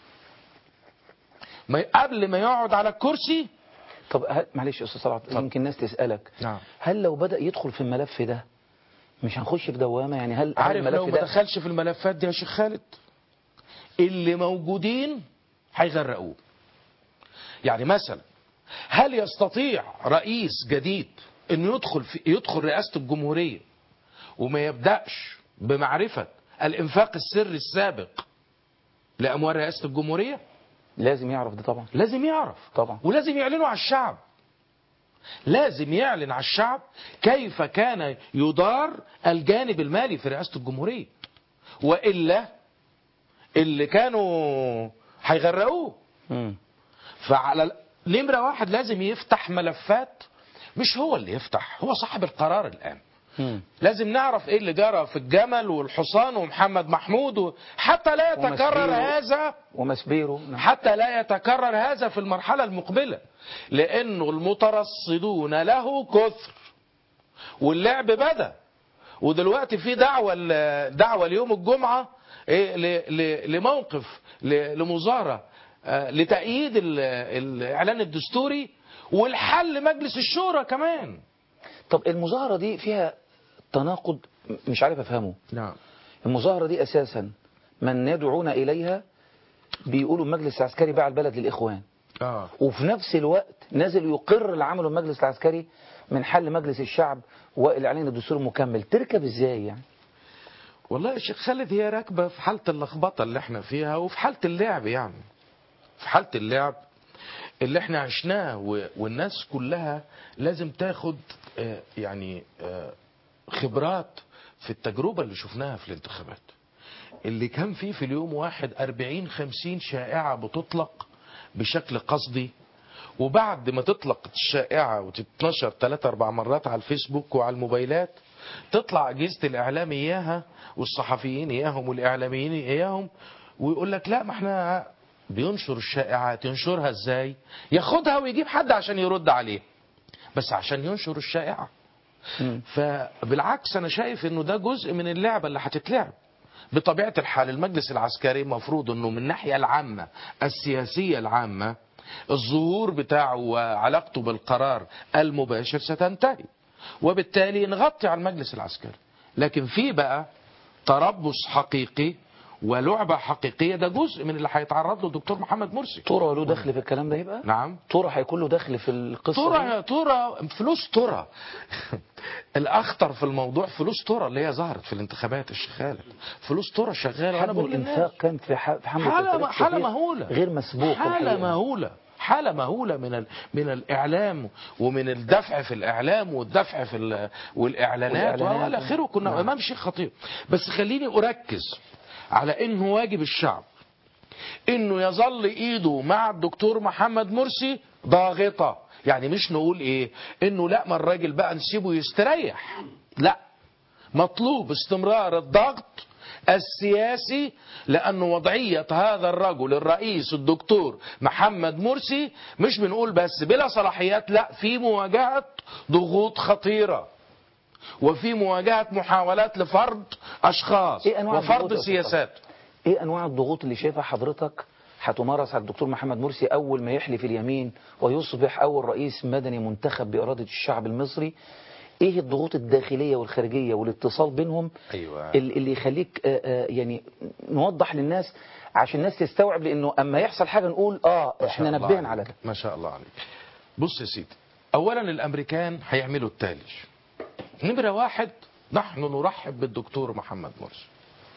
ما قبل ما يقعد على الكرسي طب ه- معلش يا استاذ صلاح يمكن الناس تسالك نعم هل لو بدا يدخل في الملف ده مش هنخش في دوامه يعني هل هل عارف لو الملف ما ده دخلش في الملفات دي يا شيخ خالد اللي موجودين هيغرقوه يعني مثلا هل يستطيع رئيس جديد انه يدخل في يدخل رئاسه الجمهوريه وما يبداش بمعرفه الانفاق السري السابق لاموال رئاسه الجمهوريه لازم يعرف ده طبعا لازم يعرف طبعا ولازم يعلنوا على الشعب لازم يعلن على الشعب كيف كان يدار الجانب المالي في رئاسة الجمهورية وإلا اللي كانوا هيغرقوه فعلى ال- نمرة واحد لازم يفتح ملفات مش هو اللي يفتح هو صاحب القرار الآن لازم نعرف ايه اللي جرى في الجمل والحصان ومحمد محمود و... حتى لا يتكرر ومسبيرو. هذا ومسبيرو حتى لا يتكرر هذا في المرحلة المقبلة لأنه المترصدون له كثر واللعب بدأ ودلوقتي في دعوة ال- دعوة ليوم الجمعة إيه ل- ل- لموقف ل- لمظاهرة آه، لتأييد ال- الإعلان الدستوري والحل مجلس الشورى كمان طب المظاهره دي فيها تناقض م- مش عارف افهمه نعم المظاهره دي اساسا من يدعون اليها بيقولوا المجلس العسكري باع البلد للاخوان اه وفي نفس الوقت نازل يقر اللي عمله المجلس العسكري من حل مجلس الشعب والاعلان الدستوري المكمل تركب ازاي يعني والله يا شيخ خالد هي راكبة في حالة اللخبطة اللي احنا فيها وفي حالة اللعب يعني في حالة اللعب اللي احنا عشناه و- والناس كلها لازم تاخد آه، يعني آه، خبرات في التجربة اللي شفناها في الانتخابات اللي كان فيه في اليوم واحد أربعين خمسين شائعة بتطلق بشكل قصدي وبعد ما تطلق الشائعة وتتنشر ثلاثة أربع مرات على الفيسبوك وعلى الموبايلات تطلع أجهزة الإعلام إياها والصحفيين إياهم والإعلاميين إياهم ويقول لك لا ما احنا بينشر الشائعات ينشرها ازاي ياخدها ويجيب حد عشان يرد عليه بس عشان ينشر الشائعة فبالعكس انا شايف انه ده جزء من اللعبة اللي هتتلعب بطبيعة الحال المجلس العسكري مفروض انه من الناحية العامة السياسية العامة الظهور بتاعه وعلاقته بالقرار المباشر ستنتهي وبالتالي نغطي على المجلس العسكري لكن في بقى تربص حقيقي ولعبة حقيقية ده جزء من اللي هيتعرض له الدكتور محمد مرسي ترى له دخل في الكلام ده يبقى نعم ترى هيكون له دخل في القصه ترى دي يا ترى فلوس ترى الاخطر في الموضوع فلوس ترى اللي هي ظهرت في الانتخابات الشيخ خالد فلوس ترى شغاله وانا حجم بقول للناس الانفاق كان في ح- في حمله حالة التاريخ حالة شفيق مهولة غير مسبوق حالة الحقيقة. مهولة حالة مهولة من ال... من الإعلام ومن الدفع في الإعلام والدفع في ال... والإعلانات والإعلانات. وإلى آخره كنا نعم. أمام شيء خطير بس خليني أركز على إنه واجب الشعب إنه يظل إيده مع الدكتور محمد مرسي ضاغطة يعني مش نقول إيه إنه لا ما الراجل بقى نسيبه يستريح لا مطلوب استمرار الضغط السياسي لأن وضعية هذا الرجل الرئيس الدكتور محمد مرسي مش بنقول بس بلا صلاحيات لا في مواجهة ضغوط خطيرة وفي مواجهة محاولات لفرض أشخاص إيه أنواع وفرض الضغوط يا أستاذ سياسات ايه انواع الضغوط اللي شايفها حضرتك هتمارس على الدكتور محمد مرسي اول ما يحلف اليمين ويصبح اول رئيس مدني منتخب باراده الشعب المصري ايه الضغوط الداخليه والخارجيه والاتصال بينهم أيوة. ال- اللي يخليك آه، آه، يعني نوضح للناس عشان الناس تستوعب لانه اما يحصل حاجه نقول اه ما احنا شاء الله نبهنا عليك. على ده ما شاء الله عليك بص يا سيدي اولا الامريكان هيعملوا التالي نمرة واحد نحن نرحب بالدكتور محمد مرسي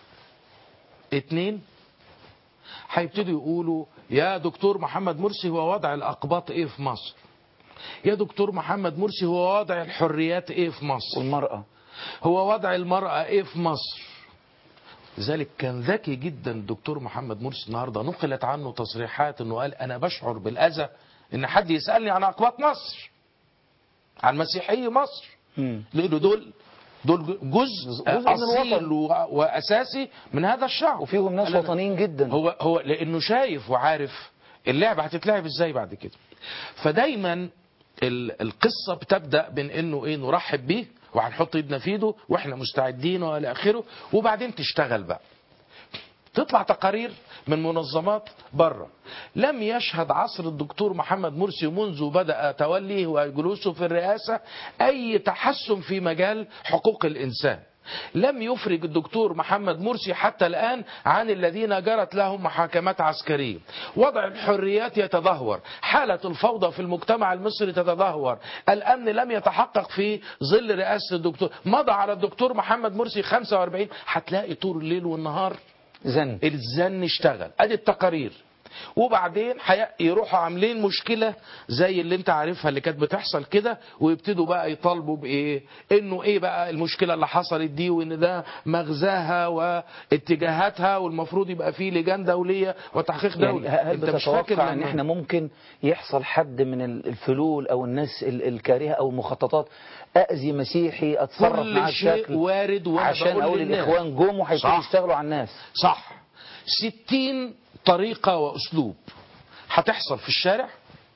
اتنين هيبتدوا يقولوا يا دكتور محمد مرسي هو وضع الاقباط ايه في مصر يا دكتور محمد مرسي هو وضع الحريات ايه في مصر والمرأة هو وضع المرأة ايه في مصر لذلك كان ذكي جدا الدكتور محمد مرسي النهارده نقلت عنه تصريحات انه قال انا بشعر بالاذى ان حد يسالني عن اقباط مصر عن مسيحي مصر لانه دول دول جزء, جزء من اصيل و- واساسي من هذا الشعب وفيهم ناس وطنيين جدا هو هو لانه شايف وعارف اللعبه هتتلعب ازاي بعد كده فدايما ال- القصه بتبدا بين انه ايه نرحب بيه وهنحط ايدنا في ايده واحنا مستعدين والى اخره وبعدين تشتغل بقى تطلع تقارير من منظمات بره لم يشهد عصر الدكتور محمد مرسي منذ بدأ توليه وجلوسه في الرئاسة أي تحسن في مجال حقوق الإنسان لم يفرج الدكتور محمد مرسي حتى الآن عن الذين جرت لهم محاكمات عسكرية وضع الحريات يتدهور حالة الفوضى في المجتمع المصري تتدهور الأمن لم يتحقق في ظل رئاسة الدكتور مضى على الدكتور محمد مرسي 45 هتلاقي طول الليل والنهار زن الزن اشتغل ادي التقارير وبعدين حي- يروحوا عاملين مشكلة زي اللي انت عارفها اللي كانت بتحصل كده ويبتدوا بقى يطالبوا بايه انه ايه بقى المشكلة اللي حصلت دي وان ده مغزاها واتجاهاتها والمفروض يبقى فيه لجان دولية وتحقيق يعني دولي هل انت مش فاكر بتتوقع ان لما- احنا ممكن يحصل حد من ال- الفلول او الناس ال- الكارهه او المخططات اذي مسيحي اتصرف كل معاه شيء بشكل وارد وانا عشان بقول اقول للناس. الاخوان جم وهيبتدوا صح. يشتغلوا على الناس صح ستين طريقة وأسلوب هتحصل في الشارع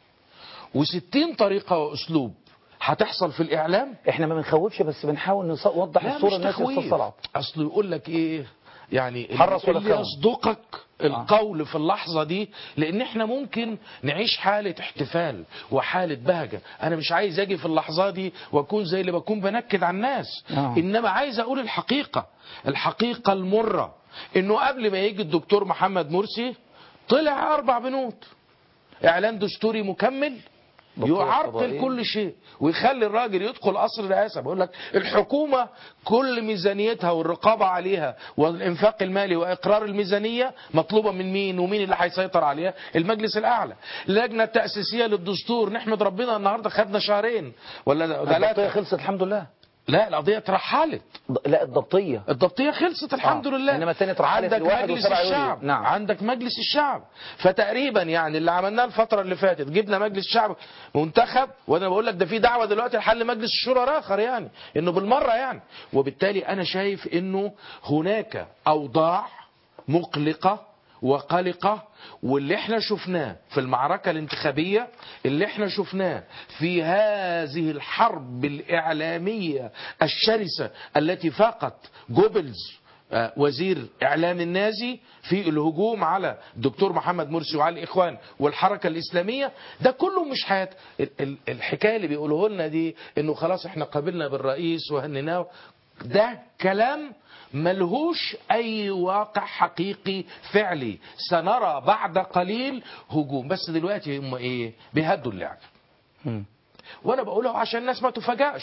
وستين طريقة وأسلوب هتحصل في الإعلام احنا ما بنخوفش بس بنحاول نوضح لا الصوره مش للناس تخويف. يتصل أصل يقول لك إيه يعني حرص ولا اللي خون. يصدقك القول في اللحظة دي لأن احنا ممكن نعيش حالة احتفال وحالة بهجة أنا مش عايز أجي في اللحظة دي وأكون زي اللي بكون بنكد على الناس آه. إنما عايز أقول الحقيقة الحقيقة المرة إنه قبل ما يجي الدكتور محمد مرسي طلع أربع بنود إعلان دستوري مكمل بطولة يعرقل قضائية. كل شيء ويخلي الراجل يدخل قصر الرئاسه بقول لك الحكومه كل ميزانيتها والرقابه عليها والانفاق المالي واقرار الميزانيه مطلوبه من مين ومين اللي هيسيطر عليها المجلس الاعلى اللجنه التاسيسيه للدستور نحمد ربنا النهارده خدنا شهرين ولا الضبطيه ثلاثه خلصت الحمد لله لا القضيه اترحلت لا الضبطيه الضبطيه خلصت الحمد آه. لله إنما التانية اترحلت عندك لواحد مجلس وسبعة يوليو. الشعب نعم. عندك مجلس الشعب فتقريبا يعني اللي عملناه الفتره اللي فاتت جبنا مجلس شعب منتخب وانا بقول لك ده في دعوه دلوقتي لحل مجلس الشورى الاخر يعني انه بالمره يعني وبالتالي انا شايف انه هناك اوضاع مقلقه وقلقة واللي احنا شفناه في المعركة الانتخابية اللي احنا شفناه في هذه الحرب الإعلامية الشرسة التي فاقت جوبلز آه، وزير إعلام النازي في الهجوم على الدكتور محمد مرسي وعلى الإخوان والحركة الإسلامية ده كله مش حياة ال- ال- الحكاية اللي بيقوله لنا دي إنه خلاص إحنا قابلنا بالرئيس وهنناه ده كلام ملهوش أي واقع حقيقي فعلي سنرى بعد قليل هجوم بس دلوقتي هم إيه بيهدوا اللعب وأنا بقوله عشان الناس ما تفاجأش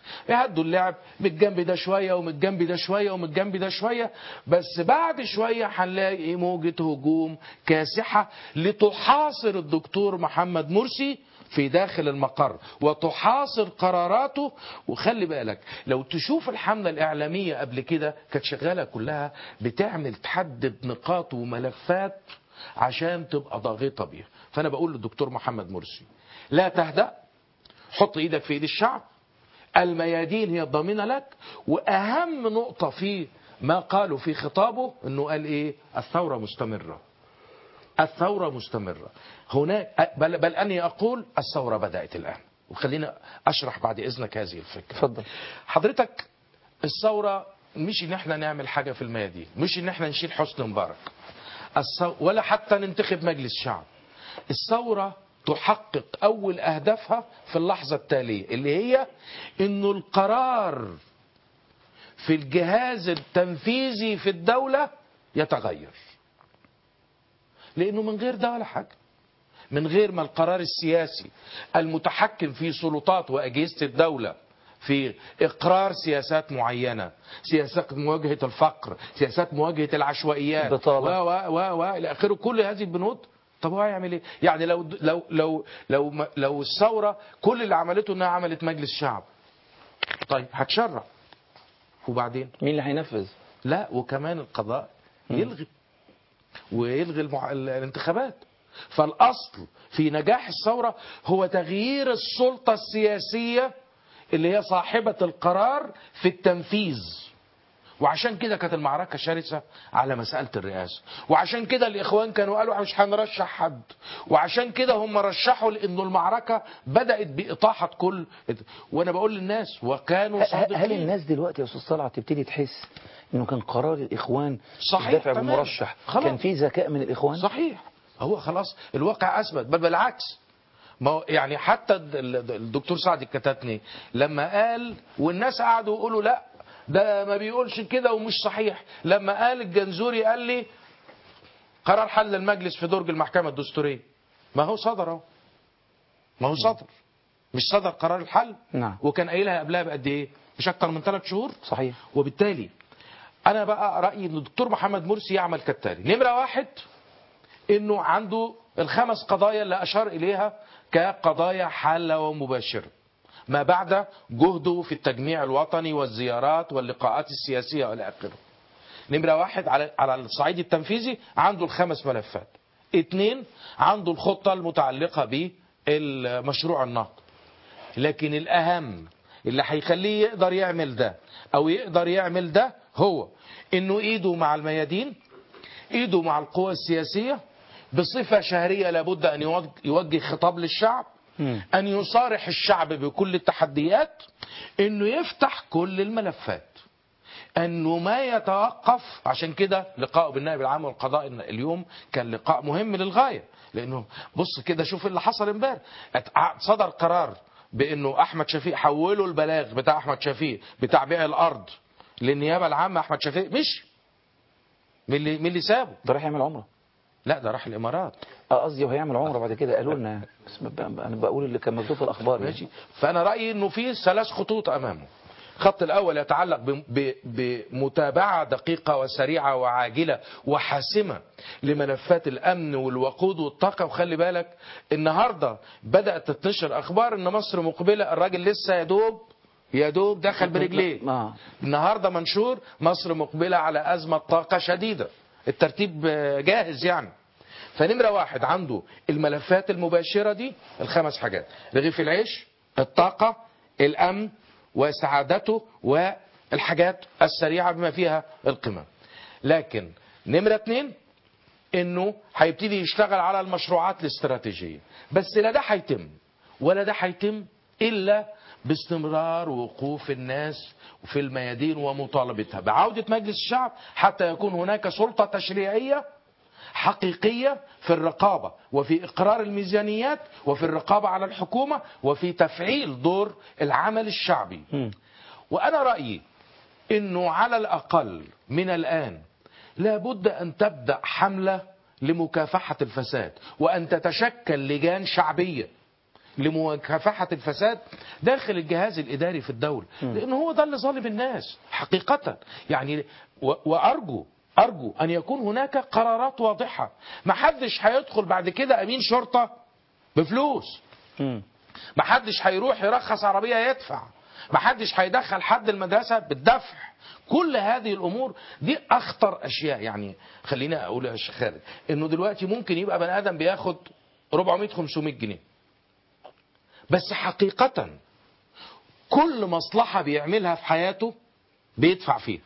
يهدوا اللعب من الجنب ده شوية ومن الجنب ده شوية ومن الجنب ده شوية بس بعد شوية هنلاقي موجة هجوم كاسحة لتحاصر الدكتور محمد مرسي في داخل المقر وتحاصر قراراته وخلي بالك لو تشوف الحملة الإعلامية قبل كده كانت شغالة كلها بتعمل تحدد نقاط وملفات عشان تبقى ضاغطة بيها فأنا بقول للدكتور محمد مرسي لا تهدأ حط ايدك في ايد الشعب الميادين هي الضامنة لك وأهم نقطة في ما قالوا في خطابه أنه قال إيه الثورة مستمرة الثورة مستمرة هناك بل, بل أني أقول الثورة بدأت الآن وخلينا أشرح بعد إذنك هذه الفكرة اتفضل حضرتك الثورة مش ان احنا نعمل حاجة في الميادين مش ان احنا نشيل حسن مبارك الثو- ولا حتى ننتخب مجلس شعب الثورة تحقق أول أهدافها في اللحظة التالية اللي هي إنه القرار في الجهاز التنفيذي في الدولة يتغير لأنه من غير ده ولا حاجة من غير ما القرار السياسي المتحكم في سلطات وأجهزة الدولة في إقرار سياسات معينة سياسات مواجهة الفقر سياسات مواجهة العشوائيات بطالة. و و و و إلى آخره كل هذه البنود طب هو هيعمل ايه؟ يعني لو لو لو لو لو الثوره كل اللي عملته انها عملت مجلس شعب. طيب هتشرع. وبعدين؟ مين اللي هينفذ؟ لا وكمان القضاء يلغي ويلغي المع... الانتخابات. فالاصل في نجاح الثوره هو تغيير السلطه السياسيه اللي هي صاحبه القرار في التنفيذ. وعشان كده كانت المعركة شرسة على مسألة الرئاسة وعشان كده الإخوان كانوا قالوا إحنا مش هنرشح حد وعشان كده هم رشحوا لأنه المعركة بدأت بإطاحة كل وأنا بقول للناس وكانوا ه- صادقين هل الناس دلوقتي يا استاذ طلعت تبتدي تحس انه كان قرار الاخوان صحيح الدافع تمام. بالمرشح خلاص. كان في ذكاء من الاخوان صحيح هو خلاص الواقع اثبت بل بالعكس ما هو يعني حتى ال- ال- الدكتور سعد الكتاتني لما قال والناس قعدوا يقولوا لا ده ما بيقولش كده ومش صحيح لما قال الجنزوري قال لي قرار حل المجلس في درج المحكمة الدستورية ما هو صدر اهو ما هو صدر مش صدر قرار الحل نعم وكان قايلها قبلها بقد ايه مش اكتر من ثلاث شهور صحيح وبالتالي انا بقى رايي ان الدكتور محمد مرسي يعمل كالتالي نمره واحد انه عنده الخمس قضايا اللي اشار اليها كقضايا حاله ومباشره ما بعد جهده في التجميع الوطني والزيارات واللقاءات السياسيه والى اخره نمره واحد على على الصعيد التنفيذي عنده الخمس ملفات اثنين عنده الخطه المتعلقه بالمشروع النهضه لكن الأهم اللي هيخليه يقدر يعمل ده أو يقدر يعمل ده هو إنه إيده مع الميادين إيده مع القوى السياسية بصفة شهرية لابد أن يوج- يوجه خطاب للشعب أن يصارح الشعب بكل التحديات أنه يفتح كل الملفات أنه ما يتوقف عشان كده لقاءه بالنائب العام والقضاء اليوم كان لقاء مهم للغاية لأنه بص كده شوف اللي حصل امبارح ات- صدر قرار بأنه أحمد شفيق حولوا البلاغ بتاع أحمد شفيق بتاع بيع الأرض للنيابة العامة أحمد شفيق مش من اللي من اللي سابه ده راح يعمل عمره لا ده راح الإمارات اه قصدي وهيعمل عمره بعد كده قالوا لنا يعني. بس ب- ب- انا بقول اللي كان مكتوب في الاخبار يعني. ماشي فانا رايي انه في ثلاث خطوط امامه الخط الاول يتعلق ب- ب- بمتابعه دقيقه وسريعه وعاجله وحاسمه لملفات الامن والوقود والطاقه وخلي بالك النهارده بدات تنتشر اخبار ان مصر مقبله الراجل لسه يا دوب يا دوب دخل برجليه آه. النهارده منشور مصر مقبله على ازمه طاقه شديده الترتيب آه، جاهز يعني فنمرة واحد عنده الملفات المباشرة دي الخمس حاجات رغيف العيش الطاقة الأمن وسعادته والحاجات السريعة بما فيها القمم لكن نمرة اتنين انه هيبتدي يشتغل على المشروعات الاستراتيجية بس لا ده هيتم ولا ده هيتم الا باستمرار وقوف الناس في الميادين ومطالبتها بعودة مجلس الشعب حتى يكون هناك سلطة تشريعية حقيقية في الرقابة وفي إقرار الميزانيات وفي الرقابة على الحكومة وفي تفعيل دور العمل الشعبي وأنا رأيي أنه على الأقل من الآن لابد أن تبدأ حملة لمكافحة الفساد وأن تتشكل لجان شعبية لمكافحة الفساد داخل الجهاز الإداري في الدولة لأن هو ده اللي ظالم الناس حقيقة يعني و- وأرجو أرجو أن يكون هناك قرارات واضحة ما حدش هيدخل بعد كده أمين شرطة بفلوس ما حدش هيروح يرخص عربية يدفع ما حدش هيدخل حد المدرسة بالدفع كل هذه الامور دي اخطر اشياء يعني خلينا اقول يا شيخ خالد انه دلوقتي ممكن يبقى بني ادم بياخد 400 500 جنيه بس حقيقة كل مصلحة بيعملها في حياته بيدفع فيها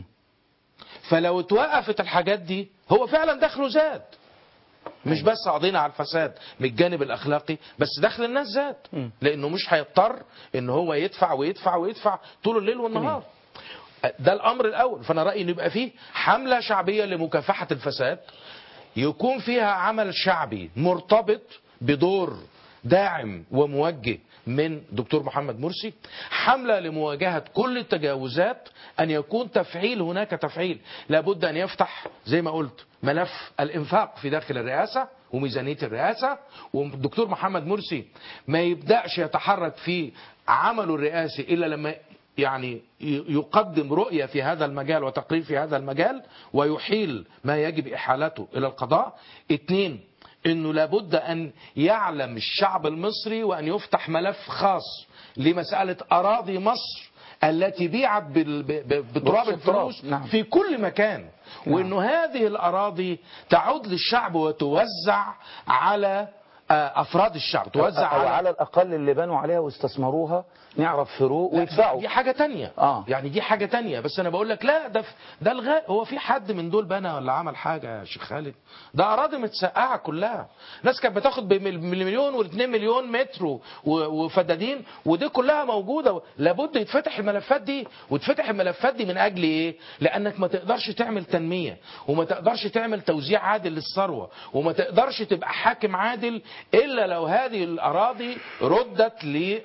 فلو اتوقفت الحاجات دي هو فعلا دخله زاد مش بس قضينا على الفساد من الجانب الاخلاقي بس دخل الناس زاد لانه مش هيضطر ان هو يدفع ويدفع ويدفع طول الليل والنهار ده الامر الاول فانا رايي ان يبقى فيه حمله شعبيه لمكافحه الفساد يكون فيها عمل شعبي مرتبط بدور داعم وموجه من دكتور محمد مرسي حملة لمواجهة كل التجاوزات أن يكون تفعيل هناك تفعيل لابد أن يفتح زي ما قلت ملف الإنفاق في داخل الرئاسة وميزانية الرئاسة والدكتور محمد مرسي ما يبدأش يتحرك في عمله الرئاسي إلا لما يعني يقدم رؤية في هذا المجال وتقرير في هذا المجال ويحيل ما يجب إحالته إلى القضاء اثنين انه لابد ان يعلم الشعب المصري وان يفتح ملف خاص لمسألة اراضي مصر التي بيعت بال- ب- ب- بتراب الفلوس في كل مكان وانه هذه الاراضي تعود للشعب وتوزع على آه، افراد الشعب توزع أو على على الأقل اللي بانوا عليها واستثمروها نعرف فروق ويدفعوا دي حاجة تانية آه. يعني دي حاجة تانية بس أنا بقول لك لا ده ده الغاء هو في حد من دول بنى ولا عمل حاجة يا شيخ خالد ده أراضي متسقعة كلها ناس كانت بتاخد بمليون واثنين مليون متر و- وفدادين ودي كلها موجودة لابد يتفتح الملفات دي وتفتح الملفات دي من أجل إيه لأنك ما تقدرش تعمل تنمية وما تقدرش تعمل توزيع عادل للثروة وما تقدرش تبقى حاكم عادل إلا لو هذه الأراضي ردت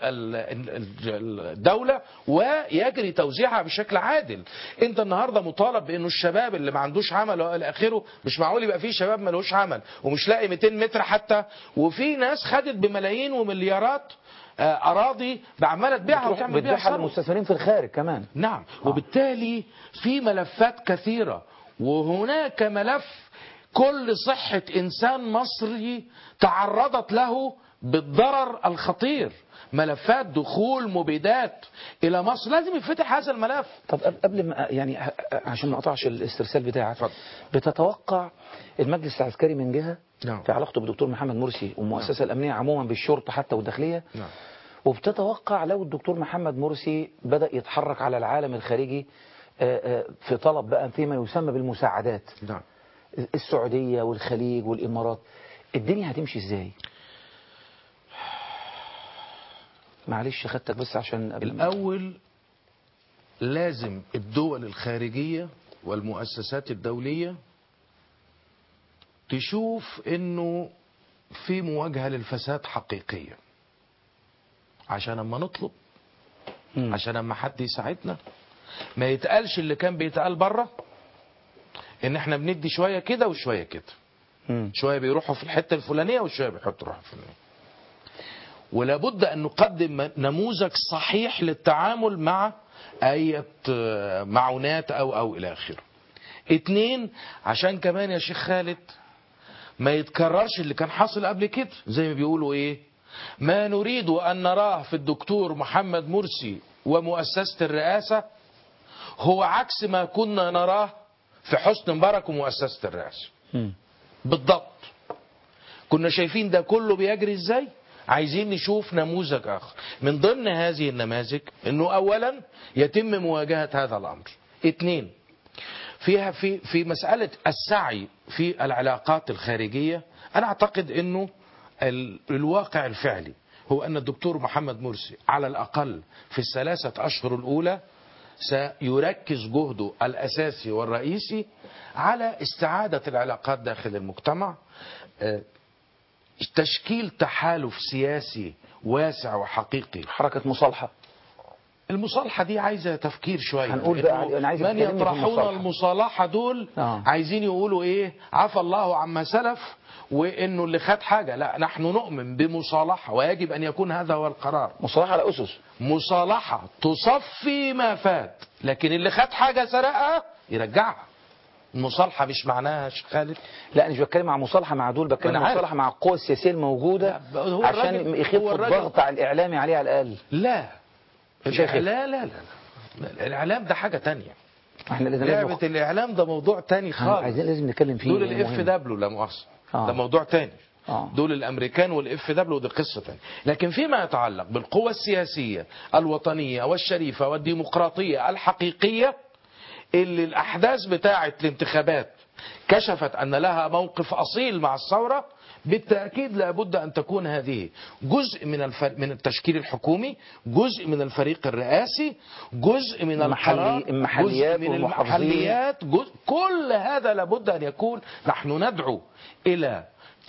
للدولة ويجري توزيعها بشكل عادل انت النهاردة مطالب بانه الشباب اللي ما عندوش عمل والى اخره مش معقول يبقى فيه شباب ما لهوش عمل ومش لاقي 200 متر حتى وفي ناس خدت بملايين ومليارات آه، اراضي بعماله تبيعها بتروح وتعمل بيها بتبيعها ثروه للمستثمرين في الخارج كمان نعم وبالتالي في ملفات كثيرة وهناك ملف كل صحة إنسان مصري تعرضت له بالضرر الخطير ملفات دخول مبيدات إلى مصر لازم يفتح هذا الملف طب قبل- قبل ما يعني ه- عشان ما اقطعش الاسترسال بتاعك بتتوقع المجلس العسكري من جهة نعم. في علاقته بالدكتور محمد مرسي والمؤسسة الأمنية عموما بالشرطة حتى والداخلية نعم. وبتتوقع لو الدكتور محمد مرسي بدأ يتحرك على العالم الخارجي آه، آه، في طلب بقى فيما يسمى بالمساعدات نعم. السعودية والخليج والإمارات الدنيا هتمشي ازاي معلش خدتك بس عشان قبل ما- الأول لازم الدول الخارجية والمؤسسات الدولية تشوف انه في مواجهة للفساد حقيقية عشان اما نطلب عشان اما حد يساعدنا ما يتقالش اللي كان بيتقال بره ان احنا بندي شوية كده وشوية كده شوية بيروحوا في الحتة الفلانية وشوية بيحطوا روحوا في الفلانية ولابد أن نقدم نموذج صحيح للتعامل مع أي معونات أو أو إلى آخره اتنين عشان كمان يا شيخ خالد ما يتكررش اللي كان حاصل قبل كده زي ما بيقولوا ايه ما نريد أن نراه في الدكتور محمد مرسي ومؤسسة الرئاسة هو عكس ما كنا نراه في حسن مبارك ومؤسسة الرئاسة بالضبط كنا شايفين ده كله بيجري ازاي عايزين نشوف نموذج اخر من ضمن هذه النماذج انه اولا يتم مواجهة هذا الامر اثنين فيها في في مسألة السعي في العلاقات الخارجية انا اعتقد انه ال- الواقع الفعلي هو ان الدكتور محمد مرسي على الاقل في الثلاثة اشهر الاولى سيركز جهده الاساسي والرئيسي على استعادة العلاقات داخل المجتمع آه، تشكيل تحالف سياسي واسع وحقيقي حركة مصالحة المصالحة دي عايزة تفكير شوية هنقول بقى- لأنه أنا عايزك من تكلمني في يطرحون المصالحة. المصالحة دول آه. عايزين يقولوا ايه عفى الله عما سلف وانه اللي خد حاجة لا نحن نؤمن بمصالحة ويجب ان يكون هذا هو القرار مصالحة على أسس مصالحة تصفي ما فات لكن اللي خد حاجة سرقها يرجعها المصالحة مش معناها يا شيخ خالد لا أنا مش بتكلم مع مصالحة مع دول بتكلم أنا عارف. مصالحة مع القوى السياسية الموجودة هو عشان الراجل- يخف هو الراجل- الضغط على الإعلامي عليه على الأقل لا مش هيخف. لا لا لا لا الإعلام ده حاجة تانية احنا لازم لازم لعبة الإعلام ده موضوع تاني خالص عايزين لازم نتكلم فيه دول لأنه الاف مهم. دبليو لا مؤاخذة آه. ده موضوع تاني آه. دول الامريكان والاف دبليو دي قصه تانية لكن فيما يتعلق بالقوى السياسيه الوطنيه والشريفه والديمقراطيه الحقيقيه اللي الاحداث بتاعه الانتخابات كشفت ان لها موقف اصيل مع الثوره بالتاكيد لابد ان تكون هذه جزء من الفر... من التشكيل الحكومي جزء من الفريق الرئاسي جزء من المحلي- القرار المحليات جزء من والمحافظين. المحليات جزء كل هذا لابد ان يكون نحن ندعو الى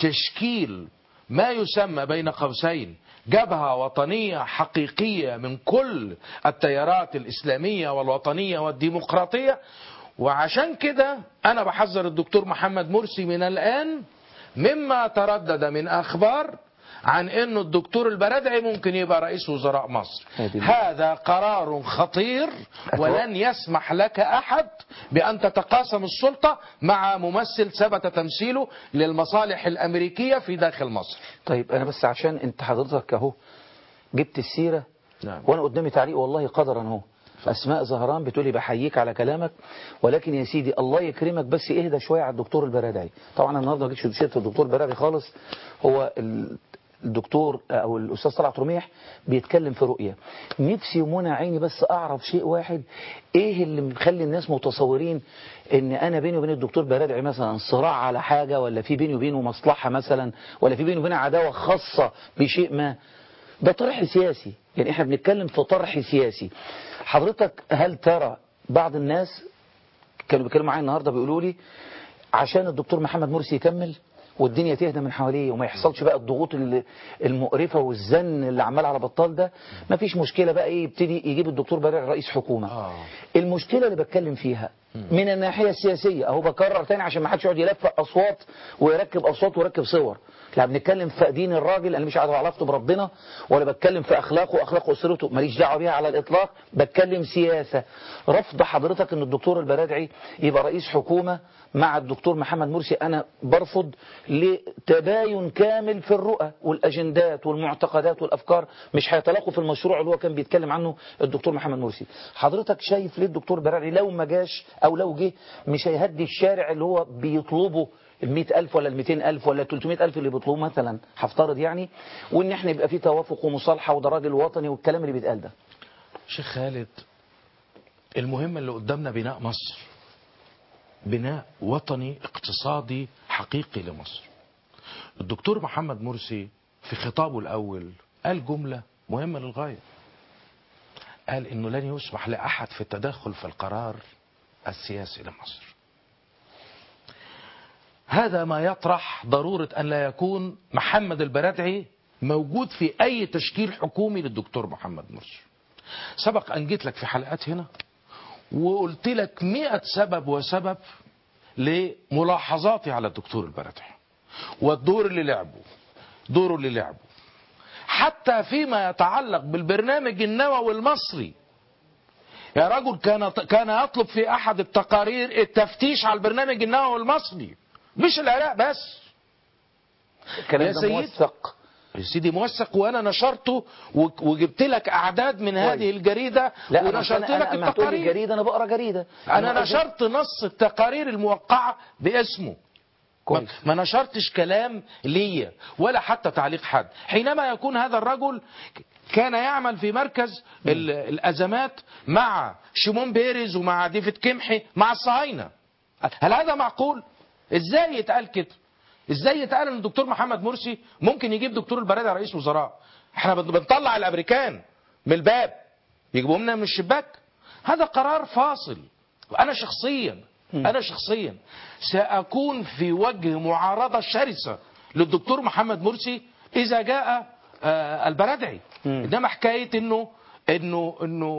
تشكيل ما يسمى بين قوسين جبهة وطنية حقيقية من كل التيارات الإسلامية والوطنية والديمقراطية وعشان كده أنا بحذر الدكتور محمد مرسي من الآن مما تردد من أخبار عن أنه الدكتور البرادعي ممكن يبقى رئيس وزراء مصر هذا قرار خطير ولن يسمح لك أحد بأن تتقاسم السلطة مع ممثل ثبت تمثيله للمصالح الأمريكية في داخل مصر طيب أنا بس عشان أنت حضرتك أهو جبت السيرة نعم. وأنا قدامي تعليق والله قدرا أهو أسماء زهران بتقولي بحييك على كلامك ولكن يا سيدي الله يكرمك بس اهدى شوية على الدكتور البرادعي طبعا النهارده ما جيتش سيرة الدكتور البرادعي خالص هو ال- الدكتور او الاستاذ طلعت رميح بيتكلم في رؤيه نفسي ومنى عيني بس اعرف شيء واحد ايه اللي مخلي الناس متصورين ان انا بيني وبين الدكتور برادعي مثلا صراع على حاجه ولا في بيني وبينه مصلحه مثلا ولا في بيني وبينه عداوه خاصه بشيء ما ده طرح سياسي يعني احنا بنتكلم في طرح سياسي حضرتك هل ترى بعض الناس كانوا بيتكلموا معايا النهارده بيقولوا لي عشان الدكتور محمد مرسي يكمل والدنيا تهدى من حواليه وما يحصلش بقى الضغوط ال- المقرفه والزن اللي عمال على بطال ده مفيش مشكله بقى ايه يبتدي يجيب الدكتور بريع رئيس حكومه آه. المشكله اللي بتكلم فيها من الناحيه السياسيه اهو بكرر تاني عشان ما حدش يقعد يلفق اصوات ويركب اصوات ويركب صور لا بنتكلم في دين الراجل انا مش عارف علاقته بربنا ولا بتكلم في اخلاقه واخلاق اسرته ماليش دعوه بيها على الاطلاق بتكلم سياسه رفض حضرتك ان الدكتور البرادعي يبقى رئيس حكومه مع الدكتور محمد مرسي انا برفض لتباين كامل في الرؤى والاجندات والمعتقدات والافكار مش هيتلاقوا في المشروع اللي هو كان بيتكلم عنه الدكتور محمد مرسي حضرتك شايف ليه الدكتور برادعي لو ما جاش او لو جه مش هيهدي الشارع اللي هو بيطلبه ال ألف ولا ال ألف ولا ال ألف اللي بيطلبوه مثلا هفترض يعني وان احنا يبقى في توافق ومصالحه وده راجل وطني والكلام اللي بيتقال ده شيخ خالد المهم اللي قدامنا بناء مصر بناء وطني اقتصادي حقيقي لمصر الدكتور محمد مرسي في خطابه الأول قال جملة مهمة للغاية قال إنه لن يسمح لأحد في التدخل في القرار السياسي لمصر هذا ما يطرح ضرورة أن لا يكون محمد البرادعي موجود في أي تشكيل حكومي للدكتور محمد مرسي سبق أن جيت لك في حلقات هنا وقلت لك مئة سبب وسبب لملاحظاتي على الدكتور البرادعي والدور اللي لعبه دوره اللي لعبه حتى فيما يتعلق بالبرنامج النووي المصري يا رجل كان كان يطلب في احد التقارير التفتيش على البرنامج النووي المصري مش العراق بس الكلام يا ده سيد موثق يا سيدي موثق وانا نشرته و- وجبت لك اعداد من هذه الجريده لا انا ونشرت أنا- لك أنا- أما هتقولي التقارير جريده انا بقرا جريده انا قصدي- نشرت نص التقارير الموقعه باسمه ما, ما نشرتش كلام ليا ولا حتى تعليق حد حينما يكون هذا الرجل كان يعمل في مركز ال- الازمات مع شيمون بيريز ومع ديفيد كيمحي مع الصهاينه هل هذا معقول ازاي يتقال كده ازاي يتقال ان الدكتور محمد مرسي ممكن يجيب دكتور البرادعي رئيس وزراء احنا بن- بنطلع الامريكان من الباب يجيبوا لنا من الشباك هذا قرار فاصل وانا شخصيا انا شخصيا ساكون في وجه معارضه شرسه للدكتور محمد مرسي اذا جاء آه، البرادعي انما حكايه انه انه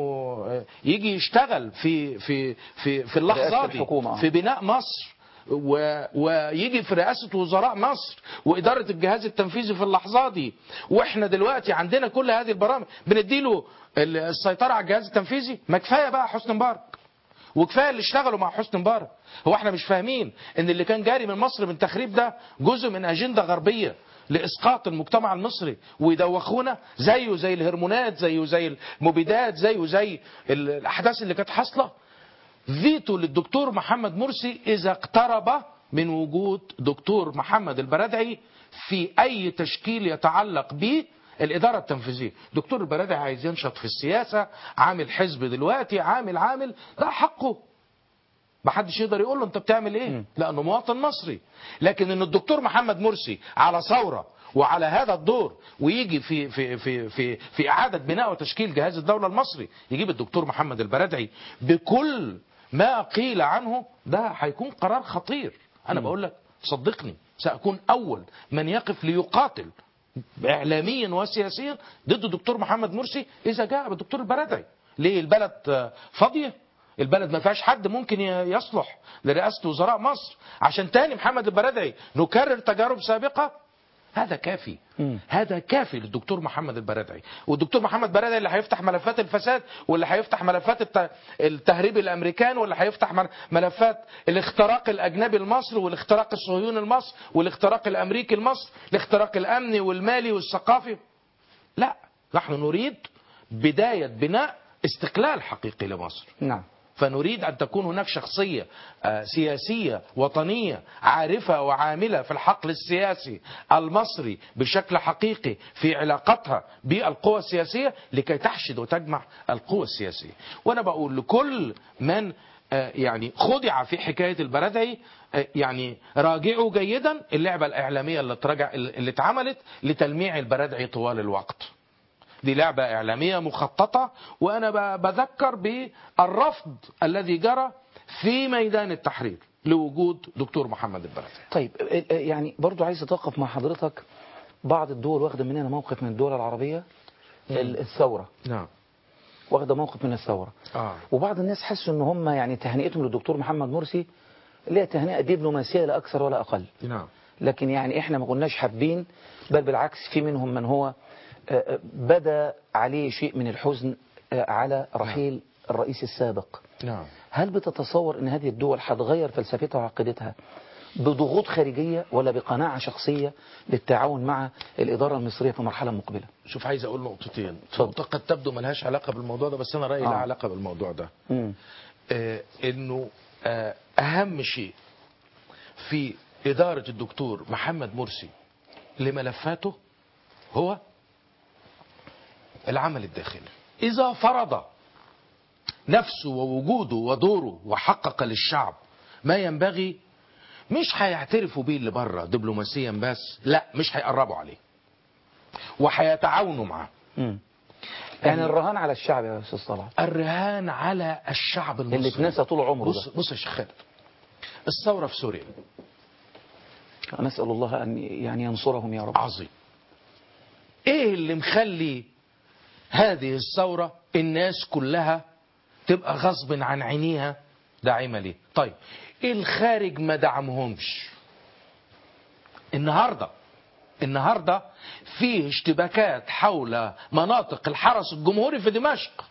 انه يجي يشتغل في في في في اللحظه رئاسة دي الحكومة. في بناء مصر و... ويجي في رئاسة وزراء مصر وإدارة الجهاز التنفيذي في اللحظة دي وإحنا دلوقتي عندنا كل هذه البرامج بنديله ال- السيطرة على الجهاز التنفيذي ما كفاية بقى حسني مبارك وكفايه اللي اشتغلوا مع حسني مبارك هو احنا مش فاهمين ان اللي كان جاري من مصر من تخريب ده جزء من اجنده غربيه لاسقاط المجتمع المصري ويدوخونا زيه زي الهرمونات زيه زي المبيدات زيه زي ال- الاحداث اللي كانت حاصله فيتو للدكتور محمد مرسي اذا اقترب من وجود دكتور محمد البرادعي في اي تشكيل يتعلق به الاداره التنفيذيه دكتور البرادعي عايز ينشط في السياسه عامل حزب دلوقتي عامل عامل ده حقه ما حدش يقدر يقول له انت بتعمل ايه لانه مواطن مصري لكن ان الدكتور محمد مرسي على ثوره وعلى هذا الدور ويجي في في في في في اعاده بناء وتشكيل جهاز الدوله المصري يجيب الدكتور محمد البرادعي بكل ما قيل عنه ده هيكون قرار خطير انا بقول لك صدقني ساكون اول من يقف ليقاتل اعلاميا وسياسيا ضد الدكتور محمد مرسي اذا جاء بالدكتور البرادعي ليه البلد آه، فاضيه البلد ما فيهاش حد ممكن ي- يصلح لرئاسه وزراء مصر عشان تاني محمد البرادعي نكرر تجارب سابقه هذا كافي هذا كافي للدكتور محمد البرادعي والدكتور محمد البرادعي اللي هيفتح ملفات الفساد واللي هيفتح ملفات الت- التهريب الامريكان واللي هيفتح مل- ملفات الاختراق الاجنبي لمصر والاختراق الصهيوني لمصر والاختراق الامريكي لمصر الاختراق الامني والمالي والثقافي لا نحن نريد بدايه بناء استقلال حقيقي لمصر نعم فنريد أن تكون هناك شخصية آه، سياسية وطنية عارفة وعاملة في الحقل السياسي المصري بشكل حقيقي في علاقتها بالقوى السياسية لكي تحشد وتجمع القوى السياسية وأنا بقول لكل من آه، يعني خدع في حكاية البرادعي آه، يعني راجعوا جيدا اللعبة الإعلامية اللي اترجع اللي اتعملت لتلميع البرادعي طوال الوقت دي لعبة إعلامية مخططة وأنا ب- بذكر بالرفض الذي جرى في ميدان التحرير لوجود دكتور محمد البرادعي طيب ال- ال- يعني برضو عايز اتوقف مع حضرتك بعض الدول واخده مننا موقف من الدول العربيه ال- الثوره نعم واخده موقف من الثوره آه. وبعض الناس حسوا ان هم يعني تهنئتهم للدكتور محمد مرسي اللي هي تهنئه دبلوماسيه لا اكثر ولا اقل نعم لكن يعني احنا ما كناش حابين بل بالعكس في منهم من هو آه، آه، بدا عليه شيء من الحزن آه، على رحيل الرئيس السابق نعم هل بتتصور ان هذه الدول هتغير فلسفتها وعقيدتها بضغوط خارجية ولا بقناعة شخصية للتعاون مع الإدارة المصرية في مرحلة مقبلة شوف عايز أقول نقطتين نقطة قد تبدو ملهاش علاقة بالموضوع ده بس أنا رأيي آه. لها علاقة بالموضوع ده مم. آه إنه آه أهم شيء في إدارة الدكتور محمد مرسي لملفاته هو العمل الداخلي إذا فرض نفسه ووجوده ودوره وحقق للشعب ما ينبغي مش هيعترفوا بيه اللي بره دبلوماسيا بس لا مش هيقربوا عليه وهيتعاونوا معاه مم. يعني الرهان على الشعب يا أستاذ طلعت الرهان على الشعب المصري اللي اتنسى طول عمره بص ده. بص يا شيخ خالد الثوره في سوريا نسأل الله أن يعني ينصرهم يا رب عظيم ايه اللي مخلي هذه الثورة الناس كلها تبقى غصب عن عينيها داعمة ليه طيب الخارج ما دعمهمش النهاردة النهاردة فيه اشتباكات حول مناطق الحرس الجمهوري في دمشق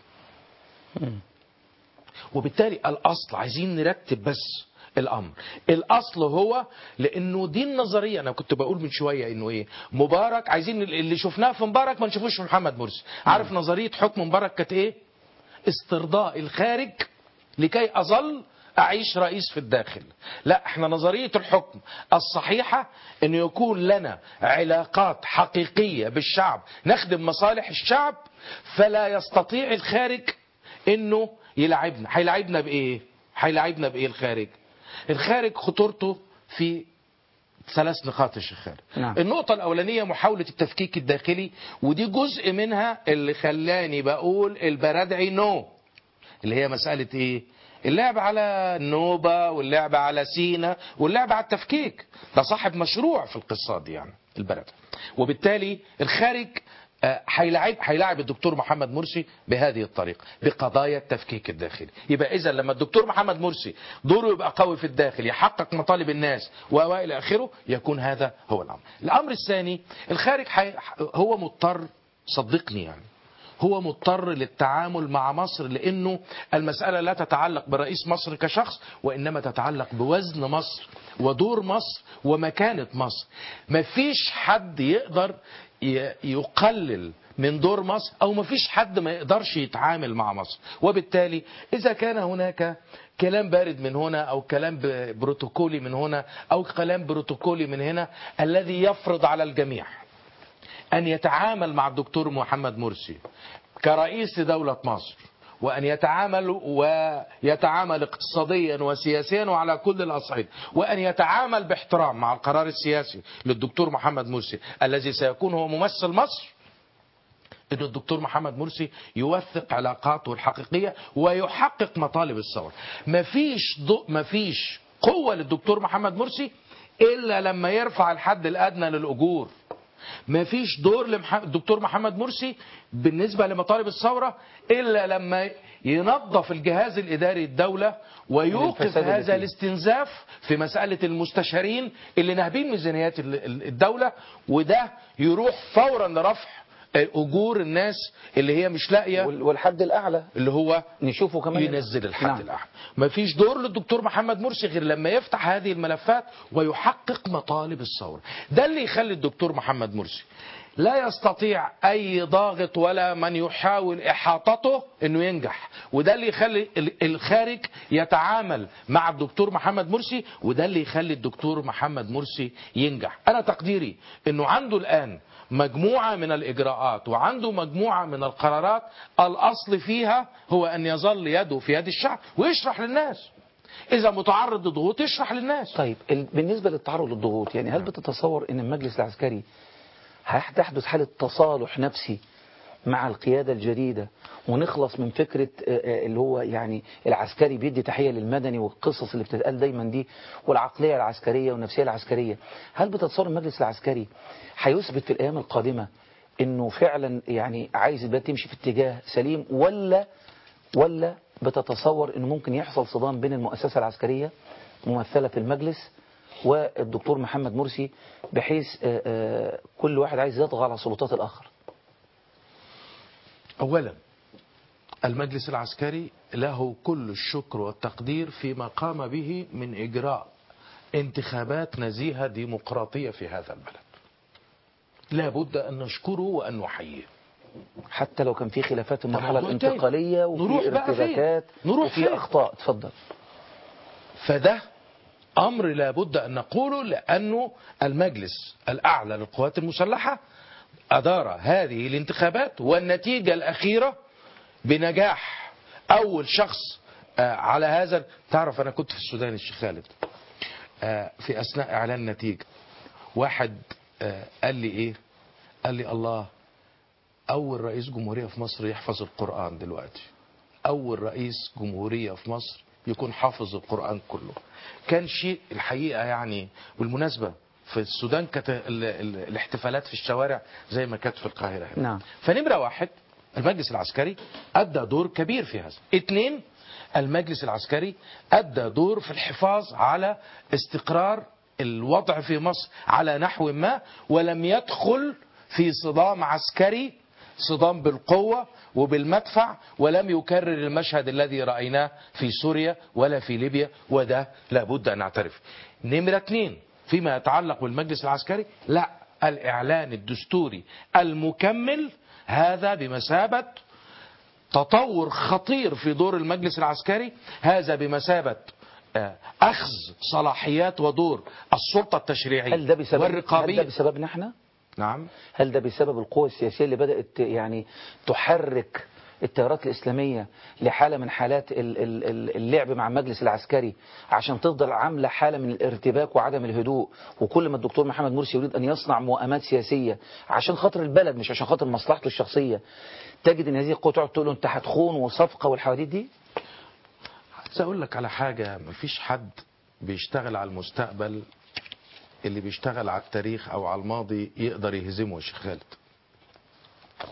وبالتالي الأصل عايزين نرتب بس الامر الاصل هو لانه دي النظريه انا كنت بقول من شويه انه ايه مبارك عايزين اللي شفناه في مبارك ما نشوفوش في محمد مرسي عارف نظريه حكم مبارك كانت ايه استرضاء الخارج لكي اظل اعيش رئيس في الداخل لا احنا نظريه الحكم الصحيحه انه يكون لنا علاقات حقيقيه بالشعب نخدم مصالح الشعب فلا يستطيع الخارج انه يلعبنا هيلعبنا بايه هيلعبنا بايه الخارج الخارج خطورته في ثلاث نقاط يا شيخ خالد نعم. النقطة الأولانية محاولة التفكيك الداخلي ودي جزء منها اللي خلاني بقول البرادعي نو اللي هي مسألة إيه؟ اللعب على النوبة واللعب على سينا واللعب على التفكيك ده صاحب مشروع في القصة دي يعني البلد وبالتالي الخارج آه، هيلاعب هيلاعب الدكتور محمد مرسي بهذه الطريقه بقضايا التفكيك الداخلي يبقى اذا لما الدكتور محمد مرسي دوره يبقى قوي في الداخل يحقق مطالب الناس والى اخره يكون هذا هو الامر الامر الثاني الخارج حي... هو مضطر صدقني يعني هو مضطر للتعامل مع مصر لانه المساله لا تتعلق برئيس مصر كشخص وانما تتعلق بوزن مصر ودور مصر ومكانه مصر مفيش حد يقدر ي- يقلل من دور مصر او مفيش حد ما يقدرش يتعامل مع مصر وبالتالي اذا كان هناك كلام بارد من هنا او كلام ب- بروتوكولي من هنا او كلام بروتوكولي من هنا الذي يفرض على الجميع أن يتعامل مع الدكتور محمد مرسي كرئيس لدولة مصر وأن يتعامل ويتعامل اقتصاديا وسياسيا وعلى كل الأصعدة وأن يتعامل باحترام مع القرار السياسي للدكتور محمد مرسي الذي سيكون هو ممثل مصر أن الدكتور محمد مرسي يوثق علاقاته الحقيقية ويحقق مطالب الثورة مفيش ضوء مفيش قوة للدكتور محمد مرسي إلا لما يرفع الحد الأدنى للأجور ما فيش دور للدكتور محمد مرسي بالنسبة لمطالب الثورة إلا لما ينظف الجهاز الإداري الدولة ويوقف الفساد اللي هذا فيه. الاستنزاف في مسألة المستشارين اللي ناهبين ميزانيات ال- ال- الدولة وده يروح فورا لرفع أجور الناس اللي هي مش لاقية والحد الأعلى اللي هو نشوفه كمان ينزل الحد نعم. الأعلى مفيش دور للدكتور محمد مرسي غير لما يفتح هذه الملفات ويحقق مطالب الثورة ده اللي يخلي الدكتور محمد مرسي لا يستطيع أي ضاغط ولا من يحاول إحاطته أنه ينجح وده اللي يخلي ال- الخارج يتعامل مع الدكتور محمد مرسي وده اللي يخلي الدكتور محمد مرسي ينجح أنا تقديري أنه عنده الآن مجموعة من الإجراءات وعنده مجموعة من القرارات الأصل فيها هو أن يظل يده في يد الشعب ويشرح للناس إذا متعرض لضغوط يشرح للناس طيب ال- بالنسبة للتعرض للضغوط يعني هل بتتصور أن المجلس العسكري هتحدث حالة تصالح نفسي مع القيادة الجديدة ونخلص من فكرة آه، آه، اللي هو يعني العسكري بيدي تحية للمدني والقصص اللي بتتقال دايما دي والعقلية العسكرية والنفسية العسكرية هل بتتصور المجلس العسكري هيثبت في الأيام القادمة انه فعلا يعني عايز البلد تمشي في اتجاه سليم ولا ولا بتتصور انه ممكن يحصل صدام بين المؤسسة العسكرية ممثلة في المجلس والدكتور محمد مرسي بحيث آه، آه، كل واحد عايز يطغى على سلطات الآخر أولا المجلس العسكري له كل الشكر والتقدير فيما قام به من إجراء انتخابات نزيهة ديمقراطية في هذا البلد لا بد أن نشكره وأن نحييه حتى لو كان في خلافات في المرحلة موضوع تاني. الانتقالية وفي نروح بقى فين؟ ارتباكات نروح وفي فين؟ أخطاء اتفضل فده أمر لا بد أن نقوله لأنه المجلس الأعلى للقوات المسلحة أدار هذه الانتخابات والنتيجة الأخيرة بنجاح أول شخص آه، على هذا تعرف أنا كنت في السودان الشيخ خالد آه، في أثناء إعلان النتيجة واحد آه، قال لي إيه قال لي الله أول رئيس جمهورية في مصر يحفظ القرآن دلوقتي أول رئيس جمهورية في مصر يكون حافظ القرآن كله كان شيء الحقيقة يعني والمناسبة في السودان كانت ال- ال- الاحتفالات في الشوارع زي ما كانت في القاهرة هنا. نعم فنمرة واحد المجلس العسكري أدى دور كبير في هذا اثنين المجلس العسكري أدى دور في الحفاظ على استقرار الوضع في مصر على نحو ما ولم يدخل في صدام عسكري صدام بالقوة وبالمدفع ولم يكرر المشهد الذي رأيناه في سوريا ولا في ليبيا وده لابد أن نعترف نمرة اثنين فيما يتعلق بالمجلس العسكري لا الإعلان الدستوري المكمل هذا بمثابة تطور خطير في دور المجلس العسكري هذا بمثابة آه، أخذ صلاحيات ودور السلطة التشريعية هل ده بسبب هل والرقابية ده بسببنا احنا نعم هل ده بسبب القوى السياسية اللي بدأت يعني تحرك التيارات الإسلامية لحالة من حالات ال- ال- ال- اللعب مع المجلس العسكري عشان تفضل عاملة حالة من الارتباك وعدم الهدوء وكل ما الدكتور محمد مرسي يريد أن يصنع موائمات سياسية عشان خاطر البلد مش عشان خاطر مصلحته الشخصية تجد أن هذه القوة تقعد تقول له أنت هتخون وصفقة والحواديت دي عايز أقول لك على حاجة مفيش حد بيشتغل على المستقبل اللي بيشتغل على التاريخ أو على الماضي يقدر يهزمه يا شيخ خالد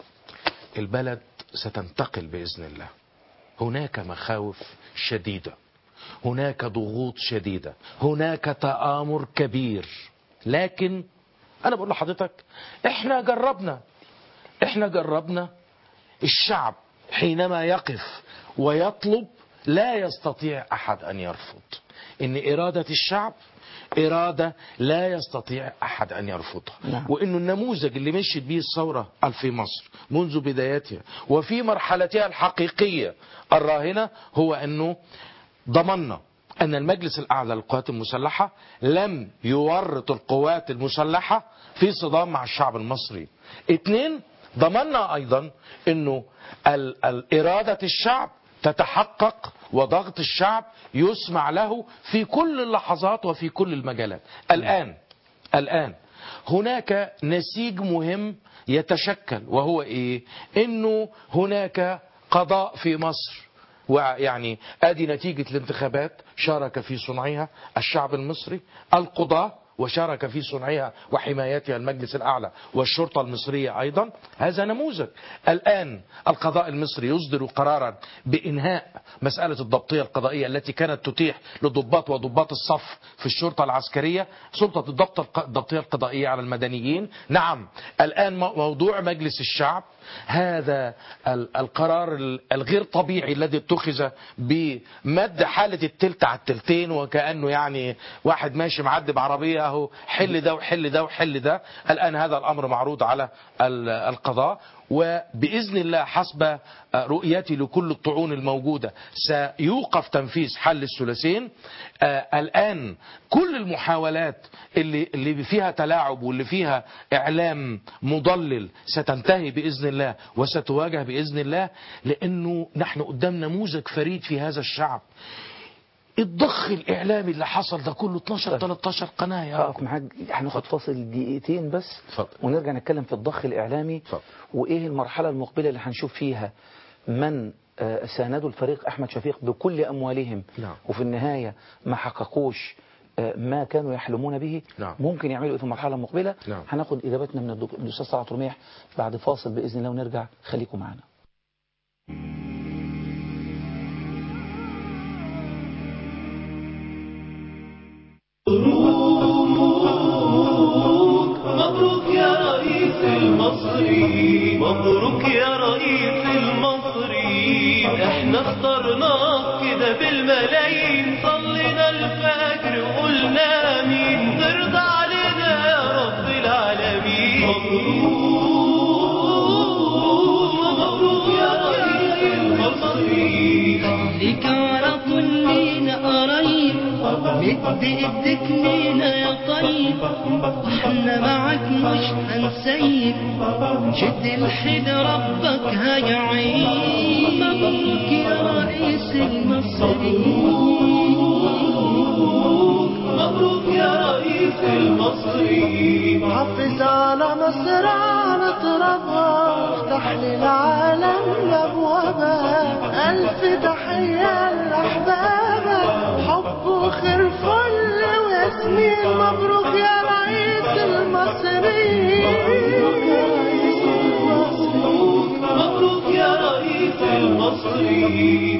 البلد ستنتقل بإذن الله هناك مخاوف شديدة هناك ضغوط شديدة هناك تآمر كبير لكن أنا بقول لحضرتك إحنا جربنا إحنا جربنا الشعب حينما يقف ويطلب لا يستطيع أحد أن يرفض إن إرادة الشعب إرادة لا يستطيع أحد أن يرفضها نعم. وإنه النموذج اللي مشيت به الثورة في مصر منذ بدايتها وفي مرحلتها الحقيقية الراهنة هو أنه ضمننا أن المجلس الأعلى للقوات المسلحة لم يورط القوات المسلحة في صدام مع الشعب المصري اثنين ضمننا أيضا أنه ال- ال- إرادة الشعب تتحقق وضغط الشعب يسمع له في كل اللحظات وفي كل المجالات الآن الآن هناك نسيج مهم يتشكل وهو ايه انه هناك قضاء في مصر ويعني ادي نتيجة الانتخابات شارك في صنعها الشعب المصري القضاة وشارك في صنعها وحمايتها المجلس الأعلى والشرطة المصرية أيضا هذا نموذج الآن القضاء المصري يصدر قرارا بإنهاء مسألة الضبطية القضائية التي كانت تتيح لضباط وضباط الصف في الشرطة العسكرية سلطة الضبط الق- الضبطية القضائية على المدنيين نعم الآن مو- موضوع مجلس الشعب هذا ال- القرار ال- الغير طبيعي الذي اتخذ بمد حالة التلت على التلتين وكأنه يعني واحد ماشي معدي بعربية اهو حل ده وحل ده وحل ده الآن هذا الأمر معروض على ال- القضاء وبإذن الله حسب رؤيتي لكل الطعون الموجودة سيوقف تنفيذ حل الثلاثين آه، الآن كل المحاولات اللي, اللي فيها تلاعب واللي فيها إعلام مضلل ستنتهي بإذن الله وستواجه بإذن الله لأنه نحن قدام نموذج فريد في هذا الشعب الضخ الإعلامي اللي حصل ده كله 12 13 قناة يا هقف معاك هناخد فاصل دقيقتين بس اتفضل. ونرجع نتكلم في الضخ الإعلامي وإيه المرحلة المقبلة اللي هنشوف فيها من آه، ساندوا الفريق أحمد شفيق بكل أموالهم نعم. وفي النهاية ما حققوش آه، ما كانوا يحلمون به نعم. ممكن يعملوا إيه في المرحلة المقبلة نعم. هناخد إجابتنا من الدك- الأستاذ طلعت رميح بعد فاصل بإذن الله ونرجع خليكم معنا مبروك يا رئيس المصري مبروك يا رئيس المصري احنا اخترناك كده بالملايين صلينا الفجر وقلنا امين ترضى علينا يا رب العالمين مبروك مبروك يا رئيس المصري ليك ورا كلنا قريب مد ايدك لينا يا طيب واحنا معاك مش هنسيب شد الحيل ربك هيعين مبروك يا رئيس المصريين مبروك يا رئيس المصري حافظ على مصر على ترابها افتح للعالم ابوابها الف تحيه لاحبابك حب وخير فل وياسمين مبروك يا رئيس المصريين مبروك يا رئيس المصري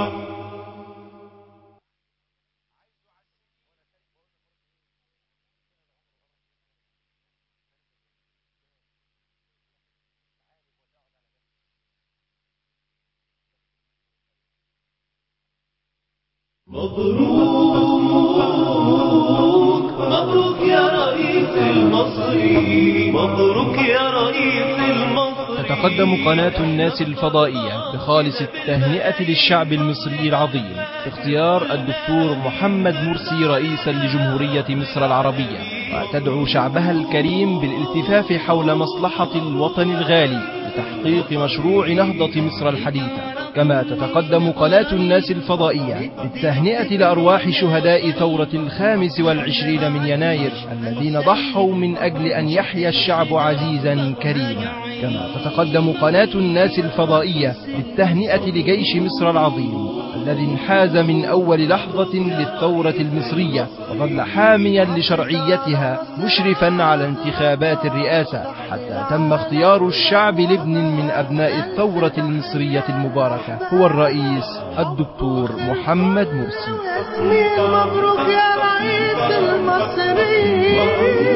مبروك مبروك يا رئيس المصري مبروك يا رئيس المصري تتقدم قناة الناس الفضائية بخالص التهنئة للشعب المصري العظيم في اختيار الدكتور محمد مرسي رئيسا لجمهورية مصر العربية وتدعو شعبها الكريم بالالتفاف حول مصلحة الوطن الغالي لتحقيق مشروع نهضة مصر الحديثة كما تتقدم قناة الناس الفضائية بالتهنئة لأرواح شهداء ثورة الخامس والعشرين من يناير الذين ضحوا من أجل أن يحيا الشعب عزيزا كريما كما تتقدم قناة الناس الفضائية بالتهنئة لجيش مصر العظيم الذي انحاز من أول لحظة للثورة المصرية وظل حاميا لشرعيتها مشرفا على انتخابات الرئاسة حتى تم اختيار الشعب لابن من أبناء الثورة المصرية المباركة هو الرئيس الدكتور محمد مرسي مبروك يا رئيس المصريين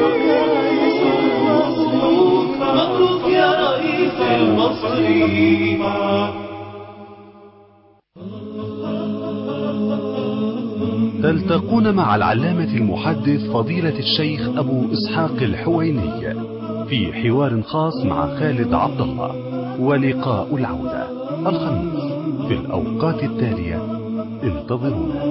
مبروك يا رئيس المصري تلتقون مع العلامة المحدث فضيلة الشيخ أبو إسحاق الحويني في حوار خاص مع خالد عبد الله ولقاء العودة الخميس في الأوقات التالية انتظرونا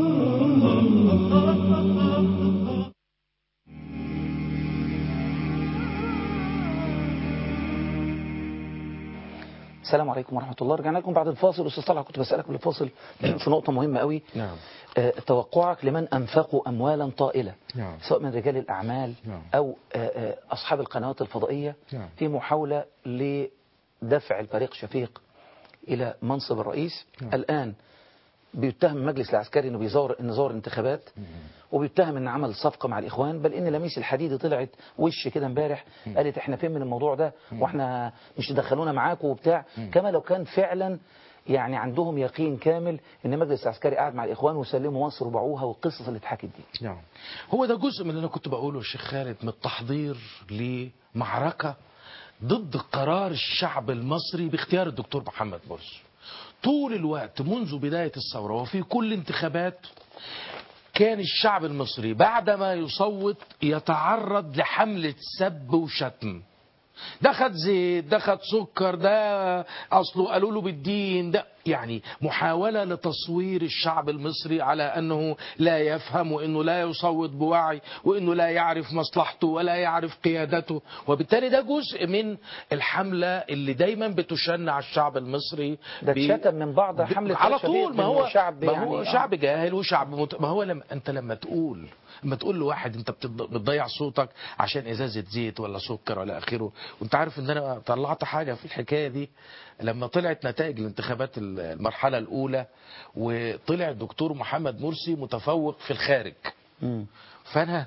السلام عليكم ورحمة الله رجعنا لكم بعد الفاصل أستاذ طلعت كنت بسألك قبل الفاصل في نقطة مهمة قوي نعم آه، توقعك لمن أنفقوا أموالا طائلة نعم سواء من رجال الأعمال نعم. أو آه، آه، أصحاب القنوات الفضائية نعم. في محاولة لدفع الفريق شفيق إلى منصب الرئيس نعم. الآن بيتهم المجلس العسكري انه بيزور انه زور انتخابات وبيتهم ان عمل صفقه مع الاخوان بل ان لميس الحديدي طلعت وش كده امبارح قالت احنا فين من الموضوع ده واحنا مش تدخلونا معاكم وبتاع كما لو كان فعلا يعني عندهم يقين كامل ان المجلس العسكري قاعد مع الاخوان وسلموا مصر وباعوها والقصص اللي اتحكت دي نعم هو ده جزء من اللي انا كنت بقوله يا شيخ خالد من التحضير لمعركة ضد قرار الشعب المصري باختيار الدكتور محمد مرسي طول الوقت منذ بداية الثورة وفي كل انتخابات كان الشعب المصري بعدما يصوت يتعرض لحملة سب وشتم ده خد زيت ده خد سكر ده اصله قالوا له بالدين ده يعني محاولة لتصوير الشعب المصري على انه لا يفهم وانه لا يصوت بوعي وانه لا يعرف مصلحته ولا يعرف قيادته وبالتالي ده جزء من الحملة اللي دايما بتشن على الشعب المصري ده ب- اتشتم من بعض ب- حملة على شفيق طول ما إنه هو شعب ما يعني هو آه. شعب جاهل وشعب مت... ما هو لما انت لما تقول لما تقول لواحد انت بتض- بتضيع صوتك عشان ازازه زيت ولا سكر ولا اخره وانت عارف ان انا طلعت حاجه في الحكايه دي لما طلعت نتائج الانتخابات المرحله الاولى وطلع الدكتور محمد مرسي متفوق في الخارج فانا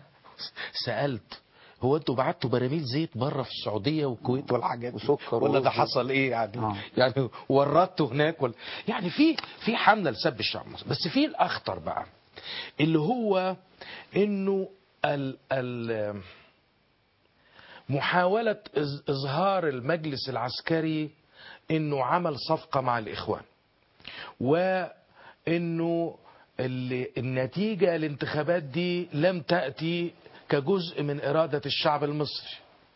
سالت هو انتوا بعتوا براميل زيت بره في السعوديه والكويت والحاجات دي؟ وسكر ولا ده ورز. حصل ايه يعني آه. يعني وردته هناك ولا يعني في في حمله لسب الشعب المصري بس في الاخطر بقى اللي هو انه ال ال محاولة إز- إظهار المجلس العسكري إنه عمل صفقة مع الإخوان وإنه اللي النتيجة الانتخابات دي لم تأتي كجزء من إرادة الشعب المصري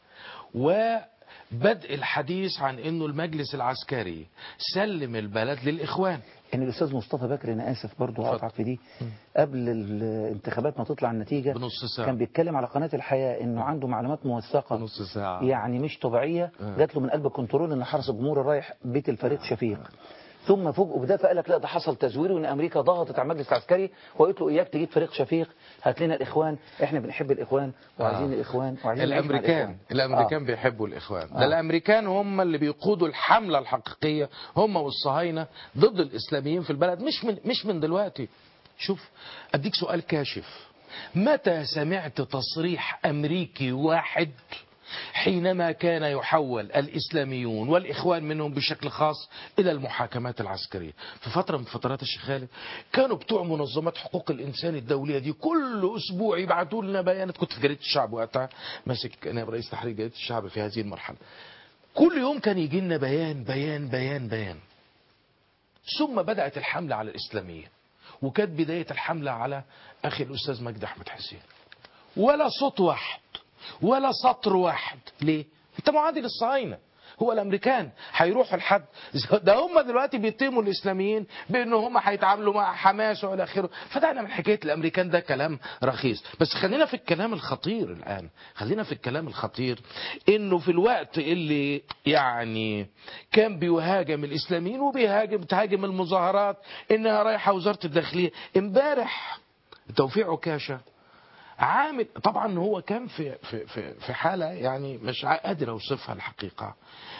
وبدء الحديث عن إنه المجلس العسكري سلم البلد للإخوان ان الاستاذ مصطفى بكر انا اسف برضه هقطع في دي قبل الانتخابات ما تطلع النتيجه بنص ساعة كان بيتكلم على قناه الحياه انه عنده معلومات موثقه نص ساعة يعني مش طبيعيه آه. جات له من قلب الكنترول ان حرس الجمهور رايح بيت الفريق شفيق ثم فوجئوا بده فقال لك لا ده حصل تزوير وان امريكا ضغطت على المجلس العسكري وقالت له اياك تجيب فريق شفيق هات لنا الاخوان احنا بنحب الاخوان وعايزين آه. الاخوان وعايزين نعيش مع الامريكان الإخوان. الامريكان آه. بيحبوا الاخوان آه. ده الامريكان هم اللي بيقودوا الحمله الحقيقيه هم والصهاينه ضد الاسلاميين في البلد مش من مش من دلوقتي شوف اديك سؤال كاشف متى سمعت تصريح امريكي واحد حينما كان يحول الإسلاميون والإخوان منهم بشكل خاص إلى المحاكمات العسكرية في فترة من فترات الشيخ خالد كانوا بتوع منظمات حقوق الإنسان الدولية دي كل أسبوع يبعتوا لنا بيانات كنت في جريدة الشعب وقتها ماسك أنا رئيس تحرير جريدة الشعب في هذه المرحلة كل يوم كان يجي لنا بيان بيان بيان بيان ثم بدأت الحملة على الإسلامية وكانت بداية الحملة على أخي الأستاذ مجدي أحمد حسين ولا صوت واحد ولا سطر واحد ليه انت معادي للصهاينه هو الامريكان هيروحوا لحد ده هم دلوقتي بيتهموا الاسلاميين بان هم هيتعاملوا مع حماس والى اخره فدعنا من حكايه الامريكان ده كلام رخيص بس خلينا في الكلام الخطير الان خلينا في الكلام الخطير انه في الوقت اللي يعني كان بيهاجم الاسلاميين وبيهاجم بتهاجم المظاهرات انها رايحه وزاره الداخليه امبارح توفيق عكاشه عامل طبعا هو كان في في في في حاله يعني مش قادر اوصفها الحقيقه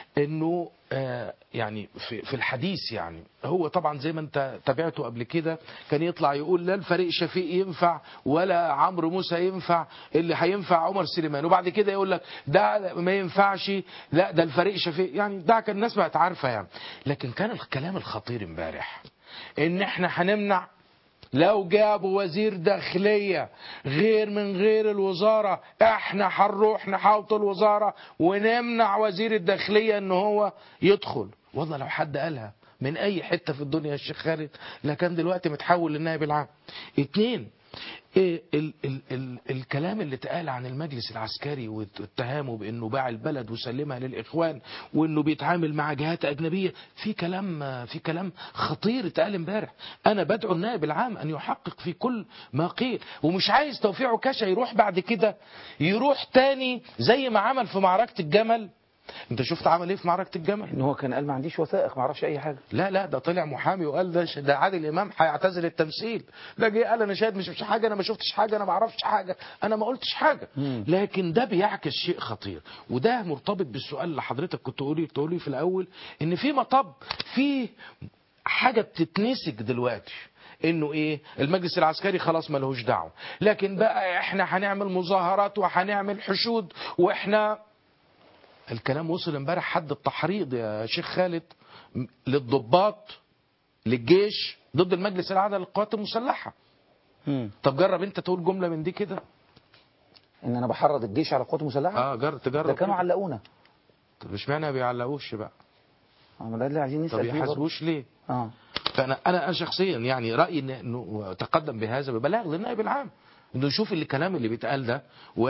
انه آه يعني في, في الحديث يعني هو طبعا زي ما انت تابعته قبل كده كان يطلع يقول لا الفريق شفيق ينفع ولا عمرو موسى ينفع اللي هينفع عمر سليمان وبعد كده يقول لك ده ما ينفعش لا ده الفريق شفيق يعني ده كان الناس بقت عارفه يعني لكن كان الكلام الخطير امبارح ان احنا هنمنع لو جابوا وزير داخلية غير من غير الوزارة احنا هنروح نحاوط الوزارة ونمنع وزير الداخلية ان هو يدخل والله لو حد قالها من اي حتة في الدنيا يا شيخ خالد لكان دلوقتي متحول للنائب العام اتنين إيه ال ال ال الكلام اللي اتقال عن المجلس العسكري واتهامه بانه باع البلد وسلمها للاخوان وانه بيتعامل مع جهات اجنبيه في كلام في كلام خطير اتقال امبارح انا بدعو النائب العام ان يحقق في كل ما قيل ومش عايز توفيق عكاشه يروح بعد كده يروح تاني زي ما عمل في معركه الجمل انت شفت عمل ايه في معركه الجمل ان هو كان قال ما عنديش وثائق ما اعرفش اي حاجه لا لا ده طلع محامي وقال ده ده عادل امام هيعتزل التمثيل ده جه قال انا شاهد مش مش حاجه انا ما شفتش حاجه انا ما اعرفش حاجه انا ما قلتش حاجه لكن ده بيعكس شيء خطير وده مرتبط بالسؤال اللي حضرتك كنت تقولي تقولي في الاول ان في مطب في حاجه بتتنسك دلوقتي انه ايه المجلس العسكري خلاص ملهوش دعوه لكن بقى احنا هنعمل مظاهرات وهنعمل حشود واحنا الكلام وصل امبارح حد التحريض يا شيخ خالد م- للضباط للجيش ضد المجلس الاعلى للقوات المسلحه طب جرب انت تقول جمله من دي كده ان انا بحرض الجيش على القوات المسلحه اه جرب تجرب ده كانوا كده. علقونا طب اشمعنى ما بيعلقوش بقى آه، ده اللي عايزين نسال طب فيه برضه. يحاسبوش ليه اه فانا انا انا شخصيا يعني رايي إن- انه تقدم بهذا ببلاغ للنائب العام انه يشوف الكلام اللي بيتقال ده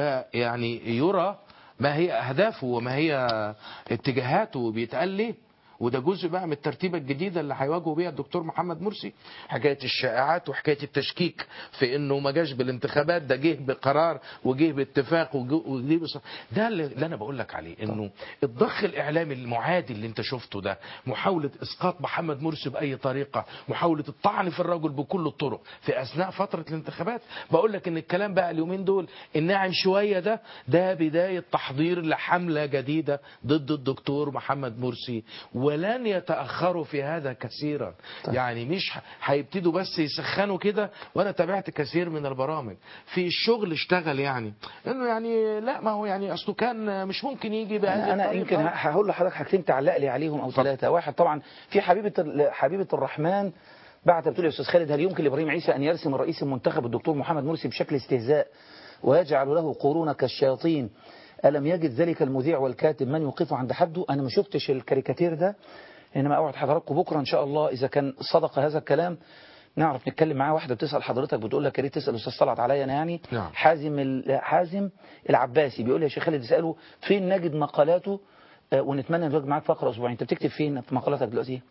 ويعني يرى ما هي اهدافه وما هي اتجاهاته بيتقال ليه وده جزء بقى من الترتيبة الجديدة اللي هيواجهوا بيها الدكتور محمد مرسي حكاية الشائعات وحكاية التشكيك في انه ما جاش بالانتخابات ده جه بقرار وجه باتفاق وجه وجه بص... ده اللي اللي انا بقول لك عليه انه الضخ الاعلامي المعادي اللي انت شفته ده محاولة اسقاط محمد مرسي باي طريقة محاولة الطعن في الرجل بكل الطرق في اثناء فترة الانتخابات بقول لك ان الكلام بقى اليومين دول الناعم شوية ده ده بداية تحضير لحملة جديدة ضد الدكتور محمد مرسي ولن يتأخروا في هذا كثيرا يعني مش ه- هيبتدوا بس يسخنوا كده وانا تابعت كثير من البرامج في الشغل اشتغل يعني انه يعني لا ما هو يعني اصله كان مش ممكن يجي بهذه انا, أنا الطريقة. يمكن ه- هقول لحضرتك حاجتين تعلق لي عليهم او ثلاثه واحد طبعا في حبيبه ال- حبيبه الرحمن بعت بتقول يا استاذ خالد هل يمكن لابراهيم عيسى ان يرسم الرئيس المنتخب الدكتور محمد مرسي بشكل استهزاء ويجعل له قرون كالشياطين ألم يجد ذلك المذيع والكاتب من يوقفه عند حده أنا ما شفتش الكاريكاتير ده إنما أوعد حضراتكم بكرة إن شاء الله إذا كان صدق هذا الكلام نعرف نتكلم معاه واحدة بتسأل حضرتك بتقول لك يا ريت تسأل الأستاذ طلعت عليا أنا يعني نعم. حازم ال- حازم العباسي بيقول لي يا شيخ خالد اسأله فين نجد مقالاته آه، ونتمنى نتواجد معاك فقرة أسبوعين أنت بتكتب فين في مقالاتك دلوقتي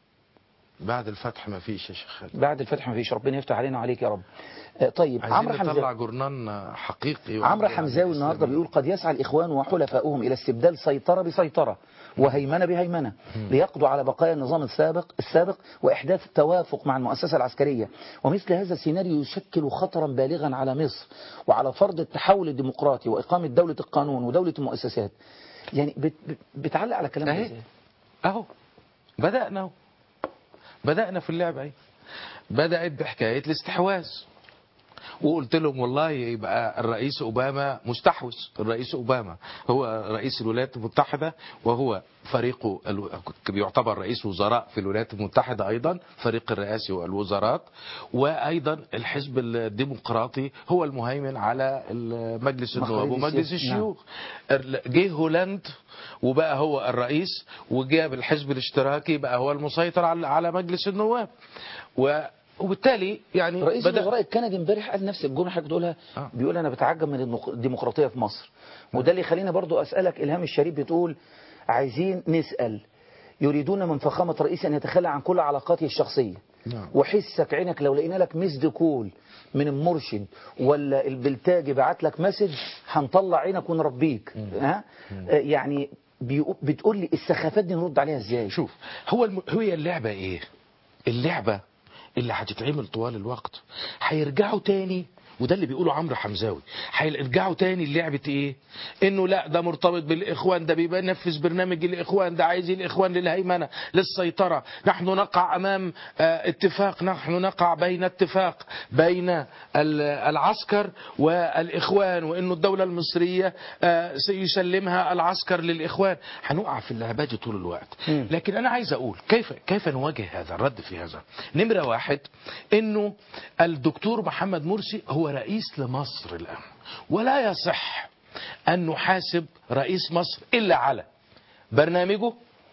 بعد الفتح ما فيش يا شيخ خالد بعد الفتح ما فيش ربنا يفتح علينا وعليك يا رب آه، طيب عمرو عايزين حمزة نطلع جورنان حقيقي عمرو حمزاوي النهارده بيقول قد يسعى الاخوان وحلفاؤهم الى استبدال سيطره بسيطره وهيمنه بهيمنه ليقضوا على بقايا النظام السابق السابق واحداث توافق مع المؤسسه العسكريه ومثل هذا السيناريو يشكل خطرا بالغا على مصر وعلى فرض التحول الديمقراطي واقامه دوله القانون ودوله المؤسسات يعني بت بت بتعلق على كلام ده أهي. ازاي؟ اهو بدأنا اهو بدأنا في اللعبة اهي بدأت بحكاية الاستحواذ وقلت لهم والله يبقى الرئيس أوباما مستحوذ الرئيس أوباما هو رئيس الولايات المتحدة وهو فريقه الو- بيعتبر رئيس وزراء في الولايات المتحدة أيضا فريق الرئاسي والوزارات وأيضا الحزب الديمقراطي هو المهيمن على مجلس النواب مخرج ومجلس السياسة. الشيوخ جه هولاند وبقى هو الرئيس وجاب الحزب الاشتراكي بقى هو المسيطر على على مجلس النواب و وبالتالي يعني رئيس بدأ الوزراء الكندي امبارح قال نفس الجمله حضرتك بتقولها بيقول انا بتعجب من الديمق- الديمقراطيه في مصر وده اللي يخليني برضو اسالك الهام الشريف بتقول عايزين نسال يريدون من فخامه رئيس ان يتخلى عن كل علاقاته الشخصيه نعم. وحسك عينك لو لقينا لك مسد كول من المرشد ولا البلتاجي بعت لك مسج هنطلع عينك ونربيك ها آه، يعني بيقو- بتقول لي السخافات دي نرد عليها ازاي شوف هو الم... هي اللعبة ايه اللعبة اللي هتتعمل طوال الوقت هيرجعوا تاني وده اللي بيقوله عمرو حمزاوي هيرجعوا تاني للعبة ايه انه لا ده مرتبط بالاخوان ده بينفذ برنامج الاخوان ده عايز الاخوان للهيمنة للسيطرة نحن نقع امام آه، اتفاق نحن نقع بين اتفاق بين ال- العسكر والاخوان وانه الدولة المصرية آه، سيسلمها العسكر للاخوان هنقع في اللعبات دي طول الوقت لكن انا عايز اقول كيف كيف نواجه هذا الرد في هذا نمرة واحد انه الدكتور محمد مرسي هو رئيس لمصر الان ولا يصح ان نحاسب رئيس مصر الا على برنامجه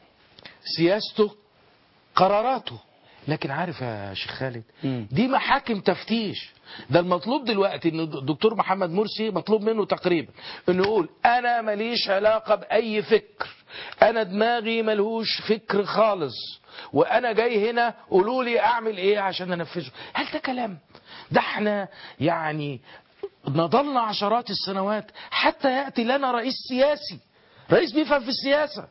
سياسته قراراته لكن عارف يا شيخ خالد دي محاكم تفتيش ده المطلوب دلوقتي ان الدكتور محمد مرسي مطلوب منه تقريبا انه يقول انا ماليش علاقة باي فكر انا دماغي ملهوش فكر خالص وانا جاي هنا قولوا لي اعمل ايه عشان انفذه هل ده كلام ده احنا يعني نضلنا عشرات السنوات حتى ياتي لنا رئيس سياسي رئيس بيفهم في السياسه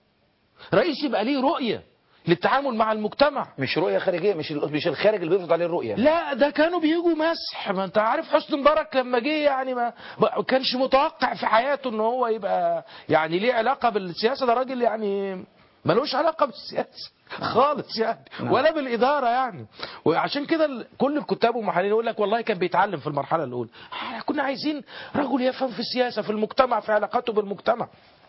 رئيس يبقى ليه رؤيه للتعامل مع المجتمع مش رؤية خارجية مش ال- مش الخارج اللي بيفرض عليه الرؤية لا ده كانوا بيجوا مسح ما انت عارف حسني مبارك لما جه يعني ما ما كانش متوقع في حياته ان هو يبقى يعني ليه علاقة بالسياسة ده راجل يعني ملوش علاقة بالسياسة خالص يعني ولا بالإدارة يعني وعشان كده ال- كل الكتاب والمحللين يقول لك والله كان بيتعلم في المرحلة الأولى احنا كنا عايزين رجل يفهم في السياسة في المجتمع في علاقاته بالمجتمع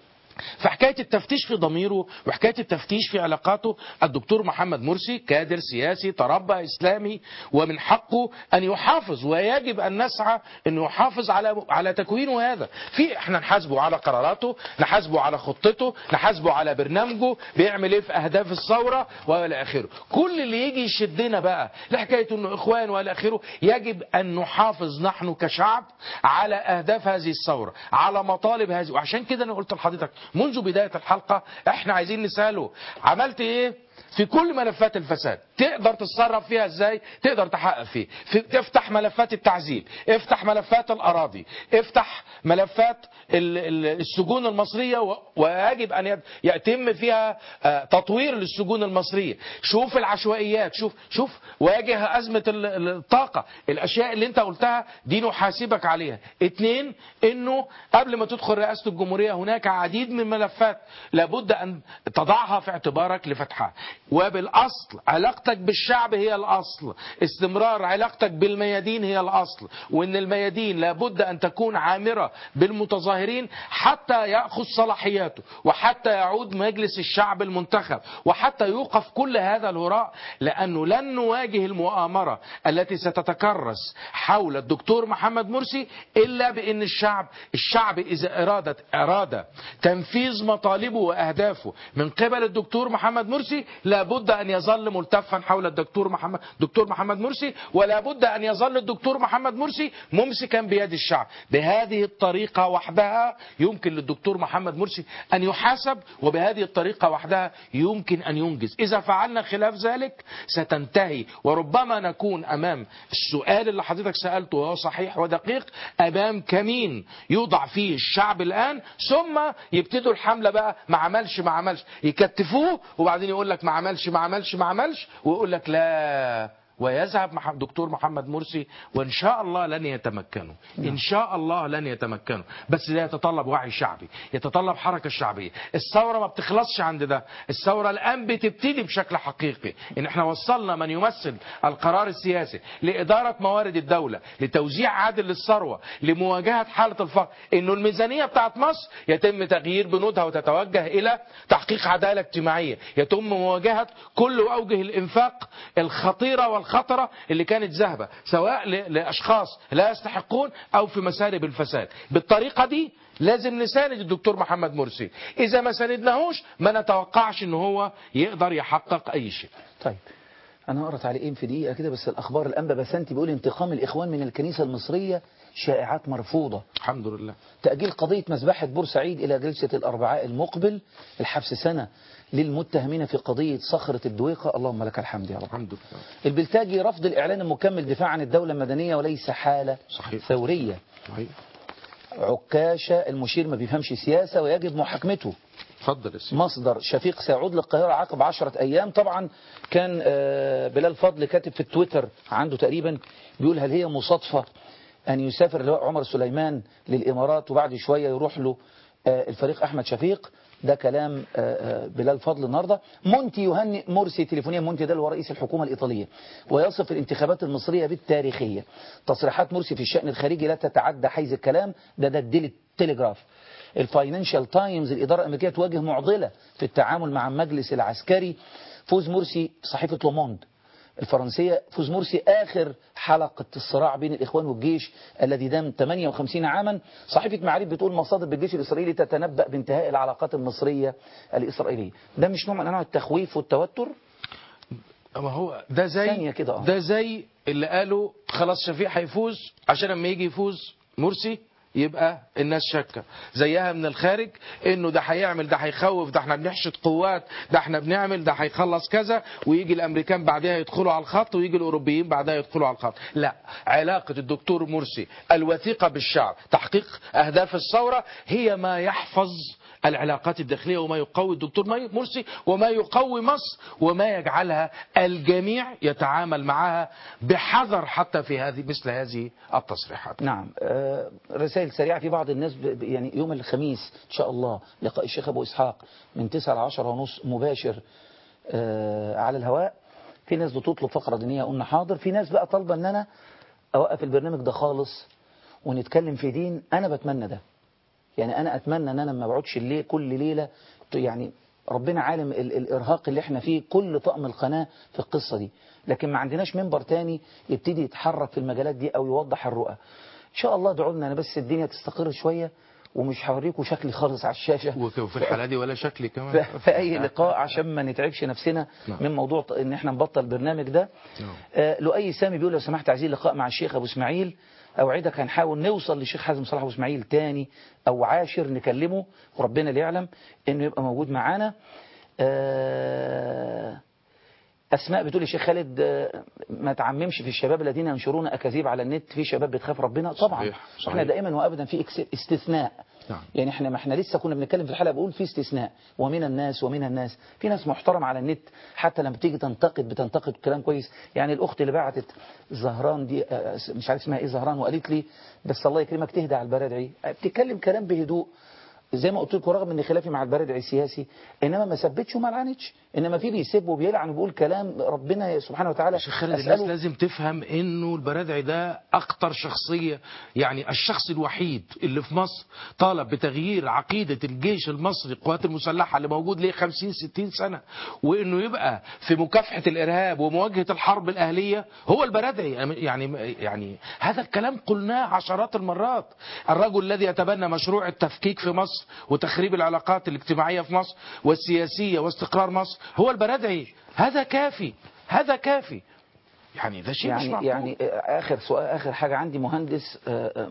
فحكاية التفتيش في ضميره وحكاية التفتيش في علاقاته الدكتور محمد مرسي كادر سياسي تربى إسلامي ومن حقه أن يحافظ ويجب أن نسعى أن يحافظ على على تكوينه هذا في احنا نحاسبه على قراراته نحاسبه على خطته نحاسبه على برنامجه بيعمل ايه في أهداف الثورة والى آخره كل اللي يجي يشدنا بقى لحكاية أنه إخوان والى آخره يجب أن نحافظ نحن كشعب على أهداف هذه الثورة على مطالب هذه وعشان كده أنا قلت لحضرتك منذ بداية الحلقة احنا عايزين نسأله عملت ايه في كل ملفات الفساد تقدر تتصرف فيها ازاي تقدر تحقق فيه في افتح ملفات التعذيب افتح ملفات الاراضي افتح ملفات ال- ال- السجون المصرية و- ويجب ان يت- يتم فيها آه، تطوير للسجون المصرية شوف العشوائيات شوف شوف واجه ازمة ال- ال- الطاقة الاشياء اللي انت قلتها دي نحاسبك عليها اتنين انه قبل ما تدخل رئاسة الجمهورية هناك عديد من الملفات لابد ان تضعها في اعتبارك لفتحها وبالاصل علاقتك بالشعب هي الاصل استمرار علاقتك بالميادين هي الاصل وان الميادين لابد ان تكون عامرة بالمتظاهرين حتى يأخذ صلاحياته وحتى يعود مجلس الشعب المنتخب وحتى يوقف كل هذا الهراء لأنه لن نواجه المؤامرة التي ستتكرس حول الدكتور محمد مرسي إلا بأن الشعب الشعب إذا أرادت أراد تنفيذ مطالبه وأهدافه من قبل الدكتور محمد مرسي لابد أن يظل ملتفا حول الدكتور محمد دكتور محمد مرسي ولا بد أن يظل الدكتور محمد مرسي ممسكا بيد الشعب بهذه الطريقة وحدها يمكن للدكتور محمد مرسي أن يحاسب وبهذه الطريقة وحدها يمكن أن ينجز إذا فعلنا خلاف ذلك ستنتهي وربما نكون أمام السؤال اللي حضرتك سألته وهو صحيح ودقيق أمام كمين يوضع فيه الشعب الآن ثم يبتدوا الحملة بقى ما عملش ما عملش يكتفوه وبعدين يقول لك ما عملش ما عملش ما عملش ويقول لك لا ويذهب مع دكتور محمد مرسي وان شاء الله لن يتمكنوا ان شاء الله لن يتمكنوا بس ده يتطلب وعي شعبي يتطلب حركه شعبيه الثوره ما بتخلصش عند ده الثوره الان بتبتدي بشكل حقيقي ان احنا وصلنا من يمثل القرار السياسي لاداره موارد الدوله لتوزيع عادل للثروه لمواجهه حاله الفقر انه الميزانيه بتاعت مصر يتم تغيير بنودها وتتوجه الى تحقيق عداله اجتماعيه يتم مواجهه كل اوجه الانفاق الخطيره والخطره اللي كانت ذاهبه سواء ل- لاشخاص لا يستحقون او في مسارب الفساد بالطريقه دي لازم نساند الدكتور محمد مرسي اذا ما ساندناهوش ما نتوقعش ان هو يقدر يحقق اي شيء طيب أنا هقرا تعليقين في دقيقة كده بس الأخبار الأنبا بسنتي بيقول انتقام الإخوان من الكنيسة المصرية شائعات مرفوضة الحمد لله تأجيل قضية مذبحة بورسعيد إلى جلسة الأربعاء المقبل الحبس سنة للمتهمين في قضية صخرة الدويقة اللهم لك الحمد يا رب الحمد لله البلتاجي رفض الإعلان المكمل دفاع عن الدولة المدنية وليس حالة صحيح. ثورية صحيح عكاشة المشير ما بيفهمش سياسة ويجب محاكمته اتفضل يا سيدي مصدر شفيق سيعود للقاهرة عقب عشرة أيام طبعا كان آه، بلال فضل كاتب في التويتر عنده تقريبا بيقول هل هي مصادفة أن يسافر اللواء عمر سليمان للإمارات وبعد شوية يروح له آه، الفريق أحمد شفيق ده كلام آه، آه، بلال فضل النهاردة مونتي يهنئ مرسي تليفونيا مونتي ده اللي هو رئيس الحكومة الإيطالية ويصف الانتخابات المصرية بالتاريخية تصريحات مرسي في الشأن الخارجي لا تتعدى حيز الكلام ده ده الديلي تيليجراف الفاينانشال تايمز الإدارة الأمريكية تواجه معضلة في التعامل مع المجلس العسكري فوز مرسي صحيفة لوموند الفرنسية فوز مرسي آخر حلقة الصراع بين الإخوان والجيش الذي دام 58 عاما صحيفة معارف بتقول مصادر بالجيش الإسرائيلي تتنبأ بانتهاء العلاقات المصرية الإسرائيلية ده مش نوع من أنواع التخويف والتوتر ما هو ده زي ثانية كده آه. ده زي اللي قالوا خلاص شفيق هيفوز عشان لما يجي يفوز مرسي يبقى الناس شاكه زيها من الخارج انه ده هيعمل ده هيخوف ده احنا بنحشد قوات ده احنا بنعمل ده هيخلص كذا ويجي الامريكان بعدها يدخلوا على الخط ويجي الاوروبيين بعدها يدخلوا على الخط لا علاقه الدكتور مرسي الوثيقه بالشعب تحقيق اهداف الثوره هي ما يحفظ العلاقات الداخلية وما يقوي الدكتور مي- مرسي وما يقوي مصر وما يجعلها الجميع يتعامل معها بحذر حتى في هذه مثل هذه التصريحات نعم آه، رسائل سريعة في بعض الناس ب- ب- يعني يوم الخميس إن شاء الله لقاء الشيخ أبو إسحاق من 9 ل 10 ونص مباشر آه، على الهواء في ناس بتطلب فقرة دينية قلنا حاضر في ناس بقى طالبة ان انا اوقف البرنامج ده خالص ونتكلم في دين انا بتمنى ده يعني انا اتمنى ان انا ما بقعدش الليل كل ليلة يعني ربنا عالم ال الارهاق اللي احنا فيه كل طقم القناة في القصة دي لكن ما عندناش منبر تاني يبتدي يتحرك في المجالات دي او يوضح الرؤى ان شاء الله ادعوا لنا انا بس الدنيا تستقر شوية ومش هوريكم شكلي خالص على الشاشة وفي الحالة دي ولا شكلي كمان في- في اي لقاء عشان ما نتعبش نفسنا نعم. من موضوع ط- ان احنا نبطل البرنامج ده آه، لؤي سامي بيقول لو سمحت عايزين لقاء مع الشيخ ابو اسماعيل اوعدك هنحاول نوصل للشيخ حازم صلاح ابو اسماعيل تاني او عاشر نكلمه وربنا اللي يعلم انه يبقى موجود معانا آه، اسماء بتقول يا شيخ خالد آه، ما تعممش في الشباب الذين ينشرون اكاذيب على النت في شباب بتخاف ربنا طبعا صحيح، صحيح. احنا دائما وابدا في إكس- استثناء نعم. يعني احنا ما احنا لسه كنا بنتكلم في الحلقه بقول في استثناء ومن الناس ومن الناس في ناس محترم على النت حتى لما بتيجي تنتقد بتنتقد كلام كويس يعني الاخت اللي بعتت زهران دي آه، مش عارف اسمها ايه زهران وقالت لي بس الله يكرمك تهدى على البرادعي بتتكلم كلام بهدوء زي ما قلت لكم رغم ان خلافي مع البرادعي سياسي انما ما سبتش وما لعنتش انما في بيسب وبيلعن وبيقول كلام ربنا سبحانه وتعالى شيخ خالد الناس لازم تفهم انه البرادعي ده اخطر شخصية يعني الشخص الوحيد اللي في مصر طالب بتغيير عقيدة الجيش المصري القوات المسلحة اللي موجود ليه 50 60 سنة وانه يبقى في مكافحة الارهاب ومواجهة الحرب الاهلية هو البرادعي يعني يعني هذا الكلام قلناه عشرات المرات الرجل الذي يتبنى مشروع التفكيك في مصر وتخريب العلاقات الاجتماعية في مصر والسياسية واستقرار مصر هو البرادعي هذا كافي هذا كافي يعني ده شيء مش يعني معقول يعني اخر سؤال اخر حاجه عندي مهندس آه، آه،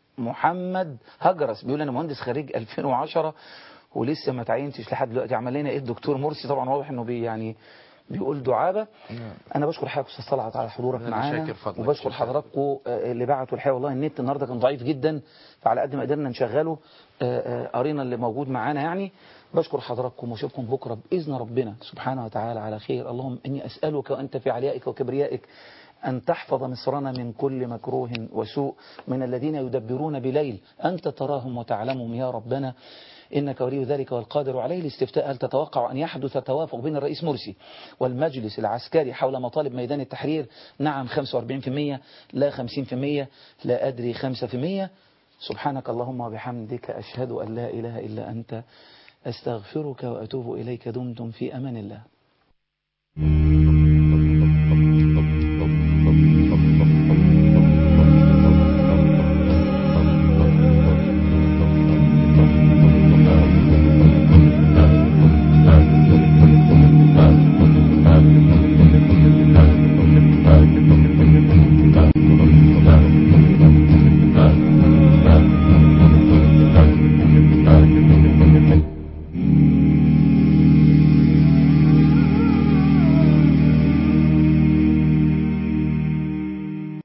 محمد هجرس بيقول انا مهندس خريج 2010 ولسه ما تعينتش لحد دلوقتي عمل لنا ايه الدكتور مرسي طبعا واضح انه بي يعني بيقول دعابه انا بشكر حضرتك استاذ طلعت على حضورك أنا معانا شاكر فضلك. وبشكر حضراتكم آه، اللي بعتوا الحقيقه والله النت النهارده كان ضعيف جدا فعلى قد ما قدرنا نشغله آه، آه، قرينا اللي موجود معانا يعني بشكر حضراتكم واشوفكم بكره باذن ربنا سبحانه وتعالى على خير اللهم اني اسالك وانت في عليائك وكبريائك أن تحفظ مصرنا من كل مكروه وسوء من الذين يدبرون بليل أنت تراهم وتعلمهم يا ربنا إنك ولي ذلك والقادر عليه الاستفتاء هل تتوقع أن يحدث توافق بين الرئيس مرسي والمجلس العسكري حول مطالب ميدان التحرير نعم 45% لا 50% لا أدري 5% سبحانك اللهم وبحمدك أشهد أن لا إله إلا أنت أستغفرك وأتوب إليك دمتم في أمان الله